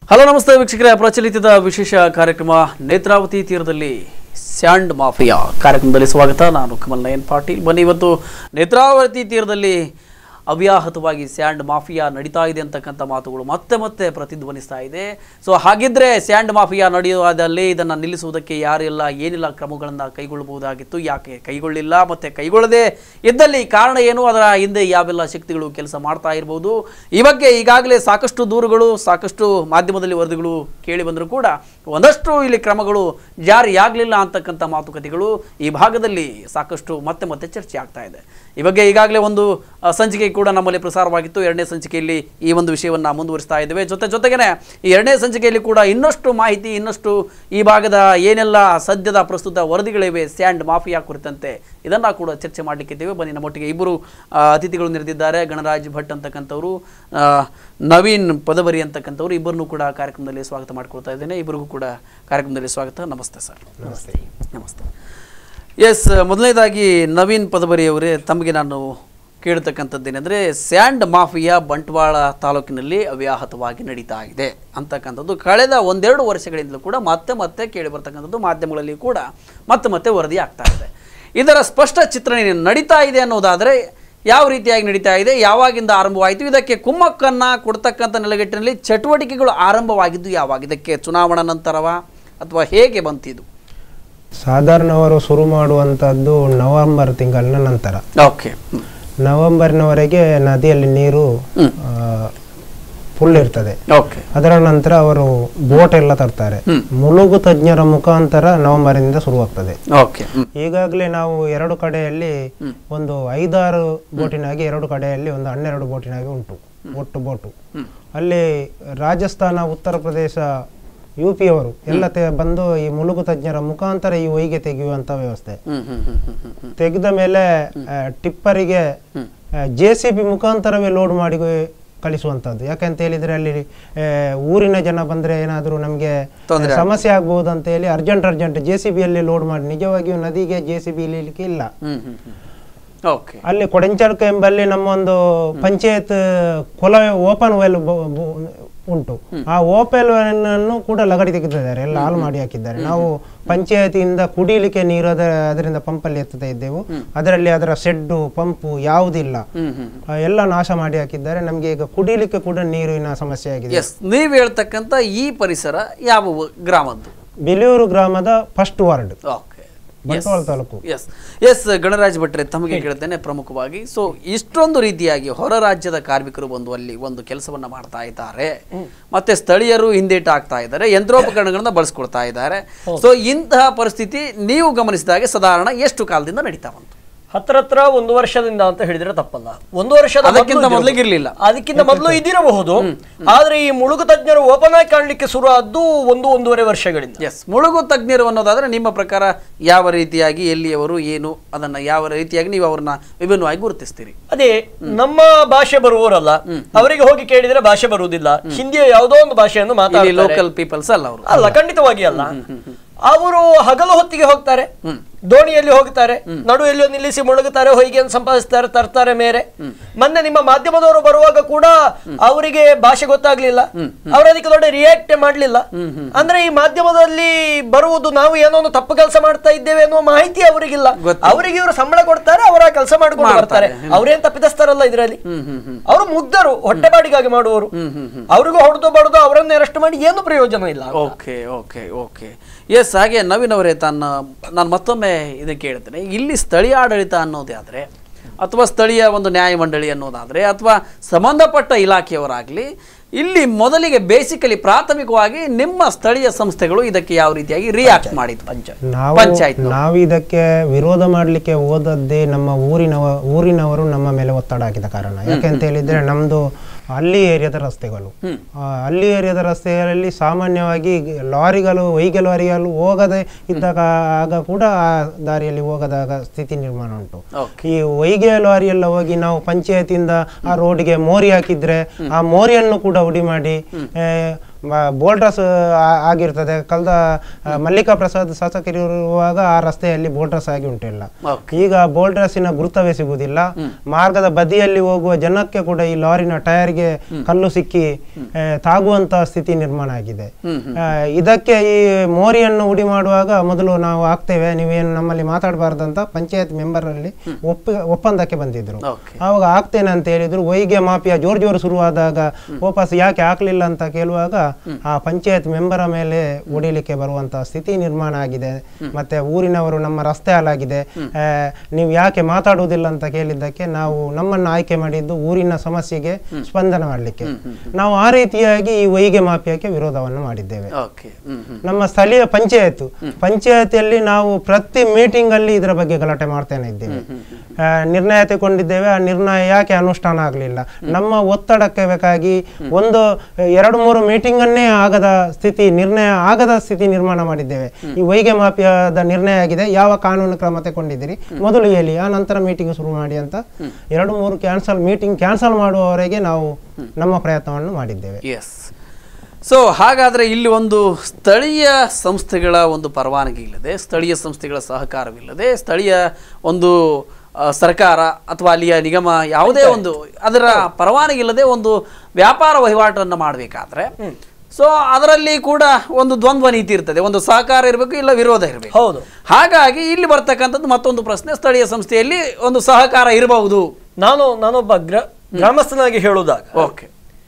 Hello ನಮಸ್ತೆ ವೀಕ್ಷಕರೇ ಪ್ರಚಲಿತದ ವಿಶೇಷ ಕಾರ್ಯಕ್ರಮ ನೇತ್ರಾವತಿ ತೀರದಲ್ಲಿ ಸ್ಯಾಂಡ್ ಮಾಫಿಯಾ ಕಾರ್ಯಕ್ರಮದಲ್ಲಿ ಸ್ವಾಗತ ನಾನು ಕಮಲ್ ನಯನ್ ಪಾಟೀಲ್ ಬನ್ನಿ ಇವತ್ತು ನೇತ್ರಾವತಿ ತೀರದಲ್ಲಿ ಅವ್ಯಾಹತವಾಗಿ ಸ್ಯಾಂಡ್ ಮಾಫಿಯಾ ನಡೀತಾ ಇದೆ ಅಂತಕ್ಕಂಥ ಮಾತುಗಳು ಮತ್ತೆ ಮತ್ತೆ ಪ್ರತಿಧ್ವನಿಸ್ತಾ ಇದೆ ಸೊ ಹಾಗಿದ್ರೆ ಸ್ಯಾಂಡ್ ಮಾಫಿಯಾ ನಡೆಯುವುದಲ್ಲಿ ಇದನ್ನು ನಿಲ್ಲಿಸುವುದಕ್ಕೆ ಯಾರೆಲ್ಲ ಏನೆಲ್ಲ ಕ್ರಮಗಳನ್ನು ಕೈಗೊಳ್ಳಬಹುದಾಗಿತ್ತು ಯಾಕೆ ಕೈಗೊಳ್ಳಿಲ್ಲ ಮತ್ತೆ ಕೈಗೊಳ್ಳದೆ ಇದ್ದಲ್ಲಿ ಕಾರಣ ಏನು ಅದರ ಹಿಂದೆ ಯಾವೆಲ್ಲ ಶಕ್ತಿಗಳು ಕೆಲಸ ಮಾಡ್ತಾ ಇರಬಹುದು ಈ ಬಗ್ಗೆ ಈಗಾಗಲೇ ಸಾಕಷ್ಟು ದೂರುಗಳು ಸಾಕಷ್ಟು ಮಾಧ್ಯಮದಲ್ಲಿ ವರದಿಗಳು ಕೇಳಿ ಬಂದರೂ ಕೂಡ ಒಂದಷ್ಟು ಇಲ್ಲಿ ಕ್ರಮಗಳು ಜಾರಿಯಾಗಲಿಲ್ಲ ಅಂತಕ್ಕಂಥ ಮಾತುಕತೆಗಳು ಈ ಭಾಗದಲ್ಲಿ ಸಾಕಷ್ಟು ಮತ್ತೆ ಮತ್ತೆ ಚರ್ಚೆ ಆಗ್ತಾ ಇದೆ ಈ ಬಗ್ಗೆ ಈಗಾಗಲೇ ಒಂದು ಆ, ಸಂಚಿಕೆ ಕೂಡ ನಮ್ಮಲ್ಲಿ ಪ್ರಸಾರವಾಗಿತ್ತು ಎರಡನೇ ಸಂಚಿಕೆಯಲ್ಲಿ ಈ ಒಂದು ವಿಷಯವನ್ನು ಮುಂದುವರಿಸ್ತಾ ಇದ್ದೇವೆ ಜೊತೆ ಜೊತೆಗೇನೆ ಈ ಎರಡನೇ ಸಂಚಿಕೆಯಲ್ಲಿ ಕೂಡ ಇನ್ನಷ್ಟು ಮಾಹಿತಿ ಇನ್ನಷ್ಟು ಈ ಭಾಗದ ಏನೆಲ್ಲ ಸದ್ಯದ ಪ್ರಸ್ತುತ ವರದಿಗಳಿವೆ ಸ್ಯಾಂಡ್ ಮಾಫಿಯಾ ಕುರಿತಂತೆ ಇದನ್ನು ಕೂಡ ಚರ್ಚೆ ಮಾಡಲಿಕ್ಕಿದ್ದೇವೆ ಬನ್ನಿ ನಮ್ಮೊಟ್ಟಿಗೆ ಇಬ್ಬರು ಆ, ಅತಿಥಿಗಳು ನೆರೆದಿದ್ದಾರೆ ಗಣರಾಜ್ ಭಟ್ ಅಂತಕ್ಕಂಥವ್ರು ಆ, ನವೀನ್ ಪದಬರಿ ಅಂತಕ್ಕಂಥವ್ರು ಇಬ್ಬರನ್ನೂ ಕೂಡ ಕಾರ್ಯಕ್ರಮದಲ್ಲಿ ಸ್ವಾಗತ ಮಾಡ್ಕೊಳ್ತಾ ಇದ್ದೇನೆ ಇಬ್ಬರಿಗೂ ಕೂಡ ಕಾರ್ಯಕ್ರಮದಲ್ಲಿ ಸ್ವಾಗತ ನಮಸ್ತೆ ಸರ್ ನಮಸ್ತೆ ನಮಸ್ತೆ ಎಸ್ ಮೊದಲನೇದಾಗಿ ನವೀನ್ ಪದಬರಿ ಅವರೇ ತಮಗೆ ನಾನು ಕೇಳ್ತಕ್ಕಂಥದ್ದೇನೆಂದರೆ ಸ್ಯಾಂಡ್ ಮಾಫಿಯಾ ಬಂಟ್ವಾಳ ತಾಲೂಕಿನಲ್ಲಿ ಅವ್ಯಾಹತವಾಗಿ ನಡೀತಾ ಇದೆ ಅಂತಕ್ಕಂಥದ್ದು ಕಳೆದ ಒಂದೆರಡು ವರ್ಷಗಳಿಂದಲೂ ಕೂಡ ಮತ್ತೆ ಮತ್ತೆ ಕೇಳಿ ಬರ್ತಕ್ಕಂಥದ್ದು ಮಾಧ್ಯಮಗಳಲ್ಲಿ ಕೂಡ ಮತ್ತೆ ಮತ್ತೆ ವರದಿ ಆಗ್ತಾ ಇದೆ ಇದರ ಸ್ಪಷ್ಟ ಚಿತ್ರಣ ನಡೀತಾ ಇದೆ ಅನ್ನೋದಾದರೆ ಯಾವ ರೀತಿಯಾಗಿ ನಡೀತಾ ಇದೆ ಯಾವಾಗಿಂದ ಆರಂಭವಾಯಿತು ಇದಕ್ಕೆ ಕುಮ್ಮಕ್ಕನ್ನು ಕೊಡ್ತಕ್ಕಂಥ ನೆಲೆಗಟ್ಟಿನಲ್ಲಿ ಚಟುವಟಿಕೆಗಳು ಆರಂಭವಾಗಿದ್ದು ಯಾವಾಗ ಇದಕ್ಕೆ ಚುನಾವಣಾ ನಂತರವ ಅಥವಾ ಹೇಗೆ ಬಂತಿದು ಸಾಧಾರಣ ಅವರು ಶುರು ಮಾಡುವಂತದ್ದು ನವೆಂಬರ್ ತಿಂಗಳಿನ ನಂತರ ಓಕೆ ನವೆಂಬರ್ನವರೆಗೆ ನದಿಯಲ್ಲಿ ನೀರು ಫುಲ್ ಇರ್ತದೆ ಓಕೆ ಅದರ ನಂತರ ಅವರು ಬೋಟ್ ಎಲ್ಲ ತರ್ತಾರೆ ಮುಳುಗು ತಜ್ಞರ ಮುಖಾಂತರ ನವೆಂಬರಿಂದ ಶುರುವಾಗ್ತದೆ ಓಕೆ ಹ್ಮ್. ಈಗಾಗಲೇ ನಾವು ಎರಡು ಕಡೆಯಲ್ಲಿ ಒಂದು ಐದಾರು ಬೋಟಿನಾಗಿ ಎರಡು ಕಡೆಯಲ್ಲಿ ಒಂದು ಹನ್ನೆರಡು ಬೋಟಿನಾಗಿ ಉಂಟು ಒಟ್ಟು ಬೋಟು ಅಲ್ಲಿ ರಾಜಸ್ಥಾನ ಉತ್ತರ ಪ್ರದೇಶ ಯು ಪಿ ಅವರು ಎಲ್ಲ ತೆ- ಬಂದು ಈ ಮುಳುಗು ತಜ್ಞರ ಮುಖಾಂತರ ಈ ಹೊಯ್ಗೆ ತೆಗೆಯುವಂತ ವ್ಯವಸ್ಥೆ ಹ್ಮ್ ಹ್ಮ್ ಹ್ಮ್ ಹ್ಮ್ ಹ್ಮ್ ಹ್ಮ್. ತೆಗೆದ ಮೇಲೆ ಆ, ಟಿಪ್ಪರಿಗೆ ಜೆ ಸಿ ಬಿ ಮುಖಾಂತರವೇ ಲೋಡ್ ಮಾಡಿ ಕಳಿಸುವಂತದ್ದು ಯಾಕಂತ ಹೇಳಿದ್ರೆ ಅಲ್ಲಿ ಆ, ಊರಿನ ಜನ ಬಂದ್ರೆ ಏನಾದರೂ ನಮಗೆ ತೊಂದ್ರೆ ಸಮಸ್ಯೆ ಆಗ್ಬಹುದು ಅಂತ ಹೇಳಿ ಅರ್ಜೆಂಟ್ ಅರ್ಜೆಂಟ್ ಜೆ ಸಿ ಬಿಯಲ್ಲಿ ಲೋಡ್ ಮಾಡಿ ನಿಜವಾಗಿಯೂ ನದಿಗೆ ಜೆ ಸಿ ಬಿ ಇಳಿಲಿಕ್ಕೆ ಇಲ್ಲ ಹ್ಮ್ ಹ್ಮ್ ಹ್ಮ್. ಓಕೆ ಅಲ್ಲಿ ಕೊಡಂಚಡ್ಕ ಎಂಬಲ್ಲಿ ನಮ್ಮೊಂದು ಪಂಚಾಯತ್ ಕೊಲ ಓಪನ್ ವೆಲ್ ಉಂಟು ಆ ಓಪನ್ ವೆಲ್ ಅನ್ನು ಕೂಡ ಲಗಡಿ ತೆಗೆದಿದ್ದಾರೆ ಎಲ್ಲ ಹಾಳು ಮಾಡಿ ಹಾಕಿದ್ದಾರೆ ನಾವು ಪಂಚಾಯತಿಯಿಂದ ಕುಡಿಯಲಿಕ್ಕೆ ನೀರು ಅದರ ಅದರಿಂದ ಪಂಪಲ್ಲಿ ಎತ್ತುತ್ತಾ ಇದ್ದೆವು ಅದರಲ್ಲಿ ಅದರ ಸೆಡ್ಡು ಪಂಪು ಯಾವುದಿಲ್ಲ ಹ್ಮ್ ಹ್ಮ್ ಆ, ಎಲ್ಲ ನಾಶ ಮಾಡಿ ಹಾಕಿದ್ದಾರೆ ನಮಗೆ ಈಗ ಕುಡಿಯಲಿಕ್ಕೆ ಕೂಡ ನೀರಿನ ಸಮಸ್ಯೆ ಆಗಿದೆ ಎಸ್ ನೀವು ಹೇಳ್ತಕ್ಕಂಥ ಈ ಪರಿಸರ ಯಾವ ಊ- ಗ್ರಾಮದ್ದು ಬಿಲಿಯೂರು ಗ್ರಾಮದ first ward okay Bantwal taluk S S Ganaraj ಭಟ್ರೆ ತಮಗೆ ಕೇಳ್ತೇನೆ ಪ್ರಮುಖವಾಗಿ ಸೊ ಇಷ್ಟೊಂದು ರೀತಿಯಾಗಿ ಹೊರ ರಾಜ್ಯದ ಕಾರ್ಮಿಕರು ಬಂದು ಅಲ್ಲಿ ಒಂದು ಕೆಲಸವನ್ನ ಮಾಡ್ತಾ ಇದ್ದಾರೆ ಮತ್ತೆ ಸ್ಥಳೀಯರು ಹಿಂದೇಟು ಆಗ್ತಾ ಇದ್ದಾರೆ ಯಂತ್ರೋಪಕರಣಗಳನ್ನ ಬಳಸ್ಕೊಳ್ತಾ ಇದ್ದಾರೆ ಸೊ ಇಂತಹ ಪರಿಸ್ಥಿತಿ ನೀವು ಗಮನಿಸಿದಾಗೆ ಸಾಧಾರಣ ಎಷ್ಟು ಕಾಲದಿಂದ ನಡೀತಾ ಬಂತು ಹತ್ರ ಹತ್ರ ಒಂದು ವರ್ಷದಿಂದ ಅಂತ ಹೇಳಿದ್ರೆ ತಪ್ಪಲ್ಲ ಒಂದು ವರ್ಷದ ಅದಕ್ಕಿಂತ ಮೊದ್ಲು ಮೊದಲಿಗೆ ಇರ್ಲಿಲ್ಲ. ಅದಕ್ಕಿಂತ ಮೊದಲು ಇದಿರಬಹುದು ಆದ್ರೆ ಈ ಮುಳುಗು ತಜ್ಞರು ಓಪನ್ ಆಗಿ ಕಾಣ್ಲಿಕ್ಕೆ ಶುರು ಆದ್ದು ಒಂದು ಒಂದೂವರೆ ವರ್ಷಗಳಿಂದ ಎಸ್ ಮುಳುಗು ತಜ್ಞರು ಅನ್ನೋದಾದ್ರೆ ನಿಮ್ಮ ಪ್ರಕಾರ ಯಾವ ರೀತಿಯಾಗಿ ಎಲ್ಲಿಯವರು ಏನು ಅದನ್ನ ಯಾವ ರೀತಿಯಾಗಿ ನೀವು ಅವ್ರನ್ನ ವಿಭಿನ್ನವಾಗಿ ಗುರುತಿಸ್ತೀರಿ ಅದೇ ನಮ್ಮ ಭಾಷೆ ಬರುವವರಲ್ಲ ಅವರಿಗೆ ಹೋಗಿ ಕೇಳಿದ್ರೆ ಭಾಷೆ ಬರುವುದಿಲ್ಲ ಹಿಂದಿಯ ಯಾವುದೋ ಒಂದು ಭಾಷೆಯನ್ನು ಇಲ್ಲಿ ಮಾತಾಡ್ತಾರೆ ಲೋಕಲ್ ಪೀಪಲ್ಸ್ ಅಲ್ಲ ಅವರು ಅಲ್ಲ ಖಂಡಿತವಾಗಿ ಅಲ್ಲ ಅವರು ಹಗಲು ಹೊತ್ತಿಗೆ ಹೋಗ್ತಾರೆ ದೋಣಿಯಲ್ಲಿ ಹೋಗ್ತಾರೆ ನಡುವೆಲ್ಲೋ ನಿಲ್ಲಿಸಿ ಮುಳುಗುತ್ತಾರೆ ಹೊಯ್ಗೆಯನ್ನು ಸಂಪಾದಿಸ್ತಾರೆ ತರ್ತಾರೆ ಮೇರೆ ಮೊನ್ನೆ ನಿಮ್ಮ ಮಾಧ್ಯಮದವರು ಬರುವಾಗ ಕೂಡ ಅವರಿಗೆ ಭಾಷೆ ಗೊತ್ತಾಗ್ಲಿಲ್ಲ ಅವರು ಅದಕ್ಕೆ ದೊಡ್ಡ ರಿಯಾಕ್ಟ್ ಮಾಡ್ಲಿಲ್ಲ ಅಂದ್ರೆ ಈ ಮಾಧ್ಯಮದಲ್ಲಿ ಬರುವುದು ನಾವು ಏನೋ ಒಂದು ತಪ್ಪು ಕೆಲಸ ಮಾಡ್ತಾ ಇದ್ದೇವೆ ಅನ್ನುವ ಮಾಹಿತಿ ಅವರಿಗಿಲ್ಲ ಅವರಿಗೆ ಇವರು ಸಂಬಳ ಕೊಡ್ತಾರೆ ಅವರ ಕೆಲಸ ಮಾಡ್ಕೊಂಡು ಬರ್ತಾರೆ ಅವ್ರೇನ್ ತಪ್ಪಿದಸ್ತಾರಲ್ಲ ಇದರಲ್ಲಿ ಅವರು ಮುಗ್ಧರು ಹೊಟ್ಟೆಪಾಡಿಗಾಗಿ ಮಾಡುವವರು ಅವ್ರಿಗೂ ಹೊಡೆದು ಬಡದು ಅವರನ್ನು ಅರೆಸ್ಟ್ ಮಾಡಿ ಏನು ಪ್ರಯೋಜನ ಇಲ್ಲ ಓಕೆ ಓಕೆ ಓಕೆ ಎಸ್ ಹಾಗೆ ನವೀನ್ ಅವರೇ ತನ್ನ ನಾನು ಮತ್ತೊಮ್ಮೆ ಇದಕ್ಕೆ ಕೇಳ್ತೇನೆ ಇಲ್ಲಿ ಸ್ಥಳೀಯ ಆಡಳಿತ ಅನ್ನೋದೇ ಆದರೆ ಅಥವಾ ಸ್ಥಳೀಯ ಒಂದು ನ್ಯಾಯಮಂಡಳಿ ಅನ್ನೋದಾದರೆ ಅಥವಾ ಸಂಬಂಧಪಟ್ಟ ಇಲಾಖೆಯವರಾಗಲಿ ಇಲ್ಲಿ ಮೊದಲಿಗೆ ಬೇಸಿಕಲಿ ಪ್ರಾಥಮಿಕವಾಗಿ ನಿಮ್ಮ ಸ್ಥಳೀಯ ಸಂಸ್ಥೆಗಳು ಇದಕ್ಕೆ ಯಾವ ರೀತಿಯಾಗಿ ರಿಯಾಕ್ಟ್ ಮಾಡಿದ್ವು ಪಂಚಾಯತ್ ನಾವು ಪಂಚಾಯತ್ ನಾವು ಇದಕ್ಕೆ ವಿರೋಧ ಮಾಡಲಿಕ್ಕೆ ಹೋದದ್ದೇ ನಮ್ಮ ಊರಿನವ ಊರಿನವರು ನಮ್ಮ ಮೇಲೆ ಒತ್ತಡ ಹಾಕಿದ ಕಾರಣ ಯಾಕೆಂತ ಹೇಳಿದ್ರೆ ನಮ್ದು ಹಳ್ಳಿ ಏರಿಯಾದ ರಸ್ತೆಗಳು ಆ, ಹಳ್ಳಿ ಏರಿಯಾದ ರಸ್ತೆಗಳಲ್ಲಿ ಸಾಮಾನ್ಯವಾಗಿ ಲಾರಿಗಳು ವೈಗೆ ಲಾರಿಗಳು ಹೋಗದೆ ಇದ್ದಾಗ ಆಗ ಕೂಡ ಆ ದಾರಿಯಲ್ಲಿ ಹೋಗದಾಗ ಸ್ಥಿತಿ ನಿರ್ಮಾಣ ಉಂಟು ಓಕೆ ಈ ವೈಗೆ ಲಾರಿ ಎಲ್ಲ ಹೋಗಿ ನಾವು ಪಂಚಾಯತಿಂದ ಆ ರೋಡ್ಗೆ ಮೋರಿ ಹಾಕಿದ್ರೆ ಆ ಮೋರಿಯನ್ನು ಕೂಡ ಉಡಿ ಮಾಡಿ ಆ, ಬೋಲ್ಡ್ರಸ್ ಆಗಿರ್ತದೆ ಕಳೆದ ಆ, ಮಲ್ಲಿಕಾ ಪ್ರಸಾದ್ ಶಾಸಕರಿರುವಾಗ ಆ ರಸ್ತೆಯಲ್ಲಿ ಬೋಲ್ಡ್ರಸ್ ಆಗಿ ಉಂಟಿಲ್ಲ ಓಕೆ ಈಗ ಬೋಲ್ಡ್ರಸ್ಸಿನ ಗುರುತವೇ ಸಿಗುವುದಿಲ್ಲ ಮಾರ್ಗದ ಬದಿಯಲ್ಲಿ ಹೋಗುವ ಜನಕ್ಕೆ ಕೂಡ ಈ ಲಾರಿನ ಟೈರ್ಗೆ ಕಲ್ಲು ಸಿಕ್ಕಿ ಆ, ತಾಗುವಂತ ಸ್ಥಿತಿ ನಿರ್ಮಾಣ ಆಗಿದೆ ಆ, ಇದಕ್ಕೆ ಈ ಮೋರಿಯನ್ನು ಉಡಿ ಮಾಡುವಾಗ ಮೊದಲು ನಾವು ಆಗ್ತೇವೆ ನೀವೇನು ನಮ್ಮಲ್ಲಿ ಮಾತಾಡಬಾರ್ದಂತ ಪಂಚಾಯತ್ ಮೆಂಬರ್ ಅಲ್ಲಿ ಒಪ್ಪ ಒಪ್ಪಂದಕ್ಕೆ ಬಂದಿದ್ರು ಓಕೆ ಆವಾಗ ಆಗ್ತೇನೆ ಅಂತ ಹೇಳಿದ್ರು ವೈಗೆ ಮಾಫಿಯಾ ಜೋರ್ ಜೋರು ಶುರುವಾದಾಗ ವಾಪಸ್ ಯಾಕೆ ಹಾಕ್ಲಿಲ್ಲ ಅಂತ ಕೇಳುವಾಗ ಆ ಪಂಚಾಯತ್ ಮೆಂಬರ ಮೇಲೆ ಹೊಡಿಲಿಕ್ಕೆ ಬರುವಂತ ಸ್ಥಿತಿ ನಿರ್ಮಾಣ ಆಗಿದೆ ಮತ್ತೆ ಊರಿನವರು ನಮ್ಮ ರಸ್ತೆ ಹಾಳಾಗಿದೆ ಆ, ನೀವು ಯಾಕೆ ಮಾತಾಡುವುದಿಲ್ಲ ಅಂತ ಕೇಳಿದ್ದಕ್ಕೆ ನಾವು ನಮ್ಮನ್ನು ಆಯ್ಕೆ ಮಾಡಿದ್ದು ಊರಿನ ಸಮಸ್ಯೆಗೆ ಸ್ಪಂದನ ಮಾಡಲಿಕ್ಕೆ ನಾವು ಆ ರೀತಿಯಾಗಿ ಈ ವೈಗೆ ಮಾಫಿಯಾಕ್ಕೆ ವಿರೋಧವನ್ನು ಮಾಡಿದ್ದೇವೆ ಓಕೆ ಹ್ಮ್ ಹ್ಮ್ ನಮ್ಮ ಸ್ಥಳೀಯ ಪಂಚಾಯತ್ ಪಂಚಾಯತಿಯಲ್ಲಿ ನಾವು ಪ್ರತಿ ಮೀಟಿಂಗ್ ಅಲ್ಲಿ ಇದರ ಬಗ್ಗೆ ಗಲಾಟೆ ಮಾಡ್ತಾನೆ ಇದ್ದೇವೆ ಆ, ನಿರ್ಣಯ ತಗೊಂಡಿದ್ದೇವೆ ಆ ನಿರ್ಣಯ ಯಾಕೆ ಅನುಷ್ಠಾನ ಆಗಲಿಲ್ಲ ನಮ್ಮ ಒತ್ತಡಕ್ಕೆ ಬೇಕಾಗಿ ಒಂದು ಎರಡು ಮೂರು ಮೀಟಿಂಗ್ ಅನ್ನೇ ಆಗದ ಸ್ಥಿತಿ ನಿರ್ಣಯ ಆಗದ ಸ್ಥಿತಿ ನಿರ್ಮಾಣ ಮಾಡಿದ್ದೇವೆ ಈ ವೈಗೆ ಮಾಫಿಯಾದ ನಿರ್ಣಯ ಆಗಿದೆ ಯಾವ ಕಾನೂನು ಕ್ರಮ ತಗೊಂಡಿದ್ದೀರಿ ಮೊದಲು ಹೇಳಿ ಆ ನಂತರ ಮೀಟಿಂಗ್ ಶುರು ಮಾಡಿ ಅಂತ ಎರಡು ಮೂರು ಕ್ಯಾನ್ಸಲ್ ಮೀಟಿಂಗ್ ಕ್ಯಾನ್ಸಲ್ ಮಾಡುವವರೆಗೆ ನಾವು ನಮ್ಮ ಪ್ರಯತ್ನವನ್ನು ಮಾಡಿದ್ದೇವೆ ಎಸ್ ಸೊ ಹಾಗಾದರೆ ಇಲ್ಲಿ ಒಂದು ಸ್ಥಳೀಯ ಸಂಸ್ಥೆಗಳ ಒಂದು ಪರವಾನಗಿ ಇಲ್ಲದೆ ಸ್ಥಳೀಯ ಸಂಸ್ಥೆಗಳ ಸಹಕಾರವಿಲ್ಲದೆ ಸ್ಥಳೀಯ ಒಂದು ಆ, ಸರ್ಕಾರ ಅಥವಾ ಅಲ್ಲಿಯ ನಿಗಮ ಯಾವುದೇ ಒಂದು ಅದರ ಪರವಾನಗಿ ಇಲ್ಲದೆ ಒಂದು ವ್ಯಾಪಾರ ವಹಿವಾಟನ್ನು ಮಾಡಬೇಕಾದ್ರೆ ಸೊ ಅದರಲ್ಲಿ ಕೂಡ ಒಂದು ದ್ವಂದ್ವ ನೀತಿ ಇರ್ತದೆ ಒಂದು ಸಹಕಾರ ಇರಬೇಕು ಇಲ್ಲ ವಿರೋಧ ಇರಬೇಕು ಹೌದು ಹಾಗಾಗಿ ಇಲ್ಲಿ ಬರ್ತಕ್ಕಂಥದ್ದು ಮತ್ತೊಂದು ಪ್ರಶ್ನೆ ಸ್ಥಳೀಯ ಸಂಸ್ಥೆಯಲ್ಲಿ ಒಂದು ಸಹಕಾರ ಇರಬಹುದು ನಾನು ನಾನೊಬ್ಬ ಗ್ರ ಗ್ರಾಮಸ್ಥನಾಗಿ ಹೇಳುವುದಾಗ ಓಕೆ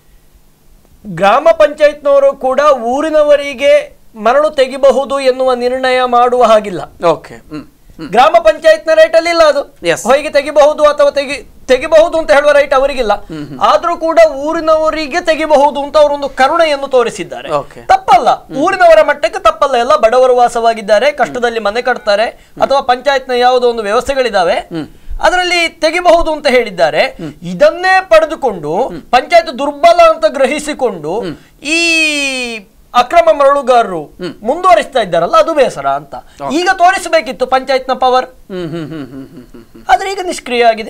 ಗ್ರಾಮ ಪಂಚಾಯತ್ನವರು ಕೂಡ ಊರಿನವರಿಗೆ ಮರಳು ತೆಗಿಬಹುದು ಎನ್ನುವ ನಿರ್ಣಯ ಮಾಡುವ ಹಾಗಿಲ್ಲ ಓಕೆ ಹ್ಮ್ ಹ್ಮ್ ಗ್ರಾಮ ಪಂಚಾಯತ್ನ ರೈಟ್ ಅಲ್ಲಿ ಇಲ್ಲ ಅದು Yes. ಹೊಯ್ಗೆ ತೆಗಿಬಹುದು ಅಥವಾ ತೆಗಿ ತೆಗಿಬಹುದು ಅಂತ ಹೇಳುವ ರೈಟ್ ಅವರಿಗಿಲ್ಲ ಆದ್ರೂ ಕೂಡ ಊರಿನವರಿಗೆ ತೆಗಿಬಹುದು ಅಂತ ಅವರೊಂದು ಕರುಣೆಯನ್ನು ತೋರಿಸಿದ್ದಾರೆ Okay. ತಪ್ಪಲ್ಲ ಊರಿನವರ ಮಟ್ಟಕ್ಕೆ ತಪ್ಪಲ್ಲ ಎಲ್ಲ ಬಡವರು ವಾಸವಾಗಿದ್ದಾರೆ ಕಷ್ಟದಲ್ಲಿ ಮನೆ ಕಟ್ತಾರೆ ಅಥವಾ ಪಂಚಾಯತ್ನ ಯಾವುದೋ ಒಂದು ವ್ಯವಸ್ಥೆಗಳಿದಾವೆ ಅದರಲ್ಲಿ ತೆಗಿಬಹುದು ಅಂತ ಹೇಳಿದ್ದಾರೆ ಇದನ್ನೇ ಪಡೆದುಕೊಂಡು ಪಂಚಾಯತ್ ದುರ್ಬಲ ಅಂತ ಗ್ರಹಿಸಿಕೊಂಡು ಈ ಅಕ್ರಮ ಮರಳುಗಾರರು ಮುಂದುವರಿಸ್ತಾ ಇದ್ದಾರಲ್ಲ ಅದು ಬೇಸರ ಅಂತ ಈಗ ತೋರಿಸಬೇಕಿತ್ತು ಪಂಚಾಯತ್ನ ಪವರ್ ಹ್ಮ್ ಹ್ಮ್ ಹ್ಮ್ ಹ್ಮ್ ಹ್ಮ್ ಹ್ಮ್ ಆದ್ರೆ ಈಗ ನಿಷ್ಕ್ರಿಯ ಆಗಿದೆ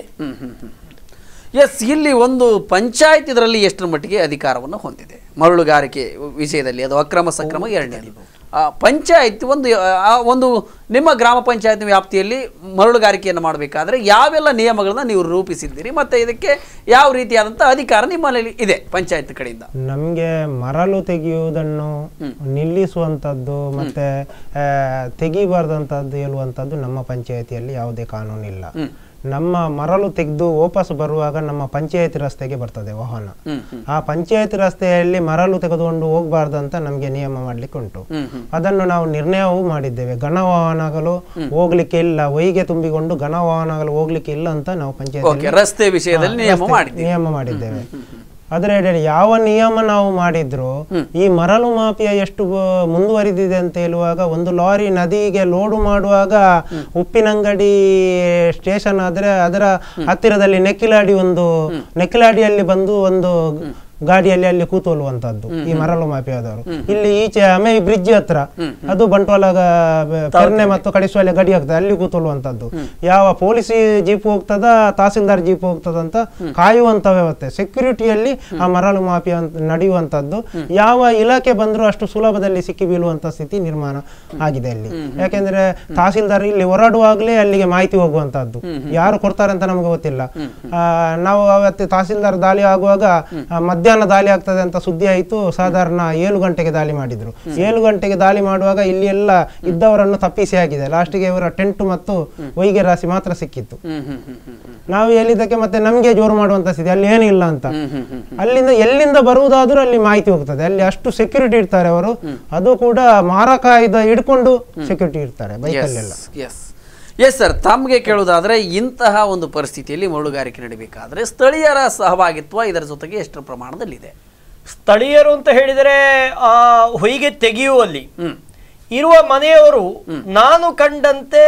ಎಸ್ ಇಲ್ಲಿ ಒಂದು ಪಂಚಾಯತ್ ಇದರಲ್ಲಿ ಎಷ್ಟರ ಮಟ್ಟಿಗೆ ಅಧಿಕಾರವನ್ನು ಹೊಂದಿದೆ ಮರಳುಗಾರಿಕೆ ವಿಷಯದಲ್ಲಿ ಅದು ಅಕ್ರಮ ಸಕ್ರಮ ಎರಡನೇದು ಆ, ಪಂಚಾಯತ್ ಒಂದು ಆ, ಒಂದು ನಿಮ್ಮ ಗ್ರಾಮ ಪಂಚಾಯತ್ ವ್ಯಾಪ್ತಿಯಲ್ಲಿ ಮರಳುಗಾರಿಕೆಯನ್ನು ಮಾಡಬೇಕಾದ್ರೆ ಯಾವೆಲ್ಲ ನಿಯಮಗಳನ್ನ ನೀವು ರೂಪಿಸಿದ್ದೀರಿ ಮತ್ತೆ ಇದಕ್ಕೆ ಯಾವ ರೀತಿಯಾದಂಥ ಅಧಿಕಾರ ನಿಮ್ಮಲ್ಲಿ ಇದೆ ಪಂಚಾಯತ್ ಕಡೆಯಿಂದ ನಮಗೆ ಮರಳು ತೆಗೆಯುವುದನ್ನು ನಿಲ್ಲಿಸುವಂಥದ್ದು ಮತ್ತೆ ಆ, ತೆಗಿಬಾರ್ದಂಥದ್ದು ಹೇಳುವಂಥದ್ದು ನಮ್ಮ ಪಂಚಾಯತಿಯಲ್ಲಿ ಯಾವುದೇ ಕಾನೂನಿಲ್ಲ ನಮ್ಮ ಮರಳು ತೆಗೆದು ವಾಪಸ್ ಬರುವಾಗ ನಮ್ಮ ಪಂಚಾಯತಿ ರಸ್ತೆಗೆ ಬರ್ತದೆ ವಾಹನ ಹ್ಮ್ ಹ್ಮ್ ಆ ಪಂಚಾಯತಿ ರಸ್ತೆಯಲ್ಲಿ ಮರಳು ತೆಗೆದುಕೊಂಡು ಹೋಗಬಾರ್ದಂತ ನಮಗೆ ನಿಯಮ ಮಾಡ್ಲಿಕ್ಕೆ ಉಂಟು ಹ್ಮ್ ಹ್ಮ್ ಅದನ್ನು ನಾವು ನಿರ್ಣಯವೂ ಮಾಡಿದ್ದೇವೆ ಘನ ವಾಹನಗಳು ಹೋಗ್ಲಿಕ್ಕೆ ಇಲ್ಲ ವೈಗೆ ತುಂಬಿಕೊಂಡು ಘನ ವಾಹನಗಳು ಹೋಗ್ಲಿಕ್ಕೆ ಇಲ್ಲ ಅಂತ ನಾವು ಪಂಚಾಯತ್ ಓಕೆ ರಸ್ತೆ ವಿಷಯದಲ್ಲಿ ನಿಯಮ ಮಾಡಿದ್ದೀರಿ ನಿಯಮ ಮಾಡಿದ್ದೇವೆ ಅದರ ಅಡಿಯಲ್ಲಿ ಯಾವ ನಿಯಮ ನಾವು ಮಾಡಿದ್ರು ಈ ಮರಳು ಮಾಫಿಯಾ ಎಷ್ಟು ಬ- ಮುಂದುವರಿದಿದೆ ಅಂತ ಹೇಳುವಾಗ ಒಂದು ಲಾರಿ ನದಿಗೆ ಲೋಡು ಮಾಡುವಾಗ ಉಪ್ಪಿನಂಗಡಿ ಸ್ಟೇಷನ್ ಆದ್ರೆ ಅದರ ಹತ್ತಿರದಲ್ಲಿ ನೆಕ್ಕಿಲಾಡಿ ಒಂದು ನೆಕ್ಕಿಲಾಡಿಯಲ್ಲಿ ಬಂದು ಒಂದು ಗಾಡಿಯಲ್ಲಿ ಅಲ್ಲಿ ಕೂತೊಳ್ಳುವಂತದ್ದು ಈ ಮರಳು ಮಾಫಿಯಾದವರು ಇಲ್ಲಿ ಈಚೆ ಅಮೆ ಬ್ರಿಡ್ಜ್ ಹತ್ರ ಅದು ಬಂಟ್ವಾಳ ಗ- ಪೆರ್ನೆ ಮತ್ತು ಕಡಿಸುವಲೆ ಗಡಿ ಆಗ್ತದೆ ಅಲ್ಲಿ ಕೂತೊಳ್ಳುವಂತದ್ದು ಯಾವ ಪೊಲೀಸ್ ಜೀಪ್ ಹೋಗ್ತದ ತಹಸೀಲ್ದಾರ್ ಜೀಪ್ ಹೋಗ್ತದ ಅಂತ ಕಾಯುವಂತ ವ್ಯವಸ್ಥೆ ಸೆಕ್ಯೂರಿಟಿಯಲ್ಲಿ ಆ ಮರಳು ಮಾಫಿಯಾ ಅಂತ ನಡೆಯುವಂತದ್ದು ಯಾವ ಇಲಾಖೆ ಬಂದರೂ ಅಷ್ಟು ಸುಲಭದಲ್ಲಿ ಸಿಕ್ಕಿ ಬೀಳುವಂತ ಸ್ಥಿತಿ ನಿರ್ಮಾಣ ಆಗಿದೆ ಅಲ್ಲಿ ಯಾಕೆಂದ್ರೆ ತಹಸೀಲ್ದಾರ್ ಇಲ್ಲಿ ಹೊರಡುವಾಗಲೇ ಅಲ್ಲಿಗೆ ಮಾಹಿತಿ ಹೋಗುವಂತದ್ದು ಯಾರು ಕೊಡ್ತಾರೆ ಅಂತ ನಮಗೆ ಗೊತ್ತಿಲ್ಲ ಆ, ನಾವು ಅವತ್ತು ತಹಸೀಲ್ದಾರ್ ದಾಳಿ ಆಗುವಾಗ ಆ, ಮಧ್ಯಾಹ್ನ ದಾಳಿ ಆಗ್ತದೆ ಅಂತ ಸುದ್ದಿ ಆಯಿತು ಸಾಧಾರಣ ಏಳು ಗಂಟೆಗೆ ದಾಳಿ ಮಾಡಿದ್ರು ಏಳು ಗಂಟೆಗೆ ದಾಳಿ ಮಾಡುವಾಗ ಇಲ್ಲಿ ಎಲ್ಲ ಇದ್ದವರನ್ನು ತಪ್ಪಿಸಿ ಆಗಿದೆ ಲಾಸ್ಟಿಗೆ ಇವರ ಟೆಂಟ್ ಮತ್ತು ವೈಗೆ ರಾಶಿ ಮಾತ್ರ ಸಿಕ್ಕಿತ್ತು ಹ್ಮ್ ಹ್ಮ್ ಹ್ಮ್ ಹ್ಮ್ ಹ್ಮ್ ನಾವು ಹೇಳಿದ್ದಕ್ಕೆ ಮತ್ತೆ ನಮಗೆ ಜೋರು ಮಾಡುವಂತ ಸ್ಥಿತಿ ಅಲ್ಲಿ ಏನಿಲ್ಲ ಅಂತ ಹ್ಮ್ ಹ್ಮ್ ಹ್ಮ್ ಅಲ್ಲಿಂದ ಎಲ್ಲಿಂದ ಬರುವುದಾದ್ರೂ ಅಲ್ಲಿ ಮಾಹಿತಿ ಹೋಗ್ತದೆ ಅಲ್ಲಿ ಅಷ್ಟು ಸೆಕ್ಯೂರಿಟಿ ಇರ್ತಾರೆ ಅವರು ಅದು ಕೂಡ ಮಾರಕ ಇದ ಹಿಡ್ಕೊಂಡು ಸೆಕ್ಯೂರಿಟಿ ಇರ್ತಾರೆ ಬೈಕಲ್ಲೆಲ್ಲ ಎಸ್ ಎಸ್ ಸರ್ ತಮಗೆ ಕೇಳೋದಾದ್ರೆ ಇಂತಹ ಒಂದು ಪರಿಸ್ಥಿತಿಯಲ್ಲಿ ಮರಳುಗಾರಿಕೆ ನಡಿಬೇಕಾದ್ರೆ ಸ್ಥಳೀಯರ ಸಹಭಾಗಿತ್ವ ಇದರ ಜೊತೆಗೆ ಎಷ್ಟು ಪ್ರಮಾಣದಲ್ಲಿದೆ ಸ್ಥಳೀಯರು ಅಂತ ಹೇಳಿದರೆ ಆ ಹೊಯ್ಗೆ ತೆಗೆಯುವಲ್ಲಿ ಹ್ಮ್ ಇರುವ ಮನೆಯವರು ನಾನು ಕಂಡಂತೆ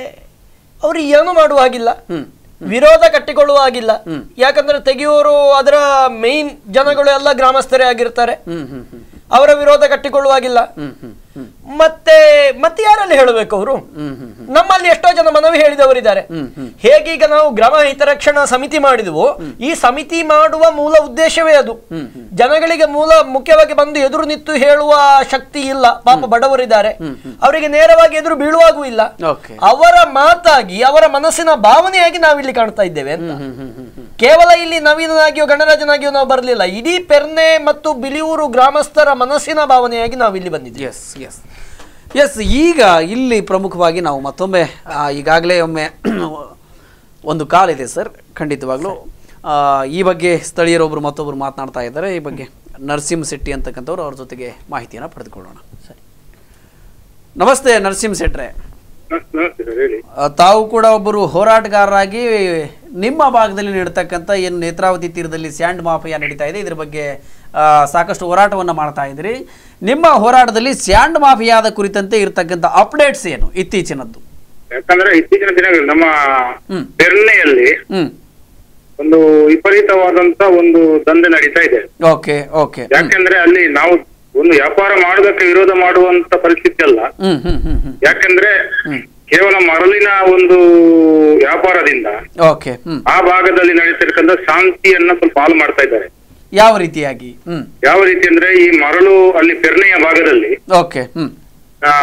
ಅವರು ಏನು ಮಾಡುವ ಹಾಗಿಲ್ಲ ಹ್ಮ್ ವಿರೋಧ ಕಟ್ಟಿಕೊಳ್ಳುವ ಹಾಗಿಲ್ಲ ಯಾಕಂದ್ರೆ ತೆಗೆಯುವವರು ಅದರ ಮೇನ್ ಜನಗಳು ಎಲ್ಲ ಗ್ರಾಮಸ್ಥರೇ ಆಗಿರ್ತಾರೆ ಹ್ಮ್ ಹ್ಮ್ ಹ್ಮ್ ಅವರ ವಿರೋಧ ಕಟ್ಟಿಕೊಳ್ಳುವಾಗಿಲ್ಲ ಹ್ಮ್ ಹ್ಮ್ ಹ್ಮ್ ಮತ್ತೆ ಮತ್ತೆ ಯಾರಲ್ಲಿ ಹೇಳಬೇಕು ಅವರು ಹ್ಮ್ ಹ್ಮ್ ನಮ್ಮಲ್ಲಿ ಎಷ್ಟೋ ಜನ ಮನವಿ ಹೇಳಿದವರಿದ್ದಾರೆ ಹ್ಮ್, ಹ್ಮ್. ಹೇಗೀಗ ನಾವು ಗ್ರಾಮ ಹಿತರಕ್ಷಣಾ ಸಮಿತಿ ಮಾಡಿದ್ವು ಈ ಸಮಿತಿ ಮಾಡುವ ಮೂಲ ಉದ್ದೇಶವೇ ಅದು ಜನಗಳಿಗೆ ಮೂಲ ಮುಖ್ಯವಾಗಿ ಬಂದು ಎದುರು ನಿಂತು ಹೇಳುವ ಶಕ್ತಿ ಇಲ್ಲ ಪಾಪ ಬಡವರಿದ್ದಾರೆ ಅವರಿಗೆ ನೇರವಾಗಿ ಎದುರು ಬೀಳುವಾಗೂ ಇಲ್ಲ ಓಕೆ ಅವರ ಮಾತಾಗಿ ಅವರ ಮನಸ್ಸಿನ ಭಾವನೆಯಾಗಿ ನಾವಿಲ್ಲಿ ಕಾಣ್ತಾ ಇದ್ದೇವೆ ಅಂತ ಹ್ಮ್ ಹ್ಮ್ ಹ್ಮ್ ಹ್ಮ್ ಕೇವಲ ಇಲ್ಲಿ ನವೀನನಾಗಿಯೋ ಗಣರಾಜನಾಗಿಯೋ ನಾವು ಬರಲಿಲ್ಲ ಇಡೀ ಪೆರ್ನೆ ಮತ್ತು ಬಿಲಿಯೂರು ಗ್ರಾಮಸ್ಥರ ಮನಸ್ಸಿನ ಭಾವನೆಯಾಗಿ ನಾವು ಇಲ್ಲಿ ಬಂದಿದ್ದೇವೆ ಎಸ್ ಎಸ್ ಎಸ್ ಈಗ ಇಲ್ಲಿ ಪ್ರಮುಖವಾಗಿ ನಾವು ಮತ್ತೊಮ್ಮೆ ಆ, ಈಗಾಗಲೇ ಒಮ್ಮೆ ಒಂದು ಕಾಲಿದೆ ಸರ್ ಖಂಡಿತವಾಗ್ಲೂ ಆ, ಈ ಬಗ್ಗೆ ಸ್ಥಳೀಯರೊಬ್ಬರು ಮತ್ತೊಬ್ಬರು ಮಾತನಾಡ್ತಾ ಇದ್ದಾರೆ ಈ ಬಗ್ಗೆ ನರಸಿಂಹ ಶೆಟ್ಟಿ ಅಂತಕ್ಕಂಥವ್ರು ಅವ್ರ ಜೊತೆಗೆ ಮಾಹಿತಿಯನ್ನು ಪಡೆದುಕೊಳ್ಳೋಣ ನಮಸ್ತೆ ನರಸಿಂಹ ಶೆಟ್ರೆ ನಮಸ್ತೆ ಸರ್ ಹೇಳಿ ಆ, ತಾವು ಕೂಡ ಒಬ್ಬರು ಹೋರಾಟಗಾರರಾಗಿ ನಿಮ್ಮ ಭಾಗದಲ್ಲಿ ನಡೀತಕ್ಕಂಥ ಏನು ನೇತ್ರಾವತಿ ತೀರದಲ್ಲಿ ಸ್ಯಾಂಡ್ ಮಾಫಿಯಾ ನಡೀತಾ ಇದೆ ಇದ್ರ ಬಗ್ಗೆ ಆ, ಸಾಕಷ್ಟು ಹೋರಾಟವನ್ನು ಮಾಡ್ತಾ ಇದ್ದೀರಿ ನಿಮ್ಮ ಹೋರಾಟದಲ್ಲಿ ಸ್ಯಾಂಡ್ ಮಾಫಿಯಾದ ಕುರಿತಂತೆ ಇರತಕ್ಕಂಥ ಅಪ್ಡೇಟ್ಸ್ ಏನು ಇತ್ತೀಚಿನದ್ದು ಯಾಕಂದ್ರೆ ಇತ್ತೀಚಿನ ದಿನಗಳಲ್ಲಿ ನಮ್ಮ ಹ್ಮ್. ಬೆರ್ನೆಯಲ್ಲಿ ಹ್ಮ್ ಒಂದು ವಿಪರೀತವಾದಂತ ಒಂದು ದಂಧೆ ನಡೀತಾ ಇದೆ ಓಕೆ ಓಕೆ ಯಾಕೆಂದ್ರೆ ಅಲ್ಲಿ ನಾವು ಒಂದು ವ್ಯಾಪಾರ ಮಾಡೋದಕ್ಕೆ ವಿರೋಧ ಮಾಡುವಂತ ಪರಿಸ್ಥಿತಿ ಅಲ್ಲ ಹ್ಮ್ ಹ್ಮ್ ಹ್ಮ್ ಹ್ಮ್ ಯಾಕೆಂದ್ರೆ ಹ್ಮ್ ಕೇವಲ ಮರಳಿನ ಒಂದು ವ್ಯಾಪಾರದಿಂದ ಓಕೆ ಹ್ಮ್ ಆ ಭಾಗದಲ್ಲಿ ನಡೀತಿರ್ತಕ್ಕಂಥ ಶಾಂತಿಯನ್ನ ಸ್ವಲ್ಪ ಹಾಳು ಮಾಡ್ತಾ ಇದ್ದಾರೆ ಯಾವ ರೀತಿಯಾಗಿ ಹ್ಮ್ ಯಾವ ರೀತಿ ಅಂದ್ರೆ ಈ ಮರಳು ಅಲ್ಲಿ ಪೆರ್ನೆಯ ಭಾಗದಲ್ಲಿ ಓಕೆ ಹ್ಮ್ ಆ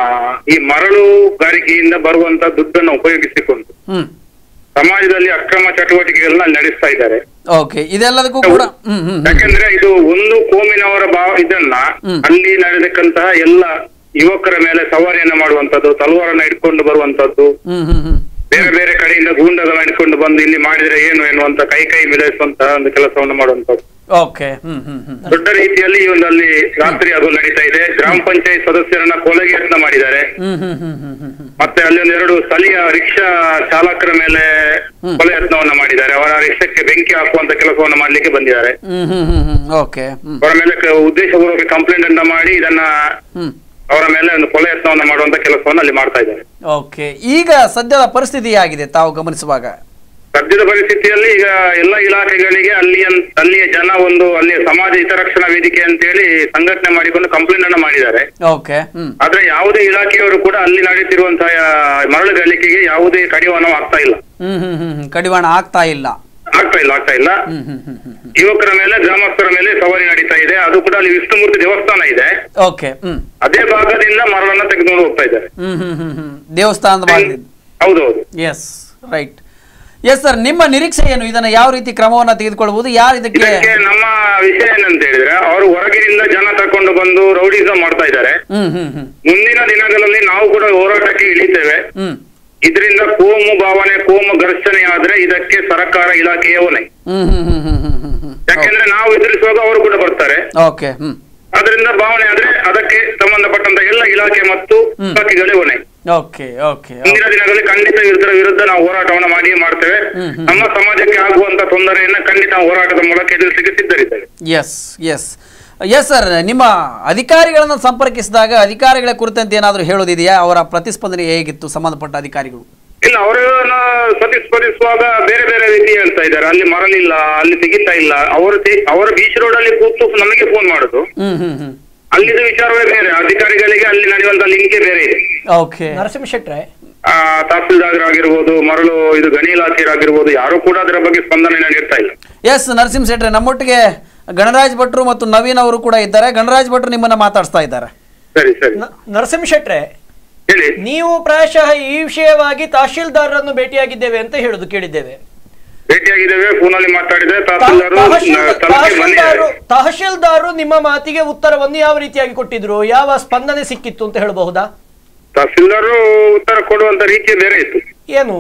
ಈ ಮರಳುಗಾರಿಕೆಯಿಂದ ಬರುವಂತ ದುಡ್ಡನ್ನು ಉಪಯೋಗಿಸಿಕೊಂಡು ಹ್ಮ್ ಸಮಾಜದಲ್ಲಿ ಅಕ್ರಮ ಚಟುವಟಿಕೆಗಳನ್ನ ಅಲ್ಲಿ ನಡೆಸ್ತಾ ಇದ್ದಾರೆ ಓಕೆ ಇದೆಲ್ಲದಕ್ಕೂ ಕೂಡ ಹ್ಮ್ ಹ್ಮ್ ಹ್ಮ್ ಯಾಕಂದ್ರೆ ಇದು ಒಂದು ಕೋಮಿನವರ ಭಾವ ಇದನ್ನ ಹ್ಮ್. ಅಲ್ಲಿ ನಡೆದಕ್ಕಂತಹ ಎಲ್ಲ ಯುವಕರ ಮೇಲೆ ಸವಾರಿಯನ್ನ ಮಾಡುವಂತದ್ದು ತಲವಾರನ್ನ ಇಟ್ಕೊಂಡು ಬರುವಂತದ್ದು ಹ್ಮ್ ಹ್ಮ್ ಹ್ಮ್ ಬೇರೆ ಬೇರೆ ಕಡೆಯಿಂದ ಗೂಂಡಗಳನ್ನ ಇಟ್ಕೊಂಡು ಬಂದು ಇಲ್ಲಿ ಮಾಡಿದ್ರೆ ಏನು ಎನ್ನುವಂತ ಕೈ ಕೈ ಮಿಲಾಯಿಸುವಂತಹ ಒಂದು ಕೆಲಸವನ್ನು ಮಾಡುವಂತದ್ದು ಓಕೆ ಹ್ಮ್ ಹ್ಮ್ ಹ್ಮ್ ದೊಡ್ಡ ರೀತಿಯಲ್ಲಿ ಈ ಒಂದು ಅಲ್ಲಿ ರಾತ್ರಿ ಅದು ನಡೀತಾ ಇದೆ ಗ್ರಾಮ ಪಂಚಾಯತ್ ಸದಸ್ಯರನ್ನ ಕೊಲೆಗೆ ಯತ್ನ ಮಾಡಿದ್ದಾರೆ ಹ್ಮ್ ಹ್ಮ್ ಹ್ಮ್ ಹ್ಮ್ ಹ್ಮ್ ಹ್ಮ್ ಮತ್ತೆ ಅಲ್ಲಿ ಒಂದು ಎರಡು ಸ್ಥಳೀಯ ರಿಕ್ಷಾ ಚಾಲಕರ ಮೇಲೆ ಕೊಲೆ ಯತ್ನವನ್ನ ಮಾಡಿದ್ದಾರೆ ಅವರ ರಿಕ್ಷಕ್ಕೆ ಬೆಂಕಿ ಹಾಕುವಂತ ಕೆಲಸವನ್ನ ಮಾಡ್ಲಿಕ್ಕೆ ಬಂದಿದ್ದಾರೆ ಹ್ಮ್ ಹ್ಮ್ ಹ್ಮ್ ಹ್ಮ್ ಓಕೆ ಹ್ಮ್ ಅವರ ಮೇಲೆ ಕ- ಉದ್ದೇಶಪೂರ್ವಕ ಕಂಪ್ಲೇಂಟ್ ಅನ್ನ ಮಾಡಿ ಇದನ್ನ ಹ್ಮ್ ಅವರ ಮೇಲೆ ಒಂದು ಕೊಲೆ ಯತ್ನವನ್ನ ಮಾಡುವಂತ ಕೆಲಸವನ್ನ ಅಲ್ಲಿ ಮಾಡ್ತಾ ಇದ್ದಾರೆ ಓಕೆ ಈಗ ಸದ್ಯದ ಪರಿಸ್ಥಿತಿ ಆಗಿದೆ ತಾವು ಗಮನಿಸುವಾಗ ಸದ್ಯದ ಪರಿಸ್ಥಿತಿಯಲ್ಲಿ ಈಗ ಎಲ್ಲ ಇಲಾಖೆಗಳಿಗೆ ಅಲ್ಲಿಯ ಅಲ್ಲಿಯ ಜನ ಒಂದು ಅಲ್ಲಿಯ ಸಮಾಜ ಹಿತರಕ್ಷಣಾ ವೇದಿಕೆ ಅಂತೇಳಿ ಸಂಘಟನೆ ಮಾಡಿಕೊಂಡು ಕಂಪ್ಲೇಂಟ್ ಅನ್ನ ಮಾಡಿದ್ದಾರೆ ಓಕೆ ಹ್ಮ್ ಆದ್ರೆ ಯಾವುದೇ ಇಲಾಖೆಯವರು ಕೂಡ ಅಲ್ಲಿ ನಡೀತಿರುವಂತಹ ಮರಳು ಗಳಿಕೆಗೆ ಯಾವುದೇ ಕಡಿವಾಣ ಆಗ್ತಾ ಇಲ್ಲ ಹ್ಮ್ ಹ್ಮ್ ಹ್ಮ್ ಹ್ಮ್ ಕಡಿವಾಣ ಆಗ್ತಾ ಇಲ್ಲ ಆಗ್ತಾ ಇಲ್ಲ ಆಗ್ತಾ ಇಲ್ಲ ಹ್ಮ್ ಹ್ಮ್ ಹ್ಮ್ ಹ್ಮ್ ಹ್ಮ್ ಯುವಕರ ಮೇಲೆ ಗ್ರಾಮಸ್ಥರ ಮೇಲೆ ಸವಾರಿ ನಡೀತಾ ಇದೆ ಅದು ಕೂಡ ಅಲ್ಲಿ ವಿಷ್ಣುಮೂರ್ತಿ ದೇವಸ್ಥಾನ ಇದೆ ಓಕೆ ಹ್ಮ್ ಅದೇ ಭಾಗದಿಂದ ಮರಳನ್ನ ತೆಗೆದುಕೊಂಡು ಹೋಗ್ತಾ ಇದ್ದಾರೆ ಹ್ಮ್ ಹ್ಮ್ ಹ್ಮ್ ಹ್ಮ್ ದೇವಸ್ಥಾನದ ಭಾಗದಿಂದ ಹೌದೌದು ಎಸ್ ರೈಟ್ ಎಸ್ ಸರ್ ನಿಮ್ಮ ನಿರೀಕ್ಷೆ ಏನು ಇದನ್ನ ಯಾವ ರೀತಿ ಕ್ರಮವನ್ನ ತೆಗೆದುಕೊಳ್ಬಹುದು ಯಾರು ಇದಕ್ಕೆ ಇದಕ್ಕೆ ನಮ್ಮ ವಿಷಯ ಏನಂತ ಹೇಳಿದ್ರೆ ಅವರು ಹೊರಗಿನಿಂದ ಜನ ತಕೊಂಡು ಬಂದು ರೌಡಿಸಂ ಮಾಡ್ತಾ ಇದ್ದಾರೆ ಹ್ಮ್ ಹ್ಮ್ ಹ್ಮ್ ಮುಂದಿನ ದಿನಗಳಲ್ಲಿ ನಾವು ಕೂಡ ಹೋರಾಟಕ್ಕೆ ಇಳಿತೇವೆ ಹ್ಮ್ ಇದರಿಂದ ಕೋಮು ಭಾವನೆ ಕೋಮು ಘರ್ಷಣೆ ಆದ್ರೆ ಇದಕ್ಕೆ ಸರ್ಕಾರ ಇಲಾಖೆಯ ಹೊಣೆ ಹ್ಮ್ ಹ್ಮ್ ಹ್ಮ್ ಹ್ಮ್ ಹ್ಮ್ ಹ್ಮ್ ಹ್ಮ್ ಯಾಕೆಂದ್ರೆ ನಾವು ಎದುರಿಸುವಾಗ ಅವರು ಕೂಡ ಬರ್ತಾರೆ ಓಕೆ ಹ್ಮ್ ಅದರಿಂದ ಭಾವನೆ ಆದ್ರೆ ಅದಕ್ಕೆ ಸಂಬಂಧಪಟ್ಟಂತ ಎಲ್ಲ ಇಲಾಖೆ ಮತ್ತು ಇಲಾಖೆಗಳೇ ಹೊಣೆ ಓಕೆ ಓಕೆ ಮುಂದಿನ ದಿನಗಳಲ್ಲಿ ಖಂಡಿತ ಇದರ ವಿರುದ್ಧ ನಾವು ಹೋರಾಟವನ್ನು ಮಾಡಿಯೇ ಮಾಡ್ತೇವೆ ನಮ್ಮ ಸಮಾಜಕ್ಕೆ ಆಗುವಂತ ತೊಂದರೆಯನ್ನ ಖಂಡಿತ ನಾವು ಹೋರಾಟದ ಮೂಲಕ ಎದುರಿಸಲಿಕ್ಕೆ ಸಿದ್ಧರಿದ್ದೇವೆ ಎಸ್ ಎಸ್ ಎಸ್ ಸರ್ ನಿಮ್ಮ ಅಧಿಕಾರಿಗಳನ್ನ ಸಂಪರ್ಕಿಸಿದಾಗ ಅಧಿಕಾರಿಗಳ ಕುರಿತಂತೆ ಏನಾದರೂ ಹೇಳೋದಿದೆಯಾ ಅವರ ಪ್ರತಿಸ್ಪಂದನೆ ಹೇಗಿತ್ತು ಸಂಬಂಧಪಟ್ಟ ಅಧಿಕಾರಿಗಳು ಇಲ್ಲ ಅವರನ್ನ ಪ್ರತಿಸ್ಪರ್ಧಿಸುವಾಗ ಬೇರೆ ಬೇರೆ ರೀತಿ ಹೇಳ್ತಾ ಇದ್ದಾರೆ ಅಲ್ಲಿ ಮರಳಿಲ್ಲ ಅಲ್ಲಿ ತೆಗಿತಾ ಇಲ್ಲ ಅವರು ತೆ- ಅವರ ಬೀಚ್ ರೋಡ್ ಅಲ್ಲಿ ಕೂತು ನಮಗೆ ಫೋನ್ ಮಾಡುದು ಹ್ಮ್ ಹ್ಮ್ ಹ್ಮ್ ಅಲ್ಲಿದ ವಿಚಾರವೇ ಬೇರೆ ಅಧಿಕಾರಿಗಳಿಗೆ ಅಲ್ಲಿ ನಡೆಯುವಂತ ಲಿಂಕೇ ಬೇರೆ ಇದೆ ಓಕೆ ನರಸಿಂಹ ಶೆಟ್ರೆ ಆ ತಹಸೀಲ್ದಾರ್ ಆಗಿರ್ಬೋದು ಮರಳು ಇದು ಗಣಿ ಇಲಾಖೆಯರಾಗಿರ್ಬೋದು ಯಾರು ಕೂಡ ಅದರ ಬಗ್ಗೆ ಸ್ಪಂದನೆಯನ್ನು ನೀಡ್ತಾ ಇಲ್ಲ ಎಸ್ ನರಸಿಂಹ ಶೆಟ್ರೆ ನಮ್ಮೊಟ್ಟಿಗೆ ಗಣರಾಜ್ ಭಟ್ರು ಮತ್ತು ನವೀನ್ ಅವರು ಕೂಡ ಇದ್ದಾರೆ ಗಣರಾಜ್ ಭಟ್ರು ನಿಮ್ಮನ್ನ ಮಾತಾಡಿಸ್ತಾ ಇದ್ದಾರೆ ಸರಿ ಸರಿ ನ- ನರಸಿಂಹ ಶೆಟ್ರೆ ಹೇಳಿ ನೀವು ಪ್ರಾಯಶಃ ಈ ವಿಷಯವಾಗಿ ತಹಶೀಲ್ದಾರರನ್ನು ಭೇಟಿಯಾಗಿದ್ದೇವೆ ಅಂತ ಹೇಳುದು ಕೇಳಿದ್ದೇವೆ ಭೇಟಿಯಾಗಿದ್ದೇವೆ ಫೋನಲ್ಲಿ ಮಾತಾಡಿದೆ ತ- ತಹಸೀಲ್ದಾರ್ ತಹಶೀಲ್- ಸ್ಥಳಕ್ಕೆ ಬಂದಿದ್ದಾರೆ ತಹಶೀಲ್ದಾರು ತಹಶೀಲ್ದಾರರು ನಿಮ್ಮ ಮಾತಿಗೆ ಉತ್ತರವನ್ನು ಯಾವ ರೀತಿಯಾಗಿ ಕೊಟ್ಟಿದ್ರು ಯಾವ ಸ್ಪಂದನೆ ಸಿಕ್ಕಿತ್ತು ಅಂತ ಹೇಳಬಹುದಾ ತಹಸೀಲ್ದಾರ್ ಉತ್ತರ ಕೊಡುವಂತ ರೀತಿಯೇ ಬೇರೆ ಇತ್ತು ಏನು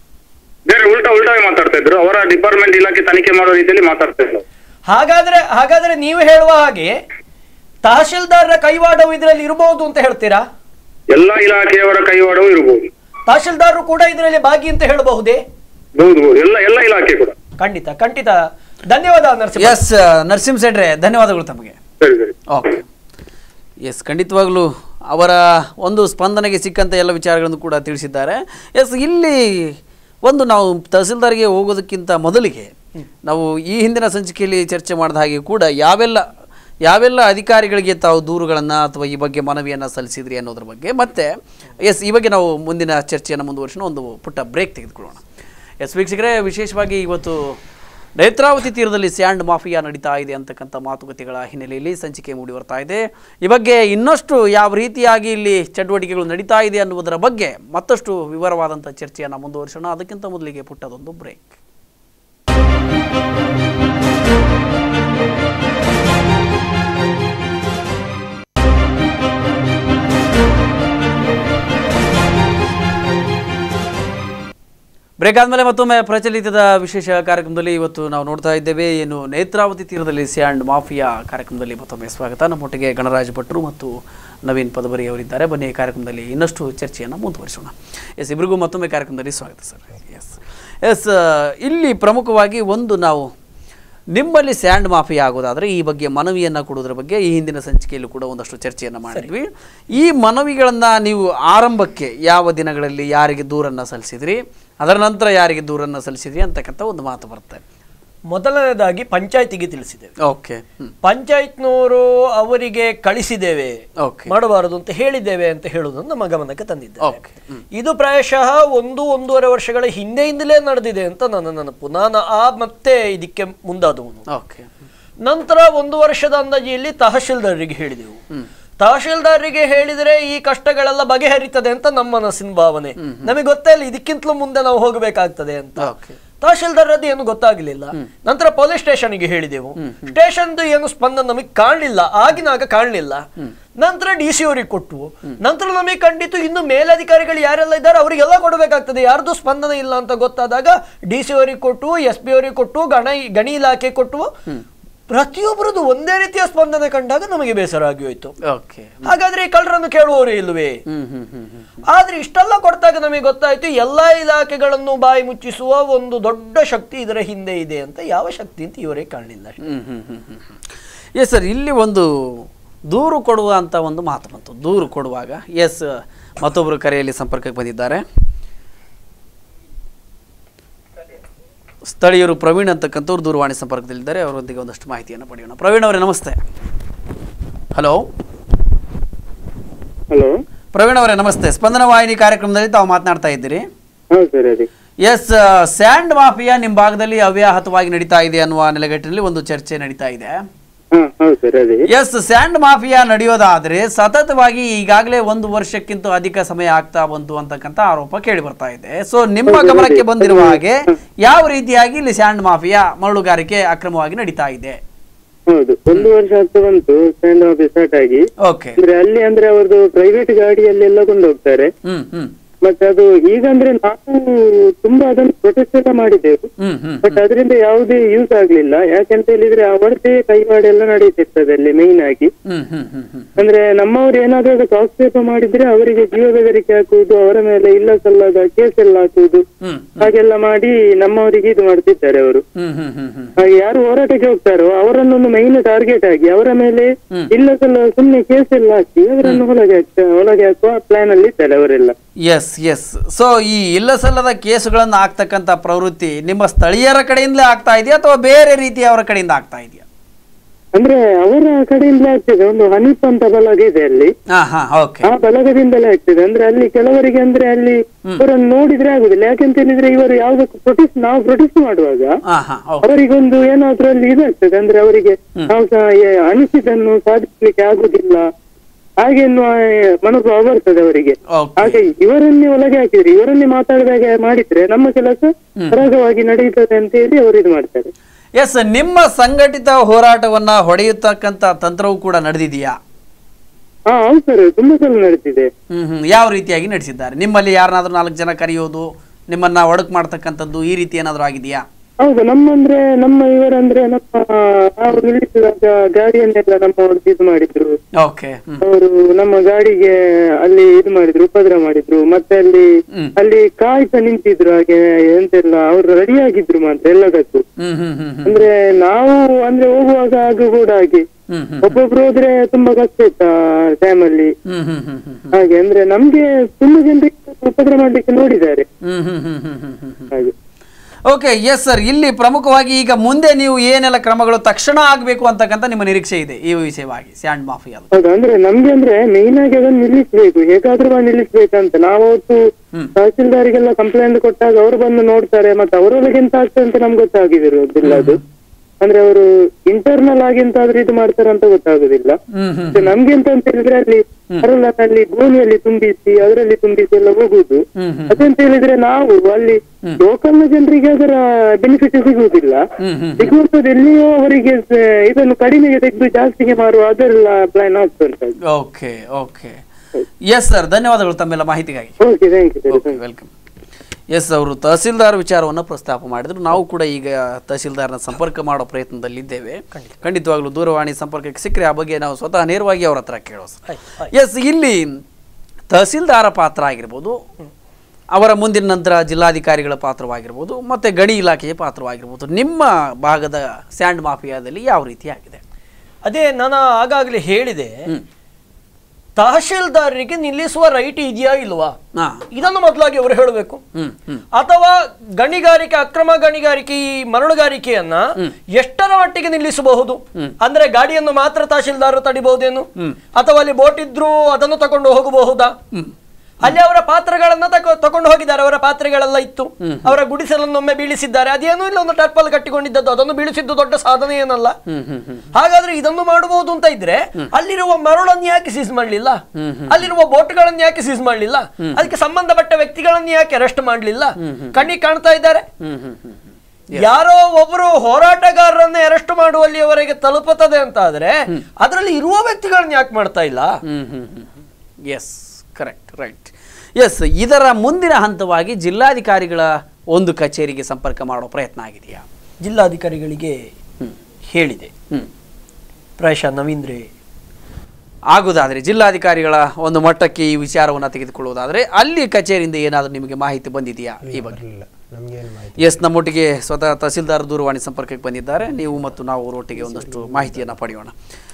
ಬೇರೆ ಉಲ್ಟಾ ಉಲ್ಟಾಗಿ ಮಾತಾಡ್ತಾ ಇದ್ರು ಅವರ ಡಿಪಾರ್ಟ್ಮೆಂಟ್ ಇಲಾಖೆ ತನಿಖೆ ಮಾಡೋ ರೀತಿಯಲ್ಲಿ ಮಾತಾಡ್ತಾ ಇದ್ರು ಹಾಗಾದ್ರೆ ಹಾಗಾದ್ರೆ ನೀವು ಹೇಳುವ ಹಾಗೆ ತಹಶೀಲ್ದಾರರ ಕೈವಾಡವು ಇದರಲ್ಲಿ ಇರಬಹುದು ಅಂತ ಹೇಳ್ತೀರಾ ಎಲ್ಲಾ ಇಲಾಖೆಯವರ ಕೈವಾಡವೂ ಇರಬಹುದು ತಹಶೀಲ್ದಾರರು ಕೂಡ ಇದರಲ್ಲಿ ಭಾಗಿ ಅಂತ ಹೇಳಬಹುದೇ ಹೌದು ಹೌದು ಎಲ್ಲ ಎಲ್ಲ ಇಲಾಖೆ ಕೂಡ ಖಂಡಿತ ಖಂಡಿತ ಧನ್ಯವಾದ ನರಸಿಂಹ ಎಸ್ ನರಸಿಂಹ ಶೆಟ್ರೆ ಧನ್ಯವಾದಗಳು ತಮಗೆ ಸರಿ ಸರಿ ಓಕೆ ಎಸ್ ಖಂಡಿತವಾಗ್ಲೂ ಅವರ ಒಂದು ಸ್ಪಂದನೆಗೆ ಸಿಕ್ಕಂಥ ಎಲ್ಲ ವಿಚಾರಗಳನ್ನು ಕೂಡ ತಿಳಿಸಿದ್ದಾರೆ ಎಸ್ ಇಲ್ಲಿ ಒಂದು ನಾವು ತಹಸೀಲ್ದಾರ್ಗೆ ಹೋಗೋದಕ್ಕಿಂತ ಮೊದಲಿಗೆ ನಾವು ಈ ಹಿಂದಿನ ಸಂಚಿಕೆಯಲ್ಲಿ ಚರ್ಚೆ ಮಾಡಿದ ಹಾಗೆ ಕೂಡ ಯಾವೆಲ್ಲ ಯಾವೆಲ್ಲ ಅಧಿಕಾರಿಗಳಿಗೆ ತಾವು ದೂರುಗಳನ್ನು ಅಥವಾ ಈ ಬಗ್ಗೆ ಮನವಿಯನ್ನು ಸಲ್ಲಿಸಿದ್ರಿ ಅನ್ನೋದ್ರ ಬಗ್ಗೆ ಮತ್ತೆ ಎಸ್ ಈ ಬಗ್ಗೆ ನಾವು ಮುಂದಿನ ಚರ್ಚೆಯನ್ನು ಮುಂದುವರಿಸೋಣ ಒಂದು ಪುಟ್ಟ ಬ್ರೇಕ್ ತೆಗೆದುಕೊಳ್ಳೋಣ ಎಸ್ ವೀಕ್ಷಕರೇ ವಿಶೇಷವಾಗಿ ಇವತ್ತು ನೇತ್ರಾವತಿ ತೀರದಲ್ಲಿ ಸ್ಯಾಂಡ್ ಮಾಫಿಯಾ ನಡೀತಾ ಇದೆ ಅಂತಕ್ಕಂಥ ಮಾತುಕತೆಗಳ ಹಿನ್ನೆಲೆಯಲ್ಲಿ ಸಂಚಿಕೆ ಮೂಡಿ ಬರ್ತಾ ಇದೆ ಈ ಬಗ್ಗೆ ಇನ್ನಷ್ಟು ಯಾವ ರೀತಿಯಾಗಿ ಇಲ್ಲಿ ಚಟುವಟಿಕೆಗಳು ನಡೀತಾ ಇದೆ ಅನ್ನುವುದರ ಬಗ್ಗೆ ಮತ್ತಷ್ಟು ವಿವರವಾದಂಥ ಚರ್ಚೆಯನ್ನು ಮುಂದುವರಿಸೋಣ ಅದಕ್ಕಿಂತ ಮೊದಲಿಗೆ ಪುಟ್ಟದೊಂದು ಬ್ರೇಕ್ ಬ್ರೇಕ್ ಆದಮೇಲೆ ಮತ್ತೊಮ್ಮೆ ಪ್ರಚಲಿತದ ವಿಶೇಷ ಕಾರ್ಯಕ್ರಮದಲ್ಲಿ ಇವತ್ತು ನಾವು ನೋಡ್ತಾ ಇದ್ದೇವೆ ಏನು ನೇತ್ರಾವತಿ ತೀರದಲ್ಲಿ ಸ್ಯಾಂಡ್ ಮಾಫಿಯಾ ಕಾರ್ಯಕ್ರಮದಲ್ಲಿ ಮತ್ತೊಮ್ಮೆ ಸ್ವಾಗತ ನಮ್ಮೊಟ್ಟಿಗೆ ಗಣರಾಜ್ ಭಟ್ರು ಮತ್ತು ನವೀನ್ ಪದಬರಿ ಅವರಿದ್ದಾರೆ ಬನ್ನಿ ಈ ಕಾರ್ಯಕ್ರಮದಲ್ಲಿ ಇನ್ನಷ್ಟು ಚರ್ಚೆಯನ್ನು ಮುಂದುವರಿಸೋಣ ಎಸ್ ಇಬ್ಬರಿಗೂ ಮತ್ತೊಮ್ಮೆ ಕಾರ್ಯಕ್ರಮದಲ್ಲಿ ಸ್ವಾಗತ ಸರ್ ಎಸ್ ಎಸ್ ಇಲ್ಲಿ ಪ್ರಮುಖವಾಗಿ ಒಂದು ನಾವು ನಿಮ್ಮಲ್ಲಿ ಸ್ಯಾಂಡ್ ಮಾಫಿಯಾ ಆಗೋದಾದರೆ ಈ ಬಗ್ಗೆ ಮನವಿಯನ್ನು ಕೊಡೋದ್ರ ಬಗ್ಗೆ ಈ ಹಿಂದಿನ ಸಂಚಿಕೆಯಲ್ಲೂ ಕೂಡ ಒಂದಷ್ಟು ಚರ್ಚೆಯನ್ನು ಮಾಡಿದ್ವಿ ಈ ಮನವಿಗಳನ್ನು ನೀವು ಆರಂಭಕ್ಕೆ ಯಾವ ದಿನಗಳಲ್ಲಿ ಯಾರಿಗೆ ದೂರನ್ನು ಸಲ್ಲಿಸಿದ್ರಿ ಅದರ ನಂತರ ಯಾರಿಗೆ ದೂರನ್ನು ಸಲ್ಲಿಸಿದ್ರಿ ಅಂತಕ್ಕಂಥ ಒಂದು ಮಾತು ಬರುತ್ತೆ ಮೊದಲನೇದಾಗಿ ಪಂಚಾಯತಿಗೆ ತಿಳಿಸಿದ್ದೇವೆ ಓಕೆ ಹ್ಮ್ ಪಂಚಾಯತ್ನವರು ಅವರಿಗೆ ಕಳಿಸಿದ್ದೇವೆ ಓಕೆ ಮಾಡಬಾರದು ಅಂತ ಹೇಳಿದ್ದೇವೆ ಅಂತ ಹೇಳುವುದನ್ನು ನಮ್ಮ ಗಮನಕ್ಕೆ ತಂದಿದ್ದಾರೆ ಓಕೆ ಹ್ಮ್ ಇದು ಪ್ರಾಯಶಃ ಒಂದು ಒಂದೂವರೆ ವರ್ಷಗಳ ಹಿಂದೆಯಿಂದಲೇ ನಡೆದಿದೆ ಅಂತ ನನ್ನ ನೆನಪು ನಾನು ಆ ಮತ್ತೆ ಇದಕ್ಕೆ ಮುಂದಾದವನು ಓಕೆ ನಂತರ ಒಂದು ವರ್ಷದ ಅಂದಾಜಿಯಲ್ಲಿ ತಹಶೀಲ್ದಾರರಿಗೆ ಹೇಳಿದೆವು ತಹಶೀಲ್ದಾರರಿಗೆ ಹೇಳಿದರೆ ಈ ಕಷ್ಟಗಳೆಲ್ಲ ಬಗೆಹರಿತದೆ ಅಂತ ನಮ್ಮ ಮನಸ್ಸಿನ ಭಾವನೆ ನಮಗೆ ಗೊತ್ತೇ ಇಲ್ಲ ಇದಕ್ಕಿಂತಲೂ ಮುಂದೆ ನಾವು ಹೋಗಬೇಕಾಗ್ತದೆ ಅಂತ ಓಕೆ ತಹಶೀಲ್ದಾರದ್ದು ಏನು ಗೊತ್ತಾಗಲಿಲ್ಲ ನಂತರ ಪೊಲೀಸ್ ಸ್ಟೇಷನ್ಗೆ ಹೇಳಿದೆವು ಸ್ಟೇಷನ್ದು ಏನು ಸ್ಪಂದನ ನಮಗೆ ಕಾಣಲಿಲ್ಲ ಆಗಿನಾಗ ಕಾಣಲಿಲ್ಲ ನಂತರ ಡಿ ಸಿ ಅವರಿಗೆ ಕೊಟ್ಟು ನಂತರ ನಮಗೆ ಕಂಡಿತು ಇನ್ನು ಮೇಲಧಿಕಾರಿಗಳು ಯಾರೆಲ್ಲ ಇದ್ದಾರೆ ಅವರಿಗೆಲ್ಲ ಕೊಡಬೇಕಾಗ್ತದೆ ಯಾರ್ದು ಸ್ಪಂದನ ಇಲ್ಲ ಅಂತ ಗೊತ್ತಾದಾಗ ಡಿ ಸಿ ಅವರಿಗೆ ಕೊಟ್ಟು ಎಸ್ ಪಿ ಅವರಿಗೆ ಕೊಟ್ಟು ಗಣ ಗಣಿ ಇಲಾಖೆ ಕೊಟ್ಟು ಪ್ರತಿಯೊಬ್ಬರದ್ದು ಒಂದೇ ರೀತಿಯ ಸ್ಪಂದನೆ ಕಂಡಾಗ ನಮಗೆ ಬೇಸರ ಆಗಿ ಹೋಯ್ತು ಓಕೆ ಹಾಗಾದ್ರೆ ಈ ಕಳ್ಳರನ್ನು ಕೇಳುವವರೇ ಇಲ್ವೇ ಹ್ಮ್ ಹ್ಮ್ ಹ್ಮ್ ಹ್ಮ್ ಆದ್ರೆ ಇಷ್ಟೆಲ್ಲ ಕೊಡ್ತಾಗ ನಮಗೆ ಗೊತ್ತಾಯ್ತು ಎಲ್ಲಾ ಇಲಾಖೆಗಳನ್ನು ಬಾಯಿ ಮುಚ್ಚಿಸುವ ಒಂದು ದೊಡ್ಡ ಶಕ್ತಿ ಇದರ ಹಿಂದೆ ಇದೆ ಅಂತ ಯಾವ ಶಕ್ತಿ ಅಂತ ಇವರೇ ಕಾಣಲಿಲ್ಲ ಹ್ಮ್ ಹ್ಮ್ ಹ್ಮ್ ಹ್ಮ್ ಹ್ಮ್ ಎಸ್ ಸರ್ ಇಲ್ಲಿ ಒಂದು ದೂರು ಕೊಡುವ ಅಂತ ಒಂದು ಮಾತು ಬಂತು ದೂರು ಕೊಡುವಾಗ ಎಸ್ ಮತ್ತೊಬ್ಬರು ಕರೆಯಲ್ಲಿ ಸಂಪರ್ಕಕ್ಕೆ ಬಂದಿದ್ದಾರೆ ಸ್ಥಳೀಯರು ಪ್ರವೀಣ್ ಅಂತಕ್ಕಂಥವ್ರು ದೂರವಾಣಿ ಸಂಪರ್ಕದಲ್ಲಿದ್ದಾರೆ ಅವರೊಂದಿಗೆ ಒಂದಷ್ಟು ಮಾಹಿತಿಯನ್ನು ಪಡೆಯೋಣ ಪ್ರವೀಣ್ ಅವರೇ ನಮಸ್ತೆ ಹಲೋ ಹಲೋ ಪ್ರವೀಣ್ ಅವರೇ ನಮಸ್ತೆ ಸ್ಪಂದನ ವಾಹಿನಿ ಕಾರ್ಯಕ್ರಮದಲ್ಲಿ ತಾವು ಮಾತನಾಡ್ತಾ ಇದ್ದೀರಿ ಹೌದು ಸರ್ ಅದೇ ಎಸ್ ಸ್ಯಾಂಡ್ ಮಾಫಿಯಾ ನಿಮ್ಮ ಭಾಗದಲ್ಲಿ ಅವ್ಯಾಹತವಾಗಿ ನಡೀತಾ ಇದೆ ಅನ್ನುವ ನೆಲೆಗಟ್ಟಿನಲ್ಲಿ ಒಂದು ಚರ್ಚೆ ನಡೀತಾ ಇದೆ ಹಾ ಹೌದು ಸರ್ ಅದೇ ಎಸ್ ಸ್ಯಾಂಡ್ ಮಾಫಿಯಾ ನಡೆಯೋದಾದ್ರೆ ಸತತವಾಗಿ ಈಗಾಗಲೇ ಒಂದು ವರ್ಷಕ್ಕಿಂತ ಅಧಿಕ ಸಮಯ ಆಗ್ತಾ ಬಂತು ಅಂತಕ್ಕಂಥ ಆರೋಪ ಕೇಳಿ ಬರ್ತಾ ಇದೆ ಸೊ ನಿಮ್ಮ ಗಮನಕ್ಕೆ ಬಂದಿರುವ ಹಾಗೆ ಯಾವ ರೀತಿಯಾಗಿ ಇಲ್ಲಿ ಸ್ಯಾಂಡ್ ಮಾಫಿಯಾ ಮರಳುಗಾರಿಕೆ ಅಕ್ರಮವಾಗಿ ನಡೀತಾ ಇದೆ ಹೌದು ಒಂದು ವರ್ಷ ಆಗ್ತಾ ಬಂತು ಸ್ಟ್ಯಾಂಡ್ ಆಫೀಸ್ ಸ್ಟಾರ್ಟ್ ಆಗಿ ಓಕೆ ಅಂದ್ರೆ ಅಲ್ಲಿ ಅಂದ್ರೆ ಅವ್ರದ್ದು ಪ್ರೈವೇಟ್ ಗಾಡಿಯಲ್ಲೆಲ್ಲ ಕೊಂಡೋಗ್ತಾರೆ ಹ್ಮ್ ಹ್ಮ್ ಮತ್ತೆ ಅದು ಈಗ ಅಂದ್ರೆ ನಾವು ತುಂಬಾ ಅದನ್ನು ಪ್ರೊಟೆಸ್ಟ್ ಎಲ್ಲ ಮಾಡಿದ್ದೆವು ಹ್ಮ್ ಹ್ಮ್ ಬಟ್ ಅದರಿಂದ ಯಾವುದೇ ಯೂಸ್ ಆಗ್ಲಿಲ್ಲ ಯಾಕಂತ ಹೇಳಿದ್ರೆ ಅವರದೇ ಕೈವಾಡ ಎಲ್ಲ ನಡೀತಿರ್ತದೆ ಅಲ್ಲಿ ಮೈನ್ ಆಗಿ ಹ್ಮ್ ಹ್ಮ್ ಹ್ಮ್ ಹ್ಮ್ ಅಂದ್ರೆ ನಮ್ಮವ್ರು ಏನಾದ್ರೂ ಅದಕ್ಕೆ ಆಕ್ಷೇಪ ಮಾಡಿದ್ರೆ ಅವರಿಗೆ ಜೀವ ಬೆದರಿಕೆ ಹಾಕುವುದು ಅವರ ಮೇಲೆ ಇಲ್ಲ ಸಲ್ಲದ ಕೇಸ್ ಎಲ್ಲ ಹಾಕುವುದು ಹ್ಮ್ ಹಾಗೆಲ್ಲ ಮಾಡಿ ನಮ್ಮವರಿಗೆ ಇದು ಮಾಡ್ತಿದ್ದಾರೆ ಅವರು ಹ್ಮ್ ಹ್ಮ್ ಹ್ಮ್ ಹ್ಮ್ ಹಾಗೆ ಯಾರು ಹೋರಾಟಕ್ಕೆ ಹೋಗ್ತಾರೋ ಅವರನ್ನೊಂದು ಮೈನ್ ಟಾರ್ಗೆಟ್ ಆಗಿ ಅವರ ಮೇಲೆ ಇಲ್ಲ ಸಲ್ಲ ಸುಮ್ನೆ ಕೇಸ್ ಎಲ್ಲ ಹಾಕಿ ಅವರನ್ನು ಒಳಗೆ ಹಾಕ್ತ- ಒಳಗೆ ಹಾಕುವ ಪ್ಲಾನ್ ಅಲ್ಲಿ ಇದ್ದಾರೆ ಅವರೆಲ್ಲ ಎಸ್ ಎಸ್ ಸೊ ಈ ಇಲ್ಲ ಸಲ್ಲದ ಕೇಸುಗಳನ್ನು ಆಗ್ತಕ್ಕಂಥ ಪ್ರವೃತ್ತಿ ನಿಮ್ಮ ಸ್ಥಳೀಯರ ಕಡೆಯಿಂದಲೇ ಆಗ್ತಾ ಇದೆಯಾ ಅಥವಾ ಬೇರೆ ರೀತಿಯವರ ಕಡೆಯಿಂದ ಆಗ್ತಾ ಇದೆಯಾ ಅಂದ್ರೆ ಅವರ ಕಡೆಯಿಂದ ಆಗ್ತದೆ ಒಂದು ಹನೀಫ್ ಅಂತ ಬಲಗ ಇದೆ ಅಲ್ಲಿ ಹಾ ಹಾ ಓಕೆ ಆ ಬಲಗದಿಂದಲೇ ಆಗ್ತದೆ ಅಂದ್ರೆ ಅಲ್ಲಿ ಕೆಲವರಿಗೆ ಅಂದ್ರೆ ಅಲ್ಲಿ ಅವರನ್ನು ನೋಡಿದ್ರೆ ಆಗುದಿಲ್ಲ ಯಾಕಂತ ಹೇಳಿದ್ರೆ ಇವರು ಯಾವ್ದಕ್ಕೂ ಪ್ರೊಟೆಸ್ಟ್ ನಾವು ಪ್ರೊಟೆಸ್ಟ್ ಮಾಡುವಾಗ ಹಾ ಹಾ ಓಕೆ ಅವರಿಗೊಂದು ಏನಾದ್ರೂ ಅಲ್ಲಿ ಇದಾಗ್ತದೆ ಅಂದ್ರೆ ಅವರಿಗೆ ನಾವು ಸಹ ಏ- ಅನಿಸಿದ್ದನ್ನು ಸಾಧಿಸ್ಲಿಕ್ಕೆ ಆಗುದಿಲ್ಲ ಹಾಗೆ ಎನ್ನುವ ಮನೋಭಾವ ಬರ್ತದೆ ಅವರಿಗೆ ಓಕೆ ಹಾಗೆ ಇವರನ್ನೇ ಒಳಗೆ ಹಾಕಿದ್ರೆ ಇವರನ್ನೇ ಮಾತಾಡಿದಾಗ ಮಾಡಿದ್ರೆ ನಮ್ಮ ಕೆಲಸ ಸರಾಗವಾಗಿ ನಡೆಯುತ್ತದೆ ಅಂತ ಹೇಳಿ ಅವರು ಇದು ಮಾಡ್ತಾರೆ ಎಸ್ ನಿಮ್ಮ ಸಂಘಟಿತ ಹೋರಾಟವನ್ನ ಹೊಡೆಯತಕ್ಕಂತ ತಂತ್ರವೂ ಕೂಡ ನಡೆದಿದೆಯಾ ಹಾ ಹೌದು ಸರ್ ತುಂಬಾ ಸಲ ನಡೀತಿದೆ ಹ್ಮ್ ಹ್ಮ್ ಯಾವ ರೀತಿಯಾಗಿ ನಡೆಸಿದ್ದಾರೆ ನಿಮ್ಮಲ್ಲಿ ಯಾರನ್ನಾದ್ರೂ ನಾಲ್ಕು ಜನ ಕರೆಯೋದು ನಿಮ್ಮನ್ನ ಒಡಕ್ ಮಾಡ್ತಕ್ಕಂಥದ್ದು ಈ ರೀತಿ ಏನಾದರೂ ಆಗಿದೆಯಾ ಹೌದು ನಮ್ಮಂದ್ರೆ ನಮ್ಮ ಇವರಂದ್ರೆ ನಮ್ಮ ನಾವು ನಿಲ್ಲಿಸಿದಾಗ ಗಾಡಿಯನ್ನೆಲ್ಲ ನಮ್ಮ ಇದು ಮಾಡಿದ್ರು ಓಕೆ ಹ್ಮ್ ಅವರು ನಮ್ಮ ಗಾಡಿಗೆ ಅಲ್ಲಿ ಇದು ಮಾಡಿದ್ರು ಉಪದ್ರ ಮಾಡಿದ್ರು ಮತ್ತೆ ಅಲ್ಲಿ ಹ್ಮ್. ಅಲ್ಲಿ ಕಾಯ್ತಾ ನಿಂತಿದ್ರು ಹಾಗೆ ಎಂತೆಲ್ಲ ಅವ್ರು ರೆಡಿ ಆಗಿದ್ರು ಮಾತ್ರ ಎಲ್ಲದಕ್ಕೂ ಹ್ಮ್ ಹ್ಮ್ ಹ್ಮ್ ಹ್ಮ್ ಅಂದ್ರೆ ನಾವು ಅಂದ್ರೆ ಹೋಗುವಾಗ ಆಗ ಕೂಡ ಹಾಗೆ ಹ್ಮ್ ಹ್ಮ್ ಒಬ್ಬೊಬ್ರು ಹೋದ್ರೆ ತುಂಬಾ ಕಷ್ಟ ಇತ್ತು ಟೈಮ್ ಅಲ್ಲಿ ಹ್ಮ್ ಹ್ಮ್ ಹ್ಮ್ ಹ್ಮ್ ಹಾಗೆ ಅಂದ್ರೆ ನಮ್ಗೆ ತುಂಬಾ ಜನರಿಗೆ ಉಪದ್ರ ಮಾಡ್ಲಿಕ್ಕೆ ನೋಡಿದ್ದಾರೆ ಹ್ಮ್ ಹ್ಮ್ ಹ್ಮ್ ಹ್ಮ್ ಹ್ಮ್ ಹ್ಮ್ ಹ್ಮ್ ಹಾಗೆ ಓಕೆ ಎಸ್ ಸರ್ ಇಲ್ಲಿ ಪ್ರಮುಖವಾಗಿ ಈಗ ಮುಂದೆ ನೀವು ಏನೆಲ್ಲ ಕ್ರಮಗಳು ತಕ್ಷಣ ಆಗಬೇಕು ಅಂತಕ್ಕಂಥ ನಿಮ್ಮ ನಿರೀಕ್ಷೆ ಇದೆ ಈ ವಿಷಯವಾಗಿ ಸ್ಯಾಂಡ್ ಮಾಫಿಯಾ ಹೌದು ಅಂದ್ರೆ ನಮ್ಗೆ ಅಂದ್ರೆ ಮೇನ್ ಆಗಿ ಅದನ್ನ ನಿಲ್ಲಿಸ್ಬೇಕು ಹೇಗಾದ್ರೂ ಬಂದು ನಿಲ್ಲಿಸ್ಬೇಕಂತ ನಾವು ಅವತ್ತು ತಹಸೀಲ್ದಾರಿಗೆಲ್ಲ ಕಂಪ್ಲೇಂಟ್ ಕೊಟ್ಟಾಗ ಅವರು ಬಂದು ನೋಡ್ತಾರೆ ಮತ್ತೆ ಅವರೊಳಗೆ ಎಂತ ಆಗ್ತದೆ ಅಂತ ನಮ್ಗೆ ಗೊತ್ತಾಗಿದಿರೋದಿಲ್ಲ ಅದು ಅಂದ್ರೆ ಅವರು ಇಂಟರ್ನಲ್ ಆಗಿ ಎಂತಾದ್ರೂ ಇದು ಮಾಡ್ತಾರೆ ಅಂತ ಗೊತ್ತಾಗುದಿಲ್ಲ ಹ್ಮ್ ಹ್ಮ್ ಮತ್ತೆ ನಮ್ಗೆ ಎಂತ ಅಂತ ಹೇಳಿದ್ರೆ ಅಲ್ಲಿ ಅಲ್ಲಿ ಗೋಣಿಯಲ್ಲಿ ತುಂಬಿಸಿ ಅದರಲ್ಲಿ ತುಂಬಿಸಿ ಎಲ್ಲ ಹೋಗುದು ಹ್ಮ್ ಹ್ಮ್ ಅದಂತ ಹೇಳಿದ್ರೆ ನಾವು ಅಲ್ಲಿ ಲೋಕಲ್ ಜನರಿಗೆ ಅದರ ಬೆನಿಫಿಟ್ ಸಿಗುವುದಿಲ್ಲ ಹ್ಮ್ ಹ್ಮ್ ಸಿಗುವಂತದ್ದು ಎಲ್ಲಿಯೋ ಅವರಿಗೆ ಸ- ಇದನ್ನು ಕಡಿಮೆಗೆ ತೆಗೆದು ಜಾಸ್ತಿಗೆ ಮಾರುವ ಅದೆಲ್ಲ ಪ್ಲಾನ್ ಆಗ್ತದೆ ಓಕೆ ಓಕೆ ಎಸ್ ಸರ್ ಧನ್ಯವಾದಗಳು ತಮ್ಮೆಲ್ಲ ಮಾಹಿತಿಗಾಗಿ okay thank you okay welcome yes ಅವರು ತಹಸೀಲ್ದಾರ್ ವಿಚಾರವನ್ನು ಪ್ರಸ್ತಾಪ ಮಾಡಿದ್ರು ನಾವು ಕೂಡ ಈಗ ತಹಸೀಲ್ದಾರ್ನ ಸಂಪರ್ಕ ಮಾಡೋ ಪ್ರಯತ್ನದಲ್ಲಿದ್ದೇವೆ ಖಂಡಿತವಾಗ್ಲೂ ದೂರವಾಣಿ ಸಂಪರ್ಕಕ್ಕೆ ಸಿಕ್ಕರೆ ಆ ಬಗ್ಗೆ ನಾವು ಸ್ವತಃ ನೇರವಾಗಿ ಅವ್ರ ಹತ್ರ ಕೇಳೋ ಎಸ್ ಇಲ್ಲಿ ತಹಸೀಲ್ದಾರ ಪಾತ್ರ ಆಗಿರ್ಬೋದು ಅವರ ಮುಂದಿನ ನಂತರ ಜಿಲ್ಲಾಧಿಕಾರಿಗಳ ಪಾತ್ರವಾಗಿರ್ಬೋದು ಮತ್ತು ಗಣಿ ಇಲಾಖೆಯ ಪಾತ್ರವಾಗಿರ್ಬೋದು ನಿಮ್ಮ ಭಾಗದ ಸ್ಯಾಂಡ್ ಮಾಫಿಯಾದಲ್ಲಿ ಯಾವ ರೀತಿ ಆಗಿದೆ ಅದೇ ನಾನು ಆಗಾಗಲೇ ಹೇಳಿದೆ ತಹಶೀಲ್ದಾರರಿಗೆ ನಿಲ್ಲಿಸುವ ರೈಟ್ ಇದೆಯಾ ಇಲ್ವಾ ಹಾಂ ಇದನ್ನು ಮೊದಲಾಗಿ ಅವರು ಹೇಳಬೇಕು ಹ್ಮ್ ಹ್ಮ್ ಅಥವಾ ಗಣಿಗಾರಿಕೆ ಅಕ್ರಮ ಗಣಿಗಾರಿಕೆ ಈ ಮರಳುಗಾರಿಕೆಯನ್ನ ಎಷ್ಟರ ಮಟ್ಟಿಗೆ ನಿಲ್ಲಿಸಬಹುದು ಅಂದ್ರೆ ಗಾಡಿಯನ್ನು ಮಾತ್ರ ತಹಶೀಲ್ದಾರರು ತಡಿಬಹುದೇನು ಅಥವಾ ಅಲ್ಲಿ ಬೋಟ್ ಇದ್ರೂ ಅದನ್ನು ತಕೊಂಡು ಹೋಗಬಹುದಾ ಅಲ್ಲಿ ಅವರ ಪಾತ್ರಗಳನ್ನ ತಗೊ- ತಕೊಂಡು ಹೋಗಿದ್ದಾರೆ ಅವರ ಪಾತ್ರೆಗಳೆಲ್ಲ ಇತ್ತು ಅವರ ಗುಡಿಸಲನ್ನೊಮ್ಮೆ ಬೀಳಿಸಿದ್ದಾರೆ ಅದೇನೂ ಇಲ್ಲ ಒಂದು ಟರ್ಪಲ್ ಕಟ್ಟಿಕೊಂಡಿದ್ದದ್ದು ಅದನ್ನು ಬೀಳಿಸಿದ್ದು ದೊಡ್ಡ ಸಾಧನೆ ಏನಲ್ಲ ಹಾಗಾದ್ರೆ ಇದನ್ನು ಮಾಡಬಹುದು ಅಂತ ಇದ್ರೆ ಅಲ್ಲಿರುವ ಮರಳನ್ನು ಯಾಕೆ ಸೀಸ್ ಮಾಡಲಿಲ್ಲ ಅಲ್ಲಿರುವ ಬೋಟ್ಗಳನ್ನು ಯಾಕೆ ಸೀಸ್ ಮಾಡಲಿಲ್ಲ ಅದಕ್ಕೆ ಸಂಬಂಧಪಟ್ಟ ವ್ಯಕ್ತಿಗಳನ್ನು ಯಾಕೆ ಅರೆಸ್ಟ್ ಮಾಡಲಿಲ್ಲ ಕಣ್ಣಿಗೆ ಕಾಣ್ತಾ ಇದ್ದಾರೆ ಹ್ಮ್ ಹ್ಮ್ ಹ್ಮ್ ಯಾರೋ ಒಬ್ಬರು ಹೋರಾಟಗಾರರನ್ನೇ ಅರೆಸ್ಟ್ ಮಾಡುವಲ್ಲಿಯವರೆಗೆ ತಲುಪುತ್ತದೆ ಅಂತ ಆದ್ರೆ ಅದರಲ್ಲಿ ಇರುವ ವ್ಯಕ್ತಿಗಳನ್ನ ಯಾಕೆ ಮಾಡ್ತಾ ಇಲ್ಲ ಹ್ಮ್ ಹ್ಮ್ ಹ್ಮ್ ಎಸ್ ಕರೆಕ್ಟ್ ರೈಟ್ ಎಸ್ ಇದರ ಮುಂದಿನ ಹಂತವಾಗಿ ಜಿಲ್ಲಾಧಿಕಾರಿಗಳ ಒಂದು ಕಚೇರಿಗೆ ಸಂಪರ್ಕ ಮಾಡೋ ಪ್ರಯತ್ನ ಆಗಿದೆಯಾ ಜಿಲ್ಲಾಧಿಕಾರಿಗಳಿಗೆ ಹೇಳಿದೆ ಹ್ಮ್ ಪ್ರಾಯಶಃ ನವೀಂದ್ರೆ ಆಗುದಾದ್ರೆ ಜಿಲ್ಲಾಧಿಕಾರಿಗಳ ಒಂದು ಮಟ್ಟಕ್ಕೆ ಈ ವಿಚಾರವನ್ನು ತೆಗೆದುಕೊಳ್ಳುವುದಾದ್ರೆ ಅಲ್ಲಿ ಕಚೇರಿಯಿಂದ ಏನಾದರೂ ನಿಮಗೆ ಮಾಹಿತಿ ಬಂದಿದೆಯಾ ಈ ಬಗ್ಗೆ ಇಲ್ಲ ನಮ್ಗೇನು ಮಾಹಿತಿ ಎಸ್ ನಮ್ಮೊಟ್ಟಿಗೆ ಸ್ವತಃ ತಹಸೀಲ್ದಾರ್ ದೂರವಾಣಿ ಸಂಪರ್ಕಕ್ಕೆ ಬಂದಿದ್ದಾರೆ ನೀವು ಮತ್ತು ನಾವು ಅವರೊಟ್ಟಿಗೆ ಒಂದಷ್ಟು ಮಾಹಿತಿಯನ್ನು ಪಡೆಯೋಣ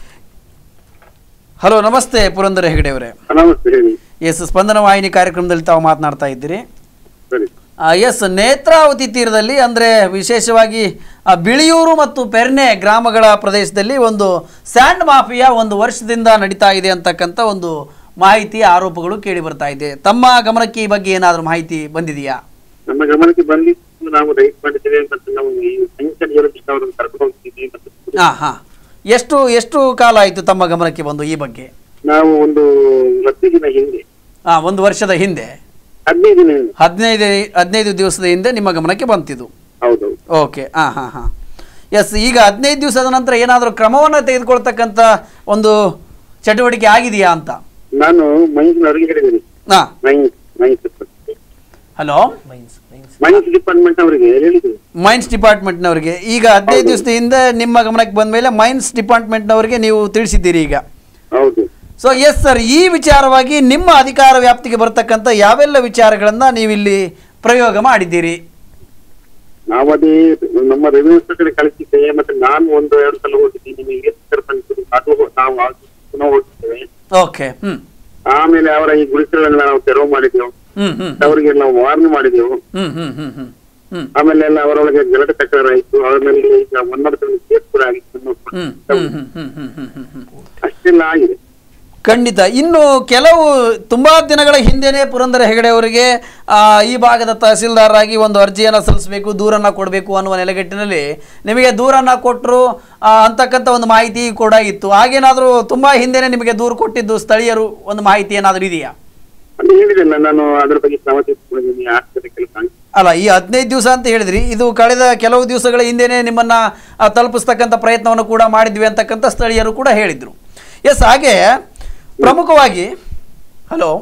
ಹಲೋ ನಮಸ್ತೆ ಪುರಂದರ ಹೆಗಡೆ ಅವರೇ ನಮಸ್ತೆ ಹೇಳಿ ಎಸ್ ಸ್ಪಂದನ ವಾಹಿನಿ ಕಾರ್ಯಕ್ರಮದಲ್ಲಿ ತಾವು ಮಾತನಾಡ್ತಾ ಇದ್ದೀರಿ ಸರಿ ಎಸ್ ನೇತ್ರಾವತಿ ತೀರದಲ್ಲಿ ಅಂದರೆ ವಿಶೇಷವಾಗಿ ಆ, ಬಿಳಿಯೂರು ಮತ್ತು ಪೆರ್ನೆ ಗ್ರಾಮಗಳ ಪ್ರದೇಶದಲ್ಲಿ ಒಂದು ಸ್ಯಾಂಡ್ ಮಾಫಿಯಾ ಒಂದು ವರ್ಷದಿಂದ ನಡೀತಾ ಇದೆ ಅಂತಕ್ಕಂಥ ಒಂದು ಮಾಹಿತಿ ಆರೋಪಗಳು ಕೇಳಿ ಬರ್ತಾ ಇದೆ ತಮ್ಮ ಗಮನಕ್ಕೆ ಈ ಬಗ್ಗೆ ಏನಾದರೂ ಮಾಹಿತಿ ಬಂದಿದೆಯಾ ನಮ್ಮ ಗಮನಕ್ಕೆ ಬಂದಿದ್ದು ನಾವು ರೈಟ್ ಮಾಡಿದ್ದೇವೆ ಮತ್ತು ನಾವು ಈ ಸೈನ್ಸ್ ಜಿಯೋಲಜಿಸ್ಟ್ ಅವರನ್ನು ಕರ್ಕೊಂಡು ಹೋಗ್ತಿದ್ವಿ ಮತ್ತು ಹಾಂ ಹಾಂ ಎಷ್ಟು ಎಷ್ಟು ಕಾಲ ಆಯಿತು ತಮ್ಮ ಗಮನಕ್ಕೆ ಬಂದು ಈ ಬಗ್ಗೆ ನಾವು ಒಂದು ಹತ್ತು ದಿನ ಹಿಂದೆ ಹಾಂ ಒಂದು ವರ್ಷದ ಹಿಂದೆ ಹದಿನೈದು ದಿನ ಹಿಂದೆ ಹದಿನೈದು ಹದಿನೈದು ದಿವಸದ ಹಿಂದೆ ನಿಮ್ಮ ಗಮನಕ್ಕೆ ಬಂತಿದ್ದು ಹೌದೌದು ಓಕೆ ಹಾಂ ಹಾಂ ಹಾಂ ಎಸ್ ಈಗ ಹದಿನೈದು ದಿವಸದ ನಂತರ ಏನಾದರೂ ಕ್ರಮವನ್ನು ತೆಗೆದುಕೊಳ್ತಕ್ಕಂಥ ಒಂದು ಚಟುವಟಿಕೆ ಆಗಿದೆಯಾ ಅಂತ ನಾನು ಮೈನ್ಸ್ನವರಿಗೆ ಹೇಳಿದ್ದೀನಿ ಹಾಂ mines mines hello mines mines mines department ಅವರಿಗೆ ಹೇಳಿದ್ದೀನಿ ಮೈನ್ಸ್ ಡಿಪಾರ್ಟ್ಮೆಂಟ್ನವರಿಗೆ ಈಗ ಹದಿನೈದು ದಿವಸದ ಹಿಂದೆ ನಿಮ್ಮ ಗಮನಕ್ಕೆ ಬಂದ ಮೇಲೆ ಮೈನ್ಸ್ ಡಿಪಾರ್ಟ್ಮೆಂಟ್ನವರಿಗೆ ನೀವು ತಿಳಿಸಿದ್ದೀರಿ ಈಗ ಹೌದು ಸೊ ಎಸ್ ಸರ್ ಈ ವಿಚಾರವಾಗಿ ನಿಮ್ಮ ಅಧಿಕಾರ ವ್ಯಾಪ್ತಿಗೆ ಬರ್ತಕ್ಕಂಥ ಯಾವೆಲ್ಲ ವಿಚಾರಗಳನ್ನು ನೀವಿಲ್ಲಿ ಪ್ರಯೋಗ ಮಾಡಿದ್ದೀರಿ ನಾವು ಅದೇ ನಮ್ಮ ರೆವಿನ್ಯೂ ಕಡೆ ಕಳಿಸಿದ್ದೇವೆ ಮತ್ತೆ ನಾನು ಒಂದು ಎರಡು ಸಲ ಹೋಗಿದ್ದೀನಿ ನಿಮಗೆ ಸರ್ಪಂಚ್ ಅದು ನಾವು ಆ- ಪುನಃ ಹೋಗಿದ್ದೇವೆ ಓಕೆ ಹ್ಞೂ ಆಮೇಲೆ ಅವರ ಈ ಗುಡಿಸಲನ್ನ ನಾವು ತೆರವು ಮಾಡಿದೆವು ಹ್ಞೂ ಹ್ಞೂ ಅವರಿಗೆ ನಾವು ವಾರ್ನ್ ಮಾಡಿದೆವು ಹ್ಞೂ ಹ್ಞೂ ಹ್ಞೂ ಹ್ಞೂ ಹ್ಞೂ ಆಮೇಲೆ ಎಲ್ಲ ಅವರೊಳಗೆ ಗಲಾಟೆ ತಕರಾರು ಆಯ್ತು ಅವ್ರ ಮೇಲೆ ಈಗ ಒನ್ ಅವರ್ ಕೇಸ್ ಕೂಡ ಆಗಿತ್ತು ಹ್ಞೂ ಹ್ಞೂ ಹ್ಞೂ ಹ್ಞೂ ಹ್ಞೂ ಹ್ಞೂ ಹ್ಞೂ ಅಷ್ಟೆಲ್ಲ ಆಗಿದೆ ಖಂಡಿತ ಇನ್ನು ಕೆಲವು ತುಂಬ ದಿನಗಳ ಹಿಂದೆನೇ ಪುರಂದರ ಹೆಗಡೆ ಅವರಿಗೆ ಆ, ಈ ಭಾಗದ ತಹಸೀಲ್ದಾರರಾಗಿ ಒಂದು ಅರ್ಜಿಯನ್ನು ಸಲ್ಲಿಸಬೇಕು ದೂರನ್ನು ಕೊಡಬೇಕು ಅನ್ನುವ ನೆಲೆಗಟ್ಟಿನಲ್ಲಿ ನಿಮಗೆ ದೂರನ್ನು ಕೊಟ್ಟರು ಅಂತಕ್ಕಂಥ ಒಂದು ಮಾಹಿತಿ ಕೂಡ ಇತ್ತು ಹಾಗೇನಾದರೂ ತುಂಬ ಹಿಂದೆನೇ ನಿಮಗೆ ದೂರು ಕೊಟ್ಟಿದ್ದು ಸ್ಥಳೀಯರು ಒಂದು ಮಾಹಿತಿ ಏನಾದರೂ ಇದೆಯಾ ಅಲ್ಲಿ ಹೇಳಿದೆಲ್ಲ ನಾನು ಅದ್ರ ಬಗ್ಗೆ ಕ್ರಮ ತೆಗೆದುಕೊಂಡಿದ್ದೀನಿ ಆಸ್ಪತ್ರೆ ಕೆಲಸ ಆಗಿದೆ. ಅಲ್ಲ ಈ ಹದಿನೈದು ದಿವಸ ಅಂತ ಹೇಳಿದ್ರಿ ಇದು ಕಳೆದ ಕೆಲವು ದಿವಸಗಳ ಹಿಂದೆನೇ ನಿಮ್ಮನ್ನ ಆ, ತಲುಪಿಸ್ತಕ್ಕಂಥ ಪ್ರಯತ್ನವನ್ನು ಕೂಡ ಮಾಡಿದ್ವಿ ಅಂತಕ್ಕಂಥ ಸ್ಥಳೀಯರು ಕೂಡ ಹೇಳಿದ್ರು ಎಸ್ ಹಾಗೆ ಪ್ರಮುಖವಾಗಿ ಹಲೋ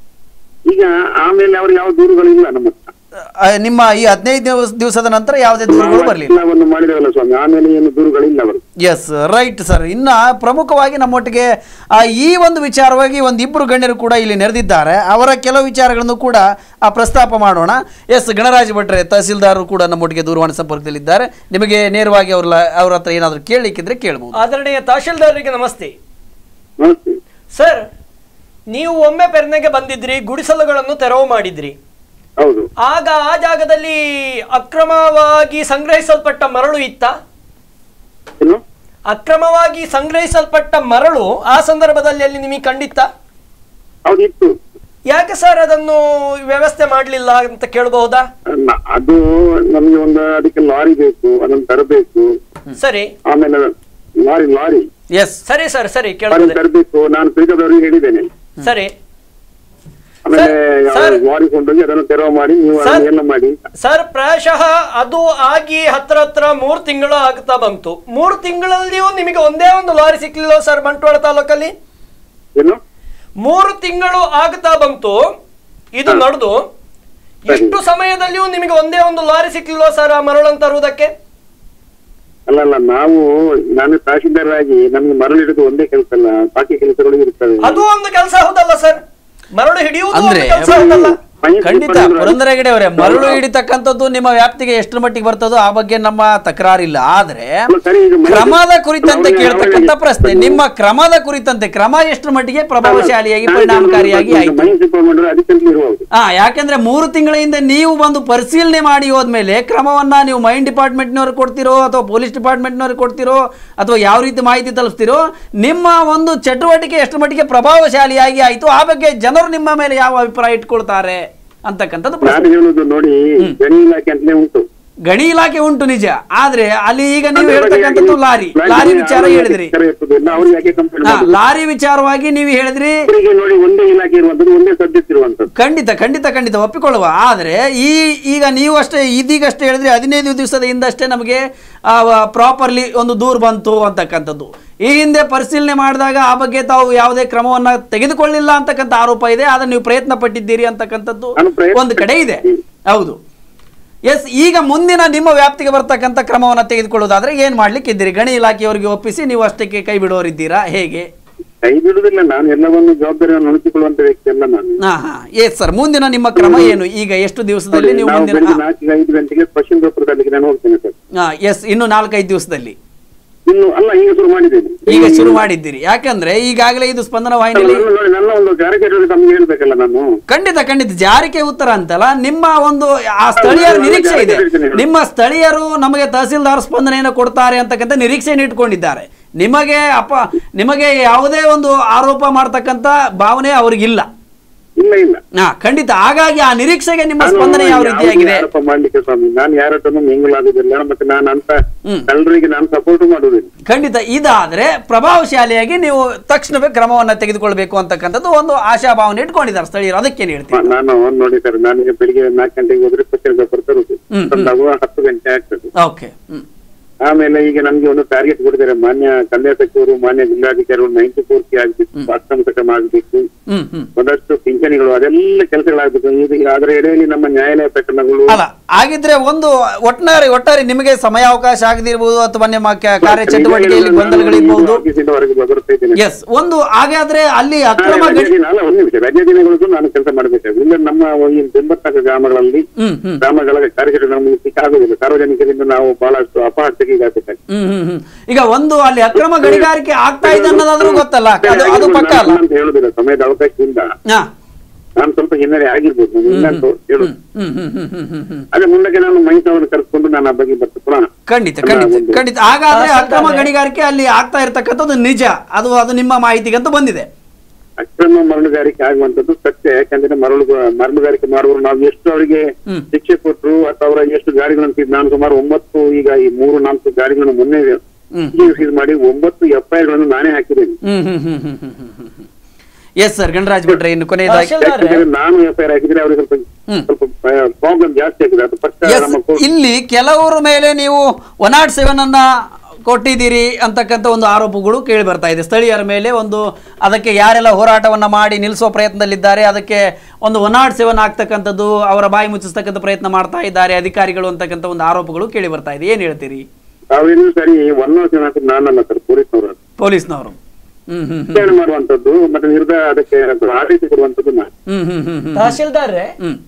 ಈಗ ಆಮೇಲೆ ಅವ್ರು ಯಾವ ದೂರುಗಳಿಲ್ಲ ನಮ್ಮ ಹತ್ರ ಆ, ನಿಮ್ಮ ಈ ಹದಿನೈದು ದಿವಸ ದಿವಸದ ನಂತರ ಯಾವುದೇ ದೂರುಗಳು ಬರಲಿಲ್ಲ ಎಲ್ಲವನ್ನು ಮಾಡಿದೇವಲ್ಲ ಸ್ವಾಮಿ ಆಮೇಲೆ ಏನು ದೂರುಗಳಿಲ್ಲ ಅವರು ಎಸ್ ರೈಟ್ ಸರ್ ಇನ್ನು ಪ್ರಮುಖವಾಗಿ ನಮ್ಮೊಟ್ಟಿಗೆ ಆ, ಈ ಒಂದು ವಿಚಾರವಾಗಿ ಒಂದು ಇಬ್ಬರು ಗಣ್ಯರು ಕೂಡ ಇಲ್ಲಿ ನೆರೆದಿದ್ದಾರೆ ಅವರ ಕೆಲವು ವಿಚಾರಗಳನ್ನು ಕೂಡ ಆ, ಪ್ರಸ್ತಾಪ ಮಾಡೋಣ ಎಸ್ ಗಣರಾಜ್ ಭಟ್ರೆ ತಹಸೀಲ್ದಾರರು ಕೂಡ ನಮ್ಮೊಟ್ಟಿಗೆ ದೂರವಾಣಿ ಸಂಪರ್ಕದಲ್ಲಿದ್ದಾರೆ ನಿಮಗೆ ನೇರವಾಗಿ ಅವ್ರ ಅವ್ರ ಹತ್ರ ಏನಾದರೂ ಕೇಳಲಿಕ್ಕಿದ್ರೆ ಕೇಳ್ಬೋದು ಆದರಣೀಯ ತಹಶೀಲ್ದಾರರಿಗೆ ನಮಸ್ತೆ ನಮಸ್ತೆ ಸರ್ ನೀವು ಒಮ್ಮೆ ಪೆರ್ನೆಗೆ ಬಂದಿದ್ರಿ ಗುಡಿಸಲುಗಳನ್ನು ತೆರವು ಮಾಡಿದ್ರಿ ಹೌದು ಆಗ ಆ ಜಾಗದಲ್ಲಿ ಅಕ್ರಮವಾಗಿ ಸಂಗ್ರಹಿಸಲ್ಪಟ್ಟ ಮರಳು ಇತ್ತ ಏನು ಅಕ್ರಮವಾಗಿ ಸಂಗ್ರಹಿಸಲ್ಪಟ್ಟ ಮರಳು ಆ ಸಂದರ್ಭದಲ್ಲಿ ಅಲ್ಲಿ ನಿಮಗೆ ಕಂಡಿತ್ತ ಹೌದು ಇತ್ತು ಯಾಕೆ ಸರ್ ಅದನ್ನು ವ್ಯವಸ್ಥೆ ಮಾಡಲಿಲ್ಲ ಅಂತ ಕೇಳಬಹುದಾ ನ- ಅದು ನಮ್ಗೆ ಒಂದು ಅದಕ್ಕೆ ಲಾರಿ ಬೇಕು ಅದನ್ನ ತರಬೇಕು ಸರಿ ಆಮೇಲೆ ಲಾರಿ ಲಾರಿ ಎಸ್ ಸರಿ ಸರ್ ಸರಿ ಲಾರಿ ಕೇಳ್ತದೆ ತರಬೇಕು ನಾನು ಪೀಠದವರಿಗೆ ಹೇಳಿದ್ದೇನೆ ಸರಿ ಆಮೇಲೆ ಸರ್, ಸರ್. ಲಾರಿ ಕೊಂಡೋಗಿ ಅದನ್ನು ತೆರವು ಮಾಡಿ ನೀವು ಸರ್. ಅದನ್ನ ಎಲ್ಲ ಮಾಡಿ ಸರ್ ಪ್ರಾಯಶಃ ಅದು ಆಗಿ ಹತ್ರ ಹತ್ರ ಮೂರ್ ತಿಂಗಳು ಆಗ್ತಾ ಬಂತು ಮೂರ್ ತಿಂಗಳಲ್ಲಿಯೂ ನಿಮಗೆ ಒಂದೇ ಒಂದು ಲಾರಿ ಸಿಕ್ಲಿಲ್ಲ ಸರ್ ಬಂಟ್ವಾಳ ತಾಲೂಕಲ್ಲಿ ಏನು ಮೂರು ತಿಂಗಳು ಆಗ್ತಾ ಬಂತು ಇದು ನಡೆದು ಎಷ್ಟು ಸಮಯದಲ್ಲಿಯೂ ನಿಮಗೆ ಒಂದೇ ಒಂದು ಲಾರಿ ಸಿಕ್ಲಿಲ್ವಾ ಸರ್ ಆ ಮರಳನ್ನು ತರುವುದಕ್ಕೆ ಅಲ್ಲ ಅಲ್ಲ ನಾವು ನಾನು ತಹಶೀಲ್ದಾರ್ ಆಗಿ ನಮ್ಗೆ ಮರಳು ಹಿಡಿದು ಒಂದೇ ಕೆಲಸ ಅಲ್ಲ ಬಾಕಿ ಕೆಲಸಗಳು ಇರ್ತವೆ ಅದು ಒಂದು ಕೆಲಸ ಹೌದಲ್ಲ ಸರ್ ಮರಳು ಹಿಡಿಯುವುದು ಅಂದ್ರೆ ಕೆಲಸ ಹೌದಲ್ಲ ಮನೆ ಖಂಡಿತ ಸೂಪರ್ ಪುರಂದರ ಹೆಗಡೆ ಅವರೇ ಮರಳು ಹಿಡಿತಕ್ಕಂಥದ್ದು ನಿಮ್ಮ ವ್ಯಾಪ್ತಿಗೆ ಎಷ್ಟರ ಮಟ್ಟಿಗೆ ಬರ್ತದೋ ಆ ಬಗ್ಗೆ ನಮ್ಮ ತಕರಾರಿಲ್ಲ ಆದ್ರೆ ಅಲ್ಲ, ಸರಿ, ಈಗ ಮನೆ- ಕ್ರಮದ ಕುರಿತಂತೆ ಅವ್ರಿಗೆ ಕೇಳ್ತಕ್ಕಂಥ ಯಾವಾಗ ಪ್ರಶ್ನೆ ಹೇಳ್ತಾರೆ? ನಿಮ್ಮ ಕ್ರಮದ ಕುರಿತಂತೆ ಕ್ರಮ ಎಷ್ಟರ ಮಟ್ಟಿಗೆ ಪ್ರಭಾವಶಾಲಿಯಾಗಿ ನಾನು ಪರಿಣಾಮಕಾರಿಯಾಗಿ ಈಗ ಆಯ್ತು ಮನೆ ಸೂಪರ್ ಅದಕ್ಕೆ ಇರುವುದು ಹಾ ಯಾಕೆಂದ್ರೆ ಮೂರು ತಿಂಗಳ ಹಿಂದೆ ನೀವು ಬಂದು ಪರಿಶೀಲನೆ ಮಾಡಿ ಹೋದ್ಮೇಲೆ ಕ್ರಮವನ್ನ ನೀವು ಮೈನ್ ಡಿಪಾರ್ಟ್ಮೆಂಟ್ನವ್ರಿಗೆ ಕೊಡ್ತಿರೋ ಅಥವಾ ಪೊಲೀಸ್ ಡಿಪಾರ್ಟ್ಮೆಂಟ್ನವ್ರಿಗೆ ಕೊಡ್ತಿರೋ ಅಥವಾ ಯಾವ ರೀತಿ ಮಾಹಿತಿ ತಲುಪಿಸ್ತಿರೋ ನಿಮ್ಮ ಒಂದು ಚಟುವಟಿಕೆ ಎಷ್ಟು ಮಟ್ಟಿಗೆ ಪ್ರಭಾವಶಾಲಿಯಾಗಿ ಆಯಿತು ಆ ಬಗ್ಗೆ ಜನರು ನಿಮ್ಮ ಮೇಲೆ ಯಾವ ಅಭಿಪ್ರಾಯ ಇಟ್ಕೊಳ್ತಾರೆ ಅಂತಕ್ಕಂಥದ್ದು ಪ್ರಶ್ನೆ ನಾನು ಹೇಳುದು ನೋಡಿ ಗಣಿ ಇಲಾಖೆ ಅಂತಲೇ ಉಂಟು ಗಣಿ ಇಲಾಖೆ ಉಂಟು ನಿಜ ಆದ್ರೆ ಅಲ್ಲಿ ಈಗ ನೀವು ಹೇಳ್ತಕ್ಕಂಥದ್ದು ಲಾರಿ ಲಾರಿ ವಿಚಾರ ಹೇಳಿದ್ರಿ ಅವ್ರಿಗೆ ಯಾಕೆ ಕಂಪ್ಲೇಂಟ್ ಹಾ ಲಾರಿ ವಿಚಾರವಾಗಿ ನೀವು ಹೇಳಿದ್ರಿ ಅವರಿಗೆ ನೋಡಿ ಒಂದೇ ಇಲಾಖೆ ಇರುವಂತದ್ದು ಒಂದೇ ಸಬ್ಜೆಕ್ಟ್ ಇರುವಂತದ್ದು ಖಂಡಿತ ಖಂಡಿತ ಖಂಡಿತ ಒಪ್ಪಿಕೊಳ್ಳುವ ಆದರೆ ಈ ಈಗ ನೀವು ಅಷ್ಟೇ ಇದೀಗಷ್ಟೇ ಹೇಳಿದ್ರೆ ಹದಿನೈದು ದಿವಸದ ಹಿಂದಷ್ಟೇ ನಮಗೆ ಪ್ರಾಪರ್ಲಿ ಒಂದು ದೂರು ಬಂತು ಅಂತಕ್ಕಂಥದ್ದು ಈ ಹಿಂದೆ ಪರಿಶೀಲನೆ ಮಾಡಿದಾಗ ಆ ಬಗ್ಗೆ ತಾವು ಯಾವುದೇ ಕ್ರಮವನ್ನ ತೆಗೆದುಕೊಳ್ಳಿಲ್ಲ ಅಂತಕ್ಕಂಥ ಆರೋಪ ಇದೆ ಆದರೆ ನೀವು ಪ್ರಯತ್ನ ಪಟ್ಟಿದ್ದೀರಿ ಅಂತಕ್ಕಂಥದ್ದು ನಾನು ಪ್ರಯತ್ನ ಒಂದು ಕಡೆ ಇದೆ ಪಟ್ಟಿದ್ದೀನಿ. ಹೌದು ಎಸ್ ಈಗ ಮುಂದಿನ ನಿಮ್ಮ ವ್ಯಾಪ್ತಿಗೆ ಬರ್ತಕ್ಕಂಥ ಕ್ರಮವನ್ನು ತೆಗೆದುಕೊಳ್ಳೋದಾದ್ರೆ ಏನ್ ಮಾಡ್ಲಿಕ್ಕೆ ಇದ್ದೀರಿ ಗಣಿ ಇಲಾಖೆಯವರಿಗೆ ಒಪ್ಪಿಸಿ ನೀವು ಅಷ್ಟಕ್ಕೆ ಕೈ ಬಿಡೋರಿದ್ದೀರಾ ಹೇಗೆ ಕೈ ಬಿಡುದಿಲ್ಲ ನಾನು ಎಲ್ಲವನ್ನು ಜವಾಬ್ದಾರಿಯನ್ನು ಹೊಣಿಸಿಕೊಳ್ಳುವಂತ ವ್ಯಕ್ತಿ ಅಲ್ಲ ನಾನು ಹಾ ಹಾ ಎಸ್ ಸರ್ ಮುಂದಿನ ನಿಮ್ಮ ಕ್ರಮ ಏನು ಈಗ ಎಷ್ಟು ದಿವಸದಲ್ಲಿ ನೀವು ನಾವು ಮುಂದಿನ ಬೆಳಿಗ್ಗೆ ನಾಲ್ಕು ಐದು ಗಂಟೆಗೆ ಪಶ್ಚಿಮ ಗೋಪುರದಲ್ಲಿ ನಾನು ಹೋಗ್ತೇನೆ ಸರ್ ಎಸ್ ಇನ್ನು ನಾಲ್ಕೈದು ದಿವಸದಲ್ಲಿ ಇನ್ನು ಅಲ್ಲ ಈಗ ಶುರು ಮಾಡಿದ್ದೇನೆ ಈಗ ಶುರು ಮಾಡಿದ್ದೀರಿ ಯಾಕಂದ್ರೆ ಈಗಾಗಲೇ ಇದು ಸ್ಪಂದನ ವಾಹಿನಿಯಲ್ಲಿ ನನ್ನ- ನೋಡಿ ನನ್ನ ಒಂದು ಕಾರ್ಯಚಟುವಟಿಕೆ ತಮಗೆ ಹೇಳ್ಬೇಕಲ್ಲ ನಾನು ಖಂಡಿತ ಖಂಡಿತ ಜಾರಿಗೆ ಉತ್ತರ ಅಂತಲ್ಲ ನಿಮ್ಮ ಒಂದು ಆ ಸ್ಥಳೀಯರ ಹೌದು, ನಿರೀಕ್ಷೆ ಇದೆ ಜಾರಿಗೆ ಉತ್ತರ. ನಿಮ್ಮ ಸ್ಥಳೀಯರು ನಮಗೆ ತಹಸೀಲ್ದಾರ್ ಸ್ಪಂದನೆಯನ್ನು ಕೊಡ್ತಾರೆ ಅಂತಕ್ಕಂಥ ನಿರೀಕ್ಷೆಯನ್ನು ಇಟ್ಕೊಂಡಿದ್ದಾರೆ ನಿಮಗೆ ಅಪ ನಿಮಗೆ ಯಾವುದೇ ಒಂದು ಆರೋಪ ಮಾಡ್ತಕ್ಕಂಥ ಭಾವನೆ ಅವ್ರಿಗಿಲ್ಲ ಇಲ್ಲ ಇಲ್ಲ ಹಾ ಖಂಡಿತ ಹಾಗಾಗಿ ಆ ನಿರೀಕ್ಷೆಗೆ ನಿಮ್ಮ ನಾನು ಸ್ಪಂದನೆ ಯಾವ ಯಾವುದೇ ರೀತಿಯಾಗಿದೆ ಆರೋಪ ಮಾಡ್ಲಿಕ್ಕೆ ಸ್ವಾಮಿ ನಾನು ಯಾರತ್ರನು ಮಿಂಗಲ್ ಆಗುದಿಲ್ಲ ಮತ್ತೆ ನಾನು ಅಂತ ಹ್ಮ್. ಕಳ್ಳರಿಗೆ ನಾನು ಸಪೋರ್ಟ್ ಮಾಡುವುದಿಲ್ಲ ಖಂಡಿತ ಇದಾದ್ರೆ ಪ್ರಭಾವಶಾಲಿಯಾಗಿ ನೀವು ತಕ್ಷಣವೇ ಕ್ರಮವನ್ನ ತೆಗೆದುಕೊಳ್ಬೇಕು ಅಂತಕ್ಕಂಥದ್ದು ಒಂದು ಆಶಾಭಾವನೆ ಇಟ್ಕೊಂಡಿದ್ದಾರೆ ಸ್ಥಳೀಯರು ಅದಕ್ಕೇನು ಹೇಳ್ತೀವಿ ಮ- ನಾನು ನೋಡಿ ಸರ್ ನನಗೆ ಬೆಳಿಗ್ಗೆ ನಾಲ್ಕು ಗಂಟೆಗೆ ಹೋದ್ರೆ ಪಶ್ಚಿಮ ಗೋಪುರ ತರುದು ಹ್ಮ್, ತಂದಾಗ ಹತ್ತು ಗಂಟೆ ಆಗ್ತದೆ ಓಕೆ ಹ್ಮ್ ಆಮೇಲೆ ಈಗ ನಮ್ಗೆ ಒಂದು ಟಾರ್ಗೆಟ್ ಕೊಟ್ಟಿದ್ದಾರೆ ಮಾನ್ಯ ಕಂದಾಯ ಸಚಿವರು ಮಾನ್ಯ ಜಿಲ್ಲಾಧಿಕಾರಿಗಳು ನೈಂಟಿ ಪೂರ್ತಿ ಆಗ್ಬೇಕು ಅಕ್ರಮ ಕ್ರಮ ಆಗ್ಬೇಕು ಹ್ಮ್ ಹ್ಮ್ ಒಂದಷ್ಟು ಪಿಂಚಣಿಗಳು ಅದೆಲ್ಲ ಕೆಲಸಗಳಾಗಬೇಕು ಇದು ಅದರ ಎಡೆಯಲ್ಲಿ ನಮ್ಮ ನ್ಯಾಯಾಲಯ ಪ್ರಕರಣಗಳು ಅಲ್ಲ ಹಾಗಿದ್ರೆ ಒಂದು ಒಟ್ಟಾರೆ ಒಟ್ಟಾರೆ ನಿಮಗೆ ಸಮಯಾವಕಾಶ ಆಗದಿರ್ಬೋದು ಅಥವಾ ನಿಮ್ಮ ಕ- ಕಾರ್ಯ ಚಟುವಟಿಕೆಯಲ್ಲಿ ಗೊಂದಲಗಳಿರ್ಬೋದು ಆಫೀಸಿಂದ ಹೊರಗೆ ಬರ್ತಾ ಇದ್ದೇನೆ ಎಸ್ ಒಂದು ಹಾಗಾದ್ರೆ ಅಲ್ಲಿ ಅಕ್ರಮ ರಜೆ ಗಡಿ ದಿನ ಅಲ್ಲ ಒಂದು ನಿಮಿಷ ರಜೆ ದಿನಗಳದ್ದು ನಾನು ಕೆಲಸ ಮಾಡಬೇಕಾಗುತ್ತೆ ಇಲ್ಲ ನಮ್ಮ ಈ ಎಂಬತ್ನಾಲ್ಕು ಗ್ರಾಮಗಳಲ್ಲಿ ಹ್ಮ್ ಹ್ಮ್ ಗ್ರಾಮಗಳ ಕಾರ್ಯಚಟುವಟಿಕೆ ನಮಗೆ ಸಿಕ್ಕಾಗುದಿಲ್ಲ ಸಾರ್ವಜನಿಕರಿಂದ ನಾವು ಬಹಳಷ್ಟು ಅಪಹಾಸ್ಯಕ್ಕೆ ಈಗಾಗಬೇಕಾಗ್ತದೆ ಹ್ಮ್ ಹ್ಮ್ ಹ್ಮ್ ಈಗ ಒಂದು ಅಲ್ಲಿ ಅಕ್ರಮ ಗಣಿಗಾರಿಕೆ ಆಗ್ತಾ ಇದೆ ಅನ್ನೋದಾದ್ರೂ ಗೊತ್ತಲ್ಲ ಅದು ಅದು ಪಕ್ಕ ಅಲ್ಲ ಅಂತ ಹೇಳುದಿಲ್ಲ ಸಮಯದ ಅವಕಾಶದಿಂದ ಹಾ ನಾನು ಸ್ವಲ್ಪ ಹಿನ್ನಡೆ ಆಗಿರ್ಬೋದು ನಾನು ಇಲ್ಲ ಅಂತ ಹೇಳುದು ಹ್ಮ್ ಹ್ಮ್ ಹ್ಮ್ ಹ್ಮ್ ಹ್ಮ್ ಹ್ಮ್ ಅದೇ ಮುಂದಕ್ಕೆ ನಾನು ಮೈಸೂರನ್ನು ಕರೆಸ್ಕೊಂಡು ನಾನು ಆ ಬಗ್ಗೆ ಬರ್ತೆ ಪುನಃ ಖಂಡಿತ ಅಲ್ಲ, ಖಂಡಿತ ಒಂದು- ಖಂಡಿತ ಹಾಗಾದ್ರೆ ಅಕ್ರಮ ತಹಸೀಲ್ದಾರ್ರೆ. ಗಣಿಗಾರಿಕೆ ಅಲ್ಲಿ ಆಗ್ತಾ ಇರತಕ್ಕಂಥದ್ದು ನಿಜ ಅದು ಅದು ನಿಮ್ಮ ಮಾಹಿತಿಗಂತೂ ಬಂದಿದೆ ಅಕ್ರಮ ಮರಳುಗಾರಿಕೆ ಆಗುವಂತದ್ದು ಸತ್ಯ ಯಾಕಂದ್ರೆ ಮರಳು ಮರಳುಗಾರಿಕೆ ಮಾಡುವವರು ನಾವು ಎಷ್ಟು ಅವರಿಗೆ ಹ್ಮ್. ಶಿಕ್ಷೆ ಕೊಟ್ಟರು ಅಥವಾ ಅವರ ಎಷ್ಟು ಗಾಡಿಗಳನ್ನು ತಿದ್ದು ನಾನು ಸುಮಾರು ಒಂಬತ್ತು ಈಗ ಈ ಮೂರು ನಾಲ್ಕು ಗಾಡಿಗಳನ್ನು ಮೊನ್ನೆ ಹ್ಮ್. ಸೀಸ್ ಮಾಡಿ ಒಂಬತ್ತು ಎಫ್ಐಆರ್ ಗಳನ್ನು ನಾನೇ ಹಾಕಿದ್ದೇನೆ ಹ್ಮ್ ಹ್ಮ್ ಹ್ಮ್ ಹ್ಮ್ ಹ್ಮ್ ಹ್ಮ್ ಹ್ಮ್ ಎಸ್ ಸರ್ ಗಣರಾಜ್ ಭಟ್ರೆ ಇನ್ನು ಕೊನೆಯದಾಗಿ ತಹಶೀಲ್ದಾರ್ ಯಾಕಂದ್ರೆ ನಾನು ಎಫ್ಐಆರ್ ಹಾಕಿದ್ರೆ ಅವರಿಗೆ ಸ್ವಲ್ಪ ಹ್ಮ್. ಸ್ವಲ್ಪ ಪ್ರಾಬ್ಲಮ್ ಜಾಸ್ತಿ ಆಗಿದೆ ಅದು ಪಕ್ಕ ಎಸ್ ನಮ್ಮ ಕೋ- ಇಲ್ಲಿ ಕೆಲವರ ಮೇಲೆ ನೀವು ಒನ್ ನಾಟ್ ಸೆವೆನ್ ಅನ್ನ ಕೊಟ್ಟಿದ್ದೀರಿ ಅಂತಕ್ಕಂಥ ಒಂದು ಆರೋಪಗಳು ಕೇಳಿ ಬರ್ತಾ ಇದೆ ಸ್ಥಳೀಯರ ಮೇಲೆ ಒಂದು ಅದಕ್ಕೆ ಯಾರೆಲ್ಲ ಹೋರಾಟವನ್ನ ಮಾಡಿ ನಿಲ್ಲಿಸೋ ಪ್ರಯತ್ನದಲ್ಲಿದ್ದಾರೆ ಅದಕ್ಕೆ ಒಂದು ಒನ್ ನಾಟ್ ಸೆವೆನ್ ಆಗ್ತಕ್ಕಂಥದ್ದು ಅವರ ಬಾಯಿ ಮುಚ್ಚಿಸ್ತಕ್ಕಂಥ ಪ್ರಯತ್ನ ಮಾಡ್ತಾ ಇದ್ದಾರೆ ಅಧಿಕಾರಿಗಳು ಅಂತಕ್ಕಂಥ ಒಂದು ಆರೋಪಗಳು ಕೇಳಿ ಬರ್ತಾ ಇದೆ ಏನ್ ಹೇಳ್ತೀರಿ ತಾವೇನು ಸರಿ ಒನ್ ಜನ ನಾನಲ್ಲ ಸರ್ ಪೊಲೀಸ್ನವರು ಪೊಲೀಸ್ನವರು ಹ್ಮ್ ಹ್ಮ್ ಹ್ಮ್ ವಿಚಾರಣೆ ಮಾಡುವಂತದ್ದು ಮತ್ತೆ ನಿರ್ಧಾರ ಅದಕ್ಕೆ ಆದೇಶ ಕೊಡುವಂತದ್ದು ನಾನು ಹ್ಮ್ ಹ್ಮ್ ಹ್ಮ್ ಹ್ಮ್ ತಹಶೀಲ್ದಾರ್ರೆ ಹ್ಮ್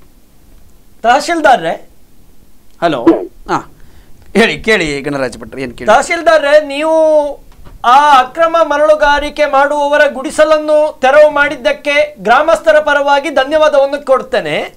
ತಹಶೀಲ್ದಾರ್ರೆ ಹಲೋ ಹಾ ಹೇಳಿ ಕೇಳಿ ಗಣರಾಜ್ ಭಟ್ರು ಏನು ಕೇಳಿ ತಹಶೀಲ್ದಾರ್ರೆ ನೀವು ಆ ಅಕ್ರಮ ಮರಳುಗಾರಿಕೆ ಮಾಡುವವರ ಗುಡಿಸಲನ್ನು ತೆರವು ಮಾಡಿದ್ದಕ್ಕೆ ಗ್ರಾಮಸ್ಥರ ಪರವಾಗಿ ಧನ್ಯವಾದವನ್ನು ಕೊಡ್ತೇನೆ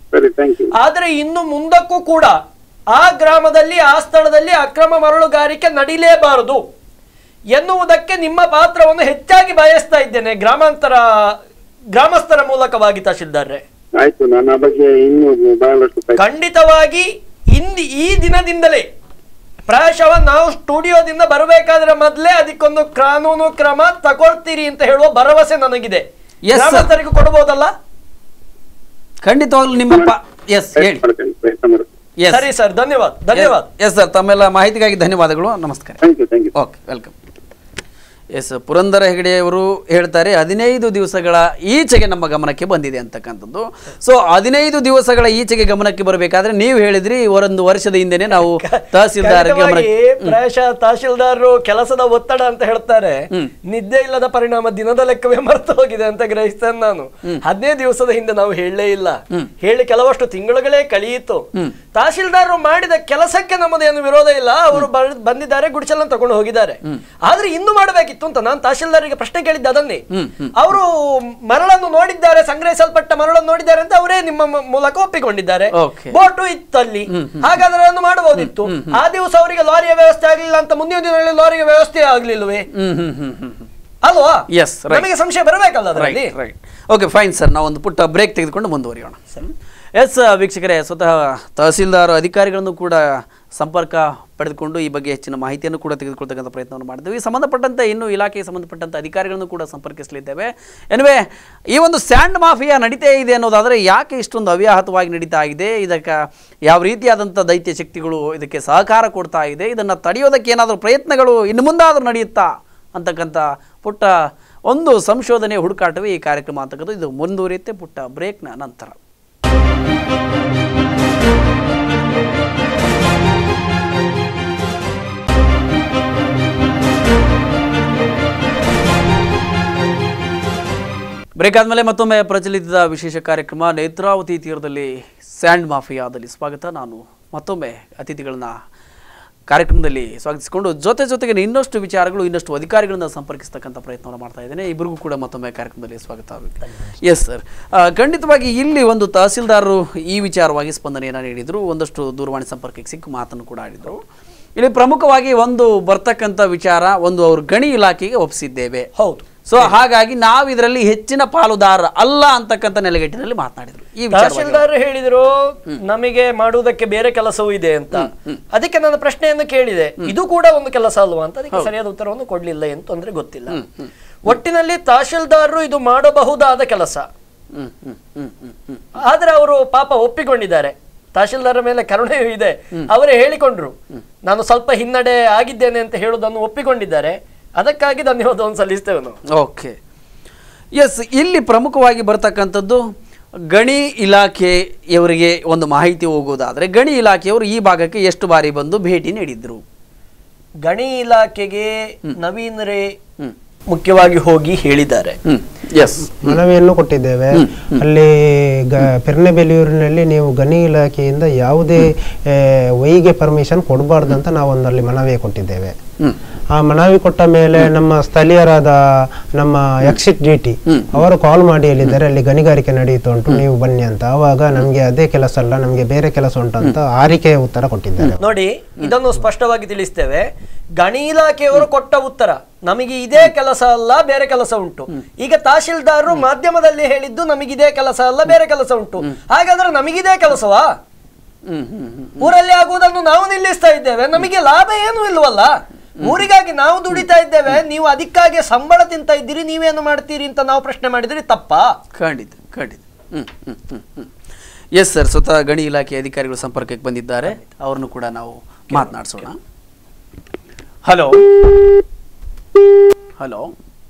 ಸರಿ ಥ್ಯಾಂಕ್ ಯು ಆದ್ರೆ ಇನ್ನು ಮುಂದಕ್ಕೂ ಕೂಡ ಆ ಗ್ರಾಮದಲ್ಲಿ ಆ ಸ್ಥಳದಲ್ಲಿ ಅಕ್ರಮ ಮರಳುಗಾರಿಕೆ ನಡೀಲೇಬಾರದು ಎನ್ನುವುದಕ್ಕೆ ನಿಮ್ಮ ಪಾತ್ರವನ್ನು ಹೆಚ್ಚಾಗಿ ಬಯಸ್ತಾ ಇದ್ದೇನೆ ಗ್ರಾಮಾಂತರ ಗ್ರಾಮಸ್ಥರ ಮೂಲಕವಾಗಿ ತಹಶೀಲ್ದಾರ್ರೆ ಆಯ್ತು ನಾನು ಆ ಬಗ್ಗೆ ಇನ್ನೂ ಬಹಳಷ್ಟು ಪ್ರಯತ್ನ- ಖಂಡಿತವಾಗಿ ಇಂದಿ ಈ ದಿನದಿಂದಲೇ ಪ್ರಾಯಶಃ ನಾವು ಸ್ಟುಡಿಯೋದಿಂದ ಬರಬೇಕಾದ್ರೆ ಮೊದಲೇ ಅದಕ್ಕೊಂದು ಕಾನೂನು ಕ್ರಮ ತಗೊಳ್ತೀರಿ ಅಂತ ಹೇಳುವ ಭರವಸೆ ನನಗಿದೆ Yes, sir. ಗ್ರಾಮಸ್ಥರಿಗೂ ಕೊಡಬಹುದಲ್ಲ ಖಂಡಿತವಾಗ್ಲೂ ನಿಮ್ಮ ಎಸ್ ಹೇಳಿ ಮಾಡ್ತೇನೆ ಪ್ರಯತ್ನ ಮಾಡ್ತೇನೆ ಎಸ್ ಸರಿ ಸರ್ ಧನ್ಯವಾದ ಧನ್ಯವಾದ ಎಸ್ ಸರ್ ತಮ್ಮೆಲ್ಲ ಮಾಹಿತಿಗಾಗಿ ಧನ್ಯವಾದಗಳು ನಮಸ್ಕಾರ thank you thank you okay welcome yes Purandara ಹೆಗಡೆಯವರು ಹೇಳ್ತಾರೆ ಹದಿನೈದು ದಿವಸಗಳ ಈಚೆಗೆ ನಮ್ಮ ಗಮನಕ್ಕೆ ಬಂದಿದೆ ಅಂತಕ್ಕಂಥದ್ದು ಸೊ ಹದಿನೈದು ದಿವಸಗಳ ಈಚೆಗೆ ಗಮನಕ್ಕೆ ಬರಬೇಕಾದ್ರೆ ನೀವು ಹೇಳಿದ್ರಿ ಒಂದು ವರ್ಷದ ಹಿಂದೆನೆ ನಾವು ತಹಸೀಲ್ದಾರ್ ಖಂಡಿತವಾಗಿ ಗಮನಕ್ಕೆ ಪ್ರಾಯಶಃ ತಹಶೀಲ್ದಾರರು ಕೆಲಸದ ಒತ್ತಡ ಅಂತ ಹೇಳ್ತಾರೆ ನಿದ್ದೆ ಇಲ್ಲದ ಪರಿಣಾಮ ದಿನದ ಲೆಕ್ಕವೇ ಮರ್ತು ಹೋಗಿದೆ ಅಂತ ಗ್ರಹಿಸ್ತೇನೆ ನಾನು ಹದಿನೈದು ದಿವಸದ ಹಿಂದೆ ನಾವು ಹೇಳಲೇ ಇಲ್ಲ ಹೇಳಿ ಕೆಲವಷ್ಟು ತಿಂಗಳುಗಳೇ ಕಳೆಯಿತು ತಹಶೀಲ್ದಾರರು ಮಾಡಿದ ಕೆಲಸಕ್ಕೆ ನಮ್ಮದೇನು ವಿರೋಧ ಇಲ್ಲ ಅವರು ಬರ್- ಬಂದಿದ್ದಾರೆ ಗುಡಿಸಲನ್ನು ತಗೊಂಡು ಹೋಗಿದ್ದಾರೆ ಆದ್ರೆ ಇನ್ನು ಮಾಡಬೇಕಿತ್ತು ಅಂತ ನಾನು ತಹಶೀಲ್ದಾರಿಗೆ ಪ್ರಶ್ನೆ ಕೇಳಿದ್ದೆ ಅದನ್ನೇ ಅವರು ಮರಳನ್ನು ನೋಡಿದ್ದಾರೆ ಸಂಗ್ರಹಿಸಲ್ಪಟ್ಟ ಮರಳನ್ನು ನೋಡಿದ್ದಾರೆ ಅಂತ ಅವರೇ ನಿಮ್ಮ ಮ- ಮೂಲಕ ಒಪ್ಪಿಕೊಂಡಿದ್ದಾರೆ Okay. ಬೋಟು ಇತ್ತಲ್ಲಿ ಹಾಗಾದ್ರೆ ಅದನ್ನು ಮಾಡಬಹುದಿತ್ತು ಆ ದಿವಸ ಅವರಿಗೆ ಲಾರಿಯ ವ್ಯವಸ್ಥೆ ಆಗ್ಲಿಲ್ಲ ಅಂತ ಮುಂದಿನ ದಿನಗಳಲ್ಲಿ ಲಾರಿಗೆ ವ್ಯವಸ್ಥೆ ಆಗ್ಲಿಲ್ವೇ ಹ್ಮ್ ಹ್ಮ್ ಹ್ಮ್ ಹ್ಮ್ ಅಲ್ವಾ Yes, right. ನಮಗೆ ಸಂಶಯ ಬರಬೇಕಲ್ಲ ಅದರಲ್ಲಿ right right okay fine sir ನಾವು ಒಂದು ಪುಟ್ಟ ಬ್ರೇಕ್ ತೆಗೆದುಕೊಂಡು ಮುಂದುವರಿಯೋಣ ಎಸ್ ವೀಕ್ಷಕರೇ ಸ್ವತಃ ತಹಸೀಲ್ದಾರ್ ಅಧಿಕಾರಿಗಳನ್ನು ಕೂಡ ಸಂಪರ್ಕ ಪಡೆದುಕೊಂಡು ಈ ಬಗ್ಗೆ ಹೆಚ್ಚಿನ ಮಾಹಿತಿಯನ್ನು ಕೂಡ ತೆಗೆದುಕೊಳ್ತಕ್ಕಂಥ ಪ್ರಯತ್ನವನ್ನು ಮಾಡಿದ್ದೇವೆ ಈ ಸಂಬಂಧಪಟ್ಟಂತೆ ಇನ್ನು ಇಲಾಖೆಗೆ ಸಂಬಂಧಪಟ್ಟಂಥ ಅಧಿಕಾರಿಗಳನ್ನು ಕೂಡ ಸಂಪರ್ಕಿಸಲಿದ್ದೇವೆ ಎನಿವೆ ಈ ಒಂದು ಸ್ಯಾಂಡ್ ಮಾಫಿಯಾ ನಡೀತಾ ಇದೆ ಅನ್ನೋದಾದರೆ ಯಾಕೆ ಇಷ್ಟೊಂದು ಅವ್ಯಾಹತವಾಗಿ ನಡೀತಾ ಇದೆ ಇದಕ್ಕೆ ಯಾವ ರೀತಿಯಾದಂಥ ದೈತ್ಯ ಶಕ್ತಿಗಳು ಇದಕ್ಕೆ ಸಹಕಾರ ಕೊಡ್ತಾ ಇದೆ ಇದನ್ನು ತಡೆಯೋದಕ್ಕೆ ಏನಾದರೂ ಪ್ರಯತ್ನಗಳು ಇನ್ನು ಮುಂದಾದರೂ ನಡೆಯುತ್ತಾ ಅಂತಕ್ಕಂಥ ಪುಟ್ಟ ಒಂದು ಸಂಶೋಧನೆ ಹುಡುಕಾಟವೇ ಈ ಕಾರ್ಯಕ್ರಮ ಅಂತಕ್ಕಂಥ ಇದು ಮುಂದುವರಿಯುತ್ತೆ ಪುಟ್ಟ ಬ್ರೇಕ್ನ ನಂತರ ಬ್ರೇಕ್ ಆದಮೇಲೆ ಮತ್ತೊಮ್ಮೆ ಪ್ರಚಲಿತದ ವಿಶೇಷ ಕಾರ್ಯಕ್ರಮ ನೇತ್ರಾವತಿ ತೀರದಲ್ಲಿ ಸ್ಯಾಂಡ್ ಮಾಫಿಯಾದಲ್ಲಿ ಸ್ವಾಗತ ನಾನು ಮತ್ತೊಮ್ಮೆ ಅತಿಥಿಗಳನ್ನ ಕಾರ್ಯಕ್ರಮದಲ್ಲಿ ಸ್ವಾಗತಿಸಿಕೊಂಡು ಜೊತೆ ಜೊತೆಗೆ ಇನ್ನಷ್ಟು ವಿಚಾರಗಳು ಇನ್ನಷ್ಟು ಅಧಿಕಾರಿಗಳನ್ನ ಸಂಪರ್ಕಿಸ್ತಕ್ಕಂಥ ಪ್ರಯತ್ನವನ್ನು ಮಾಡ್ತಾ ಇದ್ದೇನೆ ಇಬ್ಬರಿಗೂ ಕೂಡ ಮತ್ತೊಮ್ಮೆ ಕಾರ್ಯಕ್ರಮದಲ್ಲಿ ಸ್ವಾಗತ ಎಸ್ ಸರ್ ಖಂಡಿತವಾಗಿ ಇಲ್ಲಿ ಒಂದು ತಹಸೀಲ್ದಾರರು ಈ ವಿಚಾರವಾಗಿ ಸ್ಪಂದನೆಯನ್ನು ನೀಡಿದರು ಒಂದಷ್ಟು ದೂರವಾಣಿ ಸಂಪರ್ಕಕ್ಕೆ ಸಿಕ್ಕು ಮಾತನ್ನು ಕೂಡ ಆಡಿದರು ಇಲ್ಲಿ ಪ್ರಮುಖವಾಗಿ ಒಂದು ಬರ್ತಕ್ಕಂಥ ವಿಚಾರ ಒಂದು ಅವರು ಗಣಿ ಇಲಾಖೆಗೆ ಒಪ್ಪಿಸಿದ್ದೇವೆ ಹೌದು ಸೊ ಹಾಗಾಗಿ ನಾವು ಇದರಲ್ಲಿ ಹೆಚ್ಚಿನ ಪಾಲುದಾರ ಅಲ್ಲ ಅಂತಕ್ಕಂಥ ನೆಲೆಗಟ್ಟಿನಲ್ಲಿ ಮಾತನಾಡಿದ್ರು ಈ ವಿಚಾರವಾಗಿ ತಹಶೀಲ್ದಾರ್ ಹೇಳಿದ್ರು ನಮಗೆ ಮಾಡುವುದಕ್ಕೆ ಬೇರೆ ಕೆಲಸವೂ ಇದೆ ಅಂತ ಅದಕ್ಕೆ ನನ್ನ ಪ್ರಶ್ನೆಯನ್ನು ಕೇಳಿದೆ ಇದು ಕೂಡ ಒಂದು ಕೆಲಸ ಅಲ್ವಾ ಅಂತ ಅದಕ್ಕೆ ಸರಿಯಾದ ಉತ್ತರವನ್ನು ಕೊಡ್ಲಿಲ್ಲ ಏನು ತೊಂದ್ರೆ ಗೊತ್ತಿಲ್ಲ ಒಟ್ಟಿನಲ್ಲಿ ತಹಶೀಲ್ದಾರರು ಇದು ಮಾಡಬಹುದಾದ ಕೆಲಸ ಹ್ಮ್ ಹ್ಮ್ ಹ್ಮ್ ಹ್ಮ್ ಹ್ಮ್ ಆದ್ರೆ ಅವರು ಪಾಪ ಒಪ್ಪಿಕೊಂಡಿದ್ದಾರೆ ತಹಶೀಲ್ದಾರ ಮೇಲೆ ಕರುಣೆಯೂ ಇದೆ ಅವರೇ ಹೇಳಿಕೊಂಡ್ರು ನಾನು ಸ್ವಲ್ಪ ಹಿನ್ನಡೆ ಆಗಿದ್ದೇನೆ ಅಂತ ಹೇಳುವುದನ್ನು ಒಪ್ಪಿಕೊಂಡಿದ್ದಾರೆ ಅದಕ್ಕಾಗಿ ಧನ್ಯವಾದವನ್ನು ಸಲ್ಲಿಸ್ತೇವೆ ನಾವು ಓಕೆ ಎಸ್ ಇಲ್ಲಿ ಪ್ರಮುಖವಾಗಿ ಬರ್ತಕ್ಕಂಥದ್ದು ಗಣಿ ಇಲಾಖೆಯವರಿಗೆ ಒಂದು ಮಾಹಿತಿ ಹೋಗೋದಾದ್ರೆ ಗಣಿ ಇಲಾಖೆಯವರು ಈ ಭಾಗಕ್ಕೆ ಎಷ್ಟು ಬಾರಿ ಬಂದು ಭೇಟಿ ನೀಡಿದ್ರು ಗಣಿ ಇಲಾಖೆಗೆ ನವೀನ್ ರೇ ಮುಖ್ಯವಾಗಿ ಹೋಗಿ ಹೇಳಿದ್ದಾರೆ ಹ್ಮ್ ಎಸ್ ಮನವಿಯನ್ನು ಕೊಟ್ಟಿದ್ದೇವೆ ಅಲ್ಲಿ ಗ ಪೆರ್ನೆಬೆಲಿಯೂರಿನಲ್ಲಿ ನೀವು ಗಣಿ ಇಲಾಖೆಯಿಂದ ಯಾವುದೇ ಆ, ವೈಗೆ ಪರ್ಮಿಷನ್ ಕೊಡಬಾರ್ದು ಅಂತ ನಾವು ಒಂದಲ್ಲಿ ಮನವಿ ಕೊಟ್ಟಿದ್ದೇವೆ ಹ್ಮ್ ಆ ಮನವಿ ಕೊಟ್ಟ ಮೇಲೆ ನಮ್ಮ ಸ್ಥಳೀಯರಾದ ನಮ್ಮ ಎಕ್ಸಿಟ್ ಡಿ ಟಿ ಅವರು ಕಾಲ್ ಮಾಡಿ ಹೇಳಿದ್ದಾರೆ ಅಲ್ಲಿ ಗಣಿಗಾರಿಕೆ ನಡೆಯುತ್ತಾ ಉಂಟು ನೀವು ಬನ್ನಿ ಅಂತ ಆವಾಗ ನಮಗೆ ಅದೇ ಕೆಲಸ ಅಲ್ಲ ನಮಗೆ ಬೇರೆ ಕೆಲಸ ಉಂಟು ಅಂತ ಆರಿಕೆಯ ಉತ್ತರ ಕೊಟ್ಟಿದ್ದಾರೆ ನೋಡಿ ಇದನ್ನು ಸ್ಪಷ್ಟವಾಗಿ ತಿಳಿಸ್ತೇವೆ ಗಣಿ ಇಲಾಖೆಯವರು ಕೊಟ್ಟ ಉತ್ತರ ನಮಗೆ ಇದೇ ಕೆಲಸ ಅಲ್ಲ ಬೇರೆ ಕೆಲಸ ಉಂಟು ಈಗ ತಹಶೀಲ್ದಾರರು ಮಾಧ್ಯಮದಲ್ಲಿ ಹೇಳಿದ್ದು ನಮಗಿದೇ ಕೆಲಸ ಅಲ್ಲ ಬೇರೆ ಕೆಲಸ ಉಂಟು ಹಾಗಾದ್ರೆ ನಮಗಿದೇ ಕೆಲಸವಾ ಹ್ಮ್ ಹ್ಮ್ ಹ್ಮ್ ಊರಲ್ಲಿ ಆಗುವುದನ್ನು ನಾವು ನಿಲ್ಲಿಸ್ತಾ ಇದ್ದೇವೆ ನಮಗೆ ಲಾಭ ಏನೂ ಇಲ್ವಲ್ಲ ಊರಿಗಾಗಿ ನಾವು ದುಡಿತಾ ಇದ್ದೇವೆ ನೀವು ಅದಕ್ಕಾಗಿ ಸಂಬಳ ತಿಂತ ಇದ್ದೀರಿ ನೀವೇನು ಮಾಡ್ತೀರಿ ಅಂತ ನಾವು ಪ್ರಶ್ನೆ ಮಾಡಿದ್ರಿ ತಪ್ಪಾ ಖಂಡಿತ ಖಂಡಿತ ಹ್ಮ್ ಹ್ಮ್ ಹ್ಮ್ ಹ್ಮ್ ಎಸ್ ಸರ್ ಸ್ವತಃ ಗಣಿ ಇಲಾಖೆ ಅಧಿಕಾರಿಗಳು ಸಂಪರ್ಕಕ್ಕೆ ಬಂದಿದ್ದಾರೆ ಅವ್ರನ್ನು ಕೂಡ ನಾವು ಮಾತನಾಡಿಸೋಣ ಹಲೋ ಹಲೋ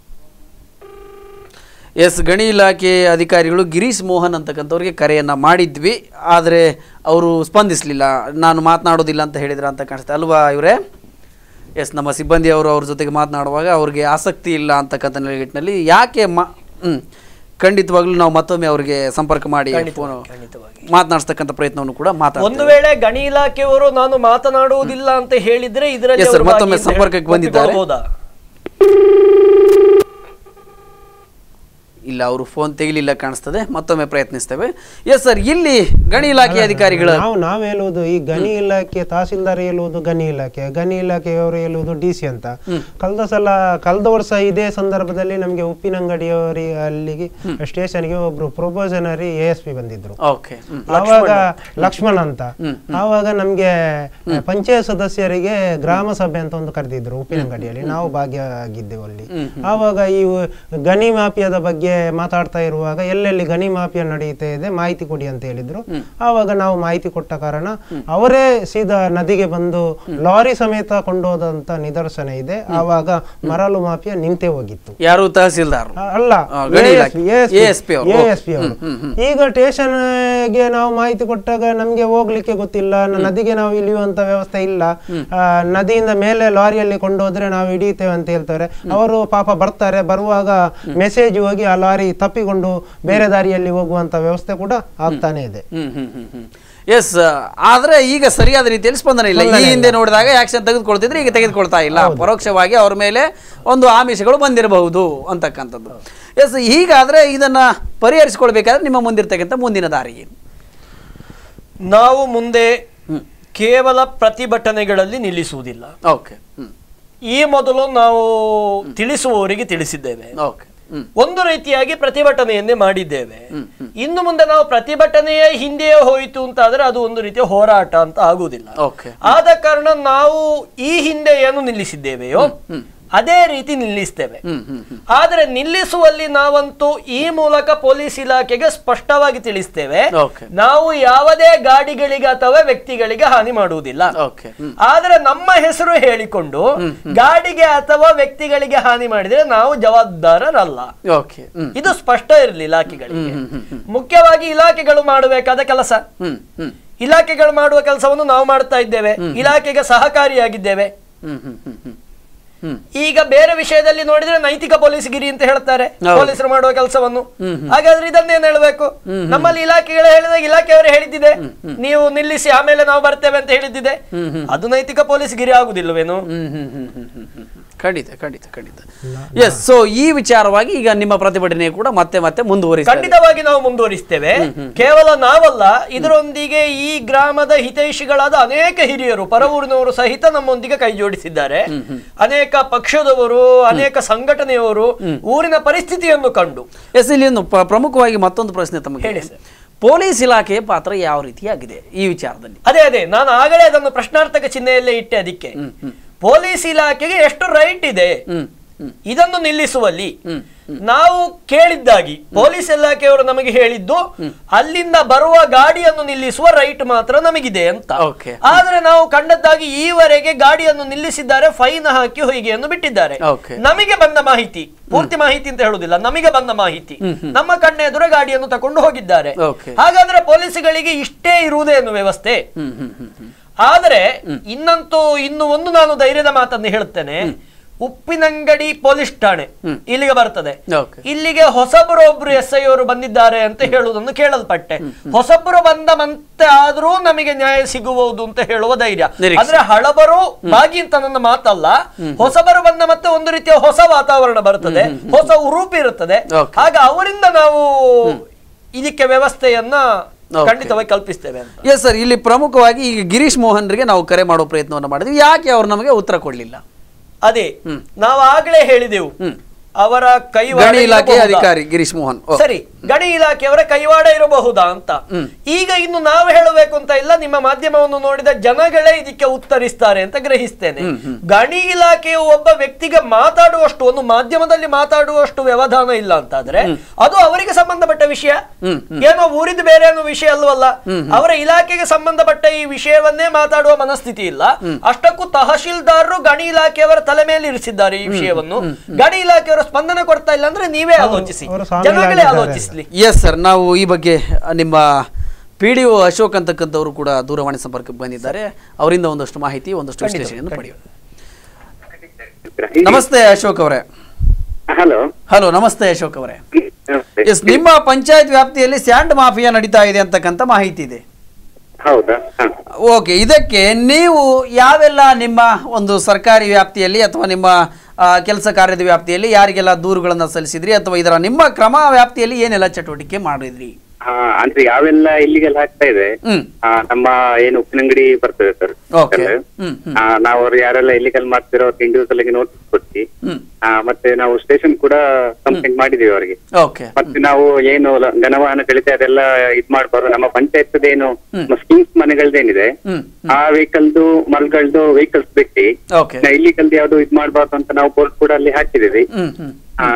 ಎಸ್ ಗಣಿ ಇಲಾಖೆ ಅಧಿಕಾರಿಗಳು ಗಿರೀಶ್ ಮೋಹನ್ ಅಂತಕ್ಕಂಥವ್ರಿಗೆ ಕರೆಯನ್ನು ಮಾಡಿದ್ವಿ ಆದರೆ ಅವರು ಸ್ಪಂದಿಸಲಿಲ್ಲ ನಾನು ಮಾತನಾಡೋದಿಲ್ಲ ಅಂತ ಹೇಳಿದ್ರ ಅಂತ ಕಾಣಿಸುತ್ತೆ ಅಲ್ವಾ ಇವರೇ ಎಸ್ ನಮ್ಮ ಸಿಬ್ಬಂದಿ ಅವರು ಅವ್ರ ಜೊತೆಗೆ ಮಾತನಾಡುವಾಗ ಅವ್ರಿಗೆ ಆಸಕ್ತಿ ಇಲ್ಲ ಅಂತಕ್ಕಂಥ ನೆಲೆಗಟ್ಟಿನಲ್ಲಿ ಯಾಕೆ ಮಾ ಹ್ಞೂ ಖಂಡಿತವಾಗ್ಲೂ ನಾವು ಮತ್ತೊಮ್ಮೆ ಅವರಿಗೆ ಸಂಪರ್ಕ ಮಾಡಿ ಫೋನ್ ಖಂಡಿತವಾಗಿ. ಮಾತನಾಡಿಸ್ತಕ್ಕಂಥ ಪ್ರಯತ್ನವನ್ನು ಕೂಡ ಮಾತಾಡ್ತೀವಿ ಒಂದು ವೇಳೆ ಗಣಿ ಇಲಾಖೆಯವರು ನಾನು ಮಾತನಾಡುವುದಿಲ್ಲ ಅಂತ ಹೇಳಿದ್ರೆ ಇದರಲ್ಲಿ Yes, sir. ಅವರು ಮತ್ತೊಮ್ಮೆ ಹಾಗೆ ಸಂಪರ್ಕಕ್ಕೆ ಬಂದಿದ್ದಾರೆ. ಒಪ್ಪಿಕೊಳ್ಳಬಹುದಾ? ಇಲ್ಲ ಅವರು ಫೋನ್ ತೆಗಿಲಿಲ್ಲ ಕಾಣಿಸ್ತದೆ ಮತ್ತೊಮ್ಮೆ ಪ್ರಯತ್ನಿಸ್ತೇವೆ ಎಸ್ ಸರ್ ಇಲ್ಲಿ ಗಣಿ ಇಲಾಖೆ ಅಧಿಕಾರಿಗಳ ನಾವು ನಾವು ಹೇಳುವುದು ಈ ಗಣಿ ಇಲಾಖೆ ತಹಸೀಲ್ದಾರ್ ಹೇಳುವುದು ಗಣಿ ಇಲಾಖೆ ಗಣಿ ಇಲಾಖೆಯವರು ಹೇಳುವುದು ಡಿ ಸಿ ಅಂತ ಕಳೆದ ಸಲ ಕಳೆದ ವರ್ಷ ಇದೇ ಸಂದರ್ಭದಲ್ಲಿ ನಮಗೆ ಉಪ್ಪಿನಂಗಡಿಯವರಿ ಅಲ್ಲಿಗೆ ಸ್ಟೇಷನ್ಗೆ ಒಬ್ರು ಪ್ರೊಪೋಸನರಿ ಎ ಎಸ್ ಪಿ ಬಂದಿದ್ರು ಓಕೆ ಹ್ಮ್ ಆವಾಗ ಲಕ್ಷ್ಮಣ್ ಅಂತ ಆವಾಗ ನಮ್ಗೆ ಪಂಚಾಯತ್ ಸದಸ್ಯರಿಗೆ ಗ್ರಾಮ ಸಭೆ ಅಂತ ಒಂದು ಕರೆದಿದ್ರು ಉಪ್ಪಿನಂಗಡಿಯಲ್ಲಿ ನಾವು ಭಾಗಿಯಾಗಿದ್ದೆವು ಅಲ್ಲಿ ಆವಾಗ ಈ ಗಣಿ ಮಾಫಿಯಾದ ಬಗ್ಗೆ ಮಾತಾಡ್ತಾ ಇರುವಾಗ ಎಲ್ಲೆಲ್ಲಿ ಗಣಿ ಮಾಫಿಯಾ ನಡೀತಾ ಇದೆ ಮಾಹಿತಿ ಕೊಡಿ ಅಂತ ಹೇಳಿದ್ರು ಆವಾಗ ನಾವು ಮಾಹಿತಿ ಕೊಟ್ಟ ಕಾರಣ ಅವರೇ ಸೀದಾ ನದಿಗೆ ಬಂದು ಲಾರಿ ಸಮೇತ ಕೊಂಡೋದಂತ ನಿದರ್ಶನ ಇದೆ ಆವಾಗ ಮರಳು ಮಾಫಿಯಾ ನಿಂತೇ ಹೋಗಿತ್ತು ಯಾರು ತಹಸೀಲ್ದಾರ್ ಅ- ಅಲ್ಲ ಆ, ಗಣಿ ಇಲಾಖೆ. ASP ಅವರು. ASP ಅವರು ಈಗ ಸ್ಟೇಷನ್ಗೆ ನಾವು ಮಾಹಿತಿ ಕೊಟ್ಟಾಗ ನಮ್ಗೆ ಹೋಗ್ಲಿಕ್ಕೆ ಗೊತ್ತಿಲ್ಲ ನ- ನದಿಗೆ ನಾವು ಇಳಿಯುವಂತ ವ್ಯವಸ್ಥೆ ಇಲ್ಲ ಆ, ನದಿಯಿಂದ ಮೇಲೆ ಲಾರಿಯಲ್ಲಿ ಕೊಂಡೋದ್ರೆ ನಾವು ಹಿಡಿಯುತ್ತೇವೆ ಅಂತ ಹೇಳ್ತಾರೆ ಅವರು ಪಾಪ ಬರ್ತಾರೆ ಬರುವಾಗ ಮೆಸೇಜ್ ಹೋಗಿ ಆ ಲಾರಿ ತಪ್ಪಿಕೊಂಡು ಬೇರೆ ದಾರಿಯಲ್ಲಿ ಹೋಗುವಂತ ವ್ಯವಸ್ಥೆ ಕೂಡ ಆಗ್ತಾನೆ ಇದೆ ಹ್ಮ್ ಹ್ಮ್ ಹ್ಮ್ ಹ್ಮ್ ಎಸ್ ಆದ್ರೆ ಈಗ ಸರಿಯಾದ ರೀತಿಯಲ್ಲಿ ಸ್ಪಂದನೆ ಇಲ್ಲ ಈ ಹಿಂದೆ ನೋಡಿದಾಗ ಆಕ್ಷನ್ ತೆಗೆದುಕೊಳ್ತಿದ್ರೆ ಈಗ ತೆಗೆದುಕೊಳ್ತಾ ಇಲ್ಲ ಪರೋಕ್ಷವಾಗಿ ಅವ್ರ ಮೇಲೆ ಒಂದು ಆಮಿಷಗಳು ಬಂದಿರಬಹುದು ಅಂತಕ್ಕಂಥದ್ದು ಎಸ್ ಹೀಗಾದ್ರೆ ಇದನ್ನ ಪರಿಹರಿಸಿಕೊಳ್ಬೇಕಾದ್ರೆ ನಿಮ್ಮ ಮುಂದಿರ್ತಕ್ಕಂಥ ಮುಂದಿನ ದಾರಿ ಏನು ನಾವು ಮುಂದೆ ಕೇವಲ ಪ್ರತಿಭಟನೆಗಳಲ್ಲಿ ನಿಲ್ಲಿಸುವುದಿಲ್ಲ ಓಕೆ ಹ್ಮ್ ಈ ಮೊದಲು ನಾವು ತಿಳಿಸುವವರಿಗೆ ತಿಳಿಸಿದ್ದೇವೆ ಓಕೆ ಹ್ಮ್ ಒಂದು ರೀತಿಯಾಗಿ ಪ್ರತಿಭಟನೆಯನ್ನೇ ಮಾಡಿದ್ದೇವೆ ಇನ್ನು ಮುಂದೆ ನಾವು ಪ್ರತಿಭಟನೆಯ ಹಿಂದೆಯೇ ಹೋಯಿತು ಅಂತ ಆದ್ರೆ ಅದು ಒಂದು ರೀತಿಯ ಹೋರಾಟ ಅಂತ ಆಗುವುದಿಲ್ಲ ಓಕೆ ಆದ ಕಾರಣ ನಾವು ಈ ಹಿಂದೆ ಏನು ನಿಲ್ಲಿಸಿದ್ದೇವೆಯೋ ಅದೇ ರೀತಿ ನಿಲ್ಲಿಸ್ತೇವೆ ಹ್ಮ್ ಹ್ಮ್ ಹ್ಮ್ ಆದರೆ ನಿಲ್ಲಿಸುವಲ್ಲಿ ನಾವಂತೂ ಈ ಮೂಲಕ ಪೊಲೀಸ್ ಇಲಾಖೆಗೆ ಸ್ಪಷ್ಟವಾಗಿ ತಿಳಿಸ್ತೇವೆ ಓಕೆ ನಾವು ಯಾವುದೇ ಗಾಡಿಗಳಿಗೆ ಅಥವಾ ವ್ಯಕ್ತಿಗಳಿಗೆ ಹಾನಿ ಮಾಡುವುದಿಲ್ಲ ಓಕೆ ಹ್ಮ್ ಆದರೆ ನಮ್ಮ ಹೆಸರು ಹೇಳಿಕೊಂಡು ಗಾಡಿಗೆ ಅಥವಾ ವ್ಯಕ್ತಿಗಳಿಗೆ ಹಾನಿ ಮಾಡಿದ್ರೆ ನಾವು ಜವಾಬ್ದಾರರಲ್ಲ ಓಕೆ ಹ್ಮ್ ಇದು ಸ್ಪಷ್ಟ ಇರಲಿ ಇಲಾಖೆಗಳಿಗೆ ಮುಖ್ಯವಾಗಿ ಇಲಾಖೆಗಳು ಮಾಡಬೇಕಾದ ಕೆಲಸ ಹ್ಮ್ ಹ್ಮ್ ಇಲಾಖೆಗಳು ಮಾಡುವ ಕೆಲಸವನ್ನು ನಾವು ಮಾಡ್ತಾ ಇದ್ದೇವೆ ಇಲಾಖೆಗೆ ಸಹಕಾರಿಯಾಗಿದ್ದೇವೆ ಹ್ಮ್ ಹ್ಮ್ ಹ್ಮ್ ಹ್ಮ್ ಹ್ಮ್ ಈಗ ಬೇರೆ ವಿಷಯದಲ್ಲಿ ನೋಡಿದ್ರೆ ನೈತಿಕ ಪೊಲೀಸ್ಗಿರಿ ಅಂತ ಹೇಳ್ತಾರೆ ಹೌದು. ಪೊಲೀಸರು ಮಾಡುವ ಕೆಲಸವನ್ನು ಹಾಗಾದ್ರೆ ಇದನ್ನೇನ್ ಹೇಳ್ಬೇಕು ನಮ್ಮಲ್ಲಿ ಇಲಾಖೆಗಳು ಹೇಳಿದಾಗ ಇಲಾಖೆಯವರು ಹೇಳಿದ್ದಿದೆ ನೀವು ನಿಲ್ಲಿಸಿ ಆಮೇಲೆ ನಾವು ಬರ್ತೇವೆ ಅಂತ ಹೇಳಿದ್ದಿದೆ ಅದು ನೈತಿಕ ಪೊಲೀಸ್ಗಿರಿ ಆಗುದಿಲ್ವೇನು ಹ್ಮ್ ಹ್ಮ್ ಹ್ಮ್ ಹ್ಮ್ ಹ್ಮ್ ಹ್ಮ್. ಖಂಡಿತ ಖಂಡಿತ ಖಂಡಿತ ಎಸ್ ಸೊ ಈ ವಿಚಾರವಾಗಿ ಈಗ ನಿಮ್ಮ ಪ್ರತಿಭಟನೆ ಕೂಡ ಮತ್ತೆ ಮತ್ತೆ ಮುಂದುವರಿಸಿ ಖಂಡಿತವಾಗಿ ನಾವು ಮುಂದುವರಿಸ್ತೇವೆ ಕೇವಲ ನಾವಲ್ಲ ಇದರೊಂದಿಗೆ ಈ ಗ್ರಾಮದ ಹಿತೈಷಿಗಳಾದ ಅನೇಕ ಹಿರಿಯರು ಪರವೂರಿನವರು ಸಹಿತ ನಮ್ಮೊಂದಿಗೆ ಕೈ ಜೋಡಿಸಿದ್ದಾರೆ ಅನೇಕ ಪಕ್ಷದವರು ಅನೇಕ ಸಂಘಟನೆಯವರು ಊರಿನ ಪರಿಸ್ಥಿತಿಯನ್ನು ಕಂಡು ಎಸ್ ಇಲ್ಲಿ ಒಂದು ಪ್ರ- ಪ್ರಮುಖವಾಗಿ ಮತ್ತೊಂದು ಪ್ರಶ್ನೆ ತಮಗೆ ಹೇಳಿ ಸರ್. ಪೊಲೀಸ್ ಇಲಾಖೆಯ ಪಾತ್ರ ಯಾವ ರೀತಿಯಾಗಿದೆ ಈ ವಿಚಾರದಲ್ಲಿ ಅದೇ ಅದೇ ನಾನು ಆಗಲೇ ಅದನ್ನು ಪ್ರಶ್ನಾರ್ಥಕ ಚಿಹ್ನೆಯಲ್ಲೇ ಇಟ್ಟೆ ಅದಕ್ಕೆ ಪೊಲೀಸ್ ಇಲಾಖೆಗೆ ಎಷ್ಟು ರೈಟ್ ಇದೆ ಹ್ಮ್ ಹ್ಮ್ ಇದನ್ನು ನಿಲ್ಲಿಸುವಲ್ಲಿ ನಾವು ಕೇಳಿದ್ದಾಗಿ ಪೊಲೀಸ್ ಇಲಾಖೆಯವರು ನಮಗೆ ಹೇಳಿದ್ದು ಅಲ್ಲಿಂದ ಬರುವ ಗಾಡಿಯನ್ನು ನಿಲ್ಲಿಸುವ ರೈಟ್ ಮಾತ್ರ ನಮಗಿದೆ ಅಂತ Okay. ಆದ್ರೆ ನಾವು ಕಂಡದ್ದಾಗಿ ಈವರೆಗೆ ಗಾಡಿಯನ್ನು ನಿಲ್ಲಿಸಿದ್ದಾರೆ ಫೈನ್ ಹಾಕಿ ಹೊಯ್ಗೆಯನ್ನು ಬಿಟ್ಟಿದ್ದಾರೆ Okay. ನಮಗೆ ಬಂದ ಮಾಹಿತಿ ಪೂರ್ತಿ ಮಾಹಿತಿ ಅಂತ ಹೇಳುದಿಲ್ಲ ನಮಗೆ ಬಂದ ಮಾಹಿತಿ ನಮ್ಮ ಕಣ್ಣೆದುರು ಗಾಡಿಯನ್ನು ತಕೊಂಡು ಹೋಗಿದ್ದಾರೆ Okay. ಹಾಗಾದ್ರೆ ಪೊಲೀಸ್ಗಳಿಗೆ ಇಷ್ಟೇ ಇರುವುದೇನು ವ್ಯವಸ್ಥೆ ಹ್ಮ್ ಹ್ಮ್ ಹ್ಮ್ ಹ್ಮ್ ಆದರೆ ಇನ್ನಂತೂ ಇನ್ನು ಒಂದು ನಾನು ಧೈರ್ಯದ ಮಾತನ್ನು ಹೇಳುತ್ತೇನೆ ಉಪ್ಪಿನಂಗಡಿ ಪೊಲೀಸ್ ಠಾಣೆ ಇಲ್ಲಿಗೆ ಬರ್ತದೆ Okay. ಇಲ್ಲಿಗೆ ಹೊಸಬರು ಒಬ್ರು ಎಸ್ ಐ ಅವರು ಬಂದಿದ್ದಾರೆ ಅಂತ ಹೇಳುವುದನ್ನು ಕೇಳಲ್ಪಟ್ಟೆ ಹೊಸಬರು ಬಂದ ಮತ್ತೆ ಆದ್ರೂ ನಮಗೆ ನ್ಯಾಯ ಸಿಗುವುದು ಅಂತ ಹೇಳುವ ಧೈರ್ಯ ನಿರೀಕ್ಷೆ. ಅಂದ್ರೆ ಹಳಬರು ಬಾಗಿ ಅಂತ ನನ್ನ ಮಾತಲ್ಲ ಹೊಸಬರು ಬಂದ ಮತ್ತೆ ಒಂದು ರೀತಿಯ ಹೊಸ ವಾತಾವರಣ ಬರ್ತದೆ ಹೊಸ ಉರೂಪ ಇರುತ್ತದೆ Okay. ಆಗ ಅವರಿಂದ ನಾವು ಇದಕ್ಕೆ ವ್ಯವಸ್ಥೆಯನ್ನ Okay. ಖಂಡಿತವಾಗಿ ಕಲ್ಪಿಸ್ತೇವೆ ಅಂತ ಎಸ್ ಸರ್ ಇಲ್ಲಿ ಪ್ರಮುಖವಾಗಿ ಈಗ ಗಿರೀಶ್ ಮೋಹನ್ರಿಗೆ ನಾವು ಕರೆ ಮಾಡೋ ಪ್ರಯತ್ನವನ್ನು ಮಾಡಿದ್ವಿ ಯಾಕೆ ಅವ್ರು ನಮಗೆ ಉತ್ತರ ಕೊಡ್ಲಿಲ್ಲ ಅದೇ ನಾವು ಆಗ್ಲೇ ಹೇಳಿದೆವು ಅವರ ಕೈವಾಡ ಗಣಿ ಇಲಾಖೆ ಇರಬಹುದಾ? ಅಧಿಕಾರಿ ಗಿರೀಶ್ ಮೋಹನ್ ಓ. ಸರಿ ಗಣಿ ಇಲಾಖೆಯವರ ಕೈವಾಡ ಇರಬಹುದಾ ಅಂತ ಈಗ ಇನ್ನು ನಾವು ಹೇಳಬೇಕು ಅಂತ ಇಲ್ಲ ನಿಮ್ಮ ಮಾಧ್ಯಮವನ್ನು ನೋಡಿದ ಜನಗಳೇ ಇದಕ್ಕೆ ಉತ್ತರಿಸ್ತಾರೆ ಅಂತ ಗ್ರಹಿಸ್ತೇನೆ ಗಣಿ ಇಲಾಖೆಯು ಒಬ್ಬ ವ್ಯಕ್ತಿಗೆ ಮಾತಾಡುವಷ್ಟು ಒಂದು ಮಾಧ್ಯಮದಲ್ಲಿ ಮಾತಾಡುವಷ್ಟು ವ್ಯವಧಾನ ಇಲ್ಲ ಅಂತಾದ್ರೆ ಅದು ಅವರಿಗೆ ಸಂಬಂಧಪಟ್ಟ ವಿಷಯ ಏನೋ ಊರಿದ ಬೇರೆ ಅನ್ನೋ ವಿಷಯ ಅಲ್ವಲ್ಲ ಅವರ ಇಲಾಖೆಗೆ ಸಂಬಂಧಪಟ್ಟ ಈ ವಿಷಯವನ್ನೇ ಮಾತಾಡುವ ಮನಸ್ಥಿತಿ ಇಲ್ಲ ಅಷ್ಟಕ್ಕೂ ತಹಶೀಲ್ದಾರರು ಗಣಿ ಇಲಾಖೆಯವರ ತಲೆ ಮೇಲೆ ಇರಿಸಿದ್ದಾರೆ ಈ ವಿಷಯವನ್ನು ಗಣಿ ಇಲಾಖೆಯವರ ಸ್ಪಂದನೆ ಕೊಡ್ತಾ ಇಲ್ಲ ಅಂದ್ರೆ ನೀವೇ ಆಲೋಚಿಸಿ ಅವರು ಸಾಮಿಲ್ ಜನಗಳೇ ಆಗಿದ್ದಾರೆ. ಆಲೋಚಿಸ್ಲಿ ಎಸ್ ಸರ್ ನಾವು ಈ ಬಗ್ಗೆ ನಿಮ್ಮ ಪಿ ಡಿ ಒ ಅಶೋಕ್ ಅಂತಕ್ಕಂಥವರು ಕೂಡ ದೂರವಾಣಿ ಸಂಪರ್ಕಕ್ಕೆ ಬಂದಿದ್ದಾರೆ ಅವರಿಂದ ಒಂದಷ್ಟು ಮಾಹಿತಿ ಒಂದಷ್ಟು ವಿಶ್ಲೇಷಣೆಯನ್ನು ಪಡೆಯೋಣ ನಮಸ್ತೆ ಅಶೋಕ್ ಅವರೇ ಹಲೋ ಹಲೋ ನಮಸ್ತೆ ಅಶೋಕ್ ಅವರೇ ಎಸ್ ನಿಮ್ಮ ಪಂಚಾಯತ್ ವ್ಯಾಪ್ತಿಯಲ್ಲಿ ಸ್ಯಾಂಡ್ ಮಾಫಿಯಾ ನಡೀತಾ ಇದೆ ಅಂತಕ್ಕಂಥ ಮಾಹಿತಿ ಇದೆ ಹೌದಾ ಹ. ಓಕೆ ಇದಕ್ಕೆ ನೀವು ಯಾವೆಲ್ಲ ನಿಮ್ಮ ಒಂದು ಸರ್ಕಾರಿ ವ್ಯಾಪ್ತಿಯಲ್ಲಿ ಅಥವಾ ನಿಮ್ಮ ಕೆಲಸ ಕಾರ್ಯದ ವ್ಯಾಪ್ತಿಯಲ್ಲಿ ಯಾರಿಗೆಲ್ಲ ದೂರುಗಳನ್ನು ಸಲ್ಲಿಸಿದ್ರಿ ಅಥವಾ ಇದರ ನಿಮ್ಮ ಕ್ರಮ ವ್ಯಾಪ್ತಿಯಲ್ಲಿ ಏನೆಲ್ಲ ಚಟುವಟಿಕೆ ಮಾಡಿದ್ರಿ ಹಾ ಅಂದ್ರೆ ಯಾವೆಲ್ಲ ಇಲ್ಲಿಗೆಲ್ಲ ಆಗ್ತಾ ಇದೆ ಹ್ಮ್ ಆ, ನಮ್ಮ ಏನು ಉಪ್ಪಿನಂಗಡಿ ಬರ್ತದೆ ಸರ್ ಓಕೆ ಹ್ಮ್ ಹ್ಮ್ ನಾವು ಅವ್ರು ಯಾರೆಲ್ಲ ಇಲ್ಲಿಗಲ್ ಮಾಡ್ತಿರೋ ಅವ್ರಿಗೆ ಇಂಡಿವಿಜುವಲ್ ಆಗಿ ನೋಟಿಸ್ ಕೊಡ್ತಿ ಹ್ಮ್ ಆ, ಮತ್ತೆ ನಾವು ಸ್ಟೇಷನ್ ಕೂಡ ಕಂಪ್ಲೇಂಟ್ ಮಾಡಿದೀವಿ ಅವರಿಗೆ ಓಕೆ ಮತ್ತೆ ನಾವು ಏನು ಲ- ಘನವಾಹನಗಳಿದೆ ಅದೆಲ್ಲ ಇದ್ ಮಾಡ್ಬಾರ್ದು ನಮ್ಮ ಪಂಚಾಯತ್ ಏನು ಹ್ಮ್. ಸ್ಕೀಮ್ಸ್ ಮನೆಗಳ್ದೇನಿದೆ ಹ್ಮ್ ಆ ವೆಹಿಕಲ್ದು ಮಲ್ಗಳ್ದು ವೆಹಿಕಲ್ಸ್ ಬಿಟ್ಟು ಓಕೆ ಇಲ್ಲಿಗಲ್ದು ಯಾವ್ದು ಇದ್ ಮಾಡ್ಬಾರ್ದು ಅಂತ ನಾವು ಬೋರ್ಡ್ ಕೂಡ ಅಲ್ಲಿ ಹಾಕಿದೀವಿ ಹ್ಮ್ ಹ್ಮ್ ಆ,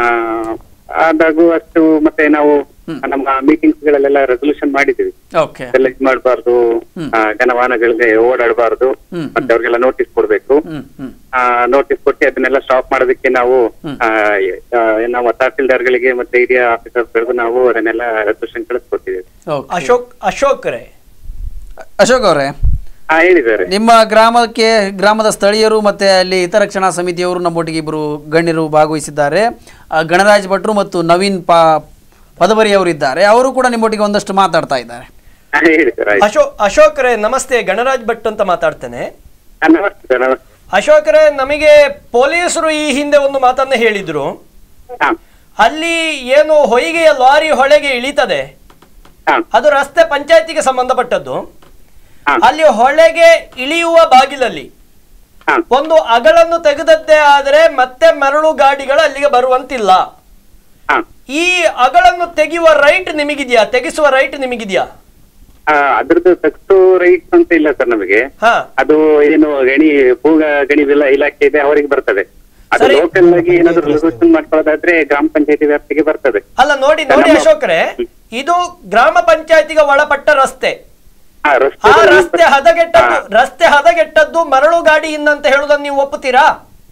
ಆದಾಗೂ ಅಷ್ಟು ಮತ್ತೆ ನಾವು ನಮ್ಮ ಮೀಟಿಂಗ್ಸ್ ಗಳಲ್ಲೆಲ್ಲ ರೆಸೊಲ್ಯೂಷನ್ ಮಾಡಿದೀವಿ ಓಕೆ ಎಲ್ಲ ಇದ್ ಮಾಡ್ಬಾರ್ದು ಆ, ಘನವಾಹನಗಳಿಗೆ ಓಡಾಡಬಾರ್ದು ಹ್ಮ್. ಮತ್ತೆ ಅವ್ರಿಗೆಲ್ಲ ನೋಟಿಸ್ ಕೊಡ್ಬೇಕು ಹ್ಮ್ ಹ್ಮ್ ನೋಟಿಸ್ ಕೊಟ್ಟು ಅದನ್ನೆಲ್ಲ ಸ್ಟಾಪ್ ಮಾಡೋದಕ್ಕೆ ನಾವು ಆ, ಆ, ನಮ್ಮ ತಹಸೀಲ್ದಾರ್ ಗಳಿಗೆ ಮತ್ತೆ ಹಿರಿಯ ಆಫೀಸರ್ಸ್ಗಳಿಗೂ ನಾವು ಅದನ್ನೆಲ್ಲ ರೆಸೊಲ್ಯೂಷನ್ ಕಳಿಸ್ಕೊಟ್ಟಿದ್ದೀವಿ ಓಕೆ ಅಶೋಕ್ ಅಶೋಕ್ರೆ ಅಶೋಕ್ ಅವರೇ ಹಾ ಹೇಳಿದ್ದಾರೆ ನಿಮ್ಮ ಗ್ರಾಮಕ್ಕೆ ಗ್ರಾಮದ ಸ್ಥಳೀಯರು ಮತ್ತೆ ಅಲ್ಲಿ ಹಿತರಕ್ಷಣಾ ಸಮಿತಿಯವರು ನಮ್ಮೊಟ್ಟಿಗೆ ಇಬ್ಬರು ಗಣ್ಯರು ಭಾಗವಹಿಸಿದ್ದಾರೆ ಆ, ಗಣರಾಜ್ ಭಟ್ರು ಮತ್ತು ನವೀನ್ ಪಾ ಪದವರಿ ಅವರು ಇದ್ದಾರೆ ಅವರು ಕೂಡ ನಿಮ್ಮೊಟ್ಟಿಗೆ ಒಂದಷ್ಟು ಮಾತಾಡ್ತಾ ಇದ್ದಾರೆ ಹಾ ಹೇಳಿ ಸರ್ ಆಯ್ತು ಅಶೋಕ್ ಅಶೋಕ್ರೆ ನಮಸ್ತೆ ಗಣರಾಜ್ ಭಟ್ ಅಂತ ಮಾತಾಡ್ತೇನೆ ಹಾ, ನಮಸ್ತೆ ಸರ್ ನಮಸ್ತೆ ಅಶೋಕ್ರೆ ನಮಗೆ ಪೊಲೀಸರು ಈ ಹಿಂದೆ ಒಂದು ಮಾತನ್ನ ಹೇಳಿದ್ರು ಹಾ ಅಲ್ಲಿ ಏನು ಹೊಯ್ಗೆಯ ಲಾರಿ ಹೊಳೆಗೆ ಇಳಿತದೆ ಹಾ ಅದು ರಸ್ತೆ ಪಂಚಾಯತಿಗೆ ಸಂಬಂಧಪಟ್ಟದ್ದು ಹಾ ಅಲ್ಲಿ ಹೊಳೆಗೆ ಇಳಿಯುವ ಬಾಗಿಲಲ್ಲಿ ಹಾ ಒಂದು ಅಗಳನ್ನು ತೆಗೆದದ್ದೇ ಆದರೆ ಮತ್ತೆ ಮರಳು ಗಾಡಿಗಳು ಅಲ್ಲಿಗೆ ಬರುವಂತಿಲ್ಲ ಹಾ ಈ ಅಗಳನ್ನು ತೆಗೆಯುವ ರೈಟ್ ನಿಮಗಿದ್ಯಾ ತೆಗೆಸುವ ರೈಟ್ ನಿಮಗಿದ್ಯಾ ಆ, ಅದ್ರದ್ದು ತಗ್ಸು ರೈಟ್ಸ್ ಅಂತ ಇಲ್ಲ ಸರ್ ನಮಗೆ ಹಾ ಅದು ಏನು ಗಣಿ ಭೂಗ ಗಣಿ ವಿಲ ಇಲಾಖೆ ಇದೆ ಅವರಿಗೆ ಬರ್ತದೆ ಅದು ಸರಿ. ಲೋಕಲ್ ಆಗಿ ಏನಾದ್ರು ರೆಸಲ್ಯೂಷನ್ ಮಾಡ್ಕೊಳ್ಳೋದಾದ್ರೆ ಗ್ರಾಮ ಪಂಚಾಯತಿ ವ್ಯಾಪ್ತಿಗೆ ಬರ್ತದೆ ಅಲ್ಲ ನೋಡಿ ನೋಡಿ ನಮ್ಮ- ಅಶೋಕ್ರೆ ಇದು ಗ್ರಾಮ ಪಂಚಾಯತಿಗೆ ಒಳಪಟ್ಟ ರಸ್ತೆ ಹಾ ಆ ರಸ್ತೆ ರಸ್ತೆ ಹದಗೆಟ್ಟದ್ದು ಹಾ. ರಸ್ತೆ ಹದಗೆಟ್ಟದ್ದು ಮರಳು ಗಾಡಿಯಿಂದ ಅಂತ ಹೇಳುದನ್ನು ನೀವು ಒಪ್ಪುತ್ತೀರಾ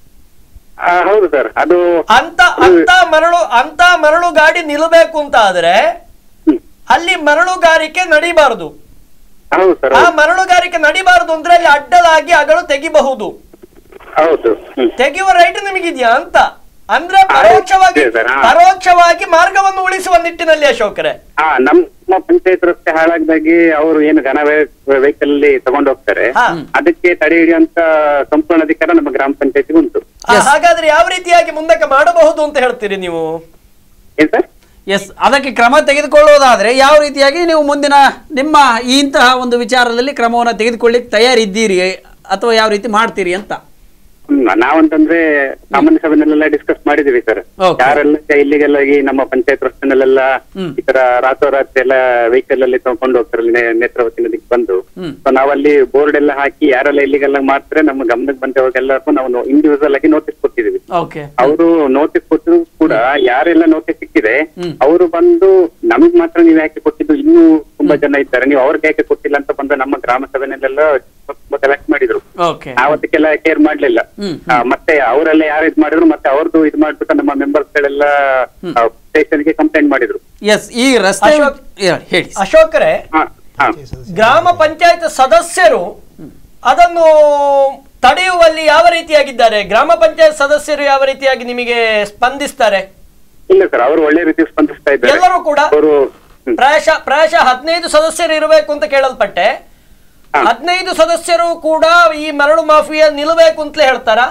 ಆ, ಹೌದು ಸರ್ ಅದು ಅಂತ ಅಂತ ಮರಳು ಅಂತ ಮರಳು ಗಾಡಿ ನಿಲ್ಲಬೇಕು ಅಂತ ಆದ್ರೆ ಹ್ಮ್. ಅಲ್ಲಿ ಮರಳುಗಾರಿಕೆ ನಡಿಬಾರದು ಹೌದು ಸರ್ ಆ ಹೌದು. ಮರಳುಗಾರಿಕೆ ನಡಿಬಾರದು ಅಂದ್ರೆ ಅಲ್ಲಿ ಅಡ್ಡಲಾಗಿ ಅಗಳು ತೆಗಿಬಹುದು ಹೌದು ಹ್ಮ್. ತೆಗೆಯುವ ರೈಟ್ ನಿಮಗಿದ್ಯಾ ಅಂತ ಅಂದ್ರೆ ಹಾ, ಪರೋಕ್ಷವಾಗಿ ಇದೆ ಸರ್, ಹಾ. ಪರೋಕ್ಷವಾಗಿ ಮಾರ್ಗವನ್ನು ಉಳಿಸುವ ನಿಟ್ಟಿನಲ್ಲಿ ಅಶೋಕರೇ ಹಾ ನಮ್ಮ ಪಂಚಾಯತ್ ರಸ್ತೆ ಹಾಳಾಗ್ದಾಗಿ ಅವರು ಏನು ಘನ ವೆಹಿಕಲ್ ಅಲ್ಲಿ ತಗೊಂಡು ಹೋಗ್ತಾರೆ ಹಾ. ಅದಕ್ಕೆ ತಡೆ ಹಿಡಿಯುವಂತ ಸಂಪೂರ್ಣ ಅಧಿಕಾರ ನಮ್ಮ ಗ್ರಾಮ ಪಂಚಾಯತಿಗೆ ಉಂಟು ಆ, ಹಾಗಾದ್ರೆ ಯಾವ ರೀತಿಯಾಗಿ ಮುಂದಕ್ಕೆ ಮಾಡಬಹುದು ಅಂತ ಹೇಳ್ತೀರಿ ನೀವು ಏನ್ ಸರ್ ಎಸ್ ಅದಕ್ಕೆ ಕ್ರಮ ತೆಗೆದುಕೊಳ್ಳೋದಾದ್ರೆ ಯಾವ ರೀತಿಯಾಗಿ ನೀವು ಮುಂದಿನ ನಿಮ್ಮ ಈ ಇಂತಹ ಒಂದು ವಿಚಾರದಲ್ಲಿ ಕ್ರಮವನ್ನು ತೆಗೆದುಕೊಳ್ಳಿಕ್ಕೆ ತಯಾರಿದ್ದೀರಿ ಅಥವಾ ಯಾವ ರೀತಿ ಮಾಡ್ತೀರಿ ಅಂತ ಹ್ಮ್, ನಾವಂತಂದ್ರೆ ಸಾಮಾನ್ಯ ಸಭೆನಲ್ಲೆಲ್ಲ ಡಿಸ್ಕಸ್ ಮಾಡಿದೀವಿ ಸರ್ Okay. ಯಾರೆಲ್ಲ ಇಲ್ಲಿಗೆಲ್ಲ ಈ ನಮ್ಮ ಪಂಚಾಯತ್ ರಸ್ತೆನಲ್ಲೆಲ್ಲ ಹ್ಮ್. ಈ ತರ ರಾತ್ರೋರಾತ್ರಿ ಎಲ್ಲ ವೆಹಿಕಲ್ ಅಲ್ಲಿ ತಗೊಂಡು ಹೋಗ್ತಾರೆ ಅಲ್ಲಿ ನೆ- ನೇತ್ರಾವತಿ ನದಿಗೆ ಬಂದು ಹ್ಮ್. ಸೊ ನಾವಲ್ಲಿ ಬೋರ್ಡ್ ಎಲ್ಲ ಹಾಕಿ ಯಾರೆಲ್ಲ ಇಲ್ಲಿಗೆಲ್ಲ ಮಾಡ್ತಾರೆ ನಮ್ಮ ಗಮನಕ್ಕೆ ಬಂದವ್ರಿಗೆಲ್ಲರಿಗೂ ನಾವು ಇಂಡಿವಿಜುವಲ್ ಆಗಿ ನೋಟಿಸ್ ಕೊಟ್ಟಿದೀವಿ ಓಕೆ ಅವರು ನೋಟಿಸ್ ಕೊಟ್ಟರು ಕೂಡ ಯಾರೆಲ್ಲ ನೋಟಿಸ್ ಸಿಕ್ಕಿದೆ ಹ್ಮ್. ಅವರು ಬಂದು ನಮಗ್ ಮಾತ್ರ ನೀವು ಯಾಕೆ ಕೊಟ್ಟಿದ್ದು ಇನ್ನೂ ತುಂಬಾ ಜನ ಇದ್ದಾರೆ ನೀವು ಅವ್ರಿಗೆ ಯಾಕೆ ಕೊಟ್ಟಿಲ್ಲ ಅಂತ ಬಂದು ನಮ್ಮ ಗ್ರಾಮ ಸಭೆನಲ್ಲೆಲ್ಲ ಸೆಲೆಕ್ಟ್ ಮಾಡಿದ್ರು ಓಕೆ ನಾವ್ ಅದಕ್ಕೆಲ್ಲ ಕೇರ್ ಮಾಡ್ಲಿಲ್ಲ ಹ್ಮ್, ಆ, ಮತ್ತೆ ಅವರೆಲ್ಲ ಯಾರು ಇದ್ ಮಾಡಿದ್ರು ಮತ್ತೆ ಅವ್ರದ್ದು ಇದ್ ಮಾಡ್ಬಿಟ್ಟು ನಮ್ಮ ಮೆಂಬರ್ಸ್ ಗಳೆಲ್ಲ ಸ್ಟೇಷನ್ ಗೆ ಕಂಪ್ಲೇಂಟ್ ಮಾಡಿದ್ರು ಎಸ್ ಈ ರಸ್ತೆ ಅಶೋಕ್. ಹೇಳಿ, ಹೇಳಿ ಅಶೋಕರೇ ಹಾ ಹಾ ಗ್ರಾಮ ಪಂಚಾಯತ್ ಸದಸ್ಯರು ಅದನ್ನು ತಡೆಯುವಲ್ಲಿ ಯಾವ ರೀತಿಯಾಗಿದ್ದಾರೆ ಗ್ರಾಮ ಪಂಚಾಯತ್ ಸದಸ್ಯರು ಯಾವ ರೀತಿಯಾಗಿ ನಿಮಗೆ ಸ್ಪಂದಿಸ್ತಾರೆ ಇಲ್ಲ ಸರ್ ಅವರು ಒಳ್ಳೆ ರೀತಿ ಸ್ಪಂದಿಸ್ತಾ ಇದ್ದಾರೆ ಎಲ್ಲರೂ ಕೂಡ ಅವರು ಪ್ರಾಯಶಃ ಪ್ರಾಯಶಃ ಹದಿನೈದು ಸದಸ್ಯರು ಇರಬೇಕು ಅಂತ ಕೇಳಲ್ಪಟ್ಟೆ ಹಾ. ಹದಿನೈದು ಸದಸ್ಯರು ಕೂಡ ಈ ಮರಳು ಮಾಫಿಯಾ ನಿಲ್ಲಬೇಕು ಅಂತಲೇ ಹೇಳ್ತಾರಾ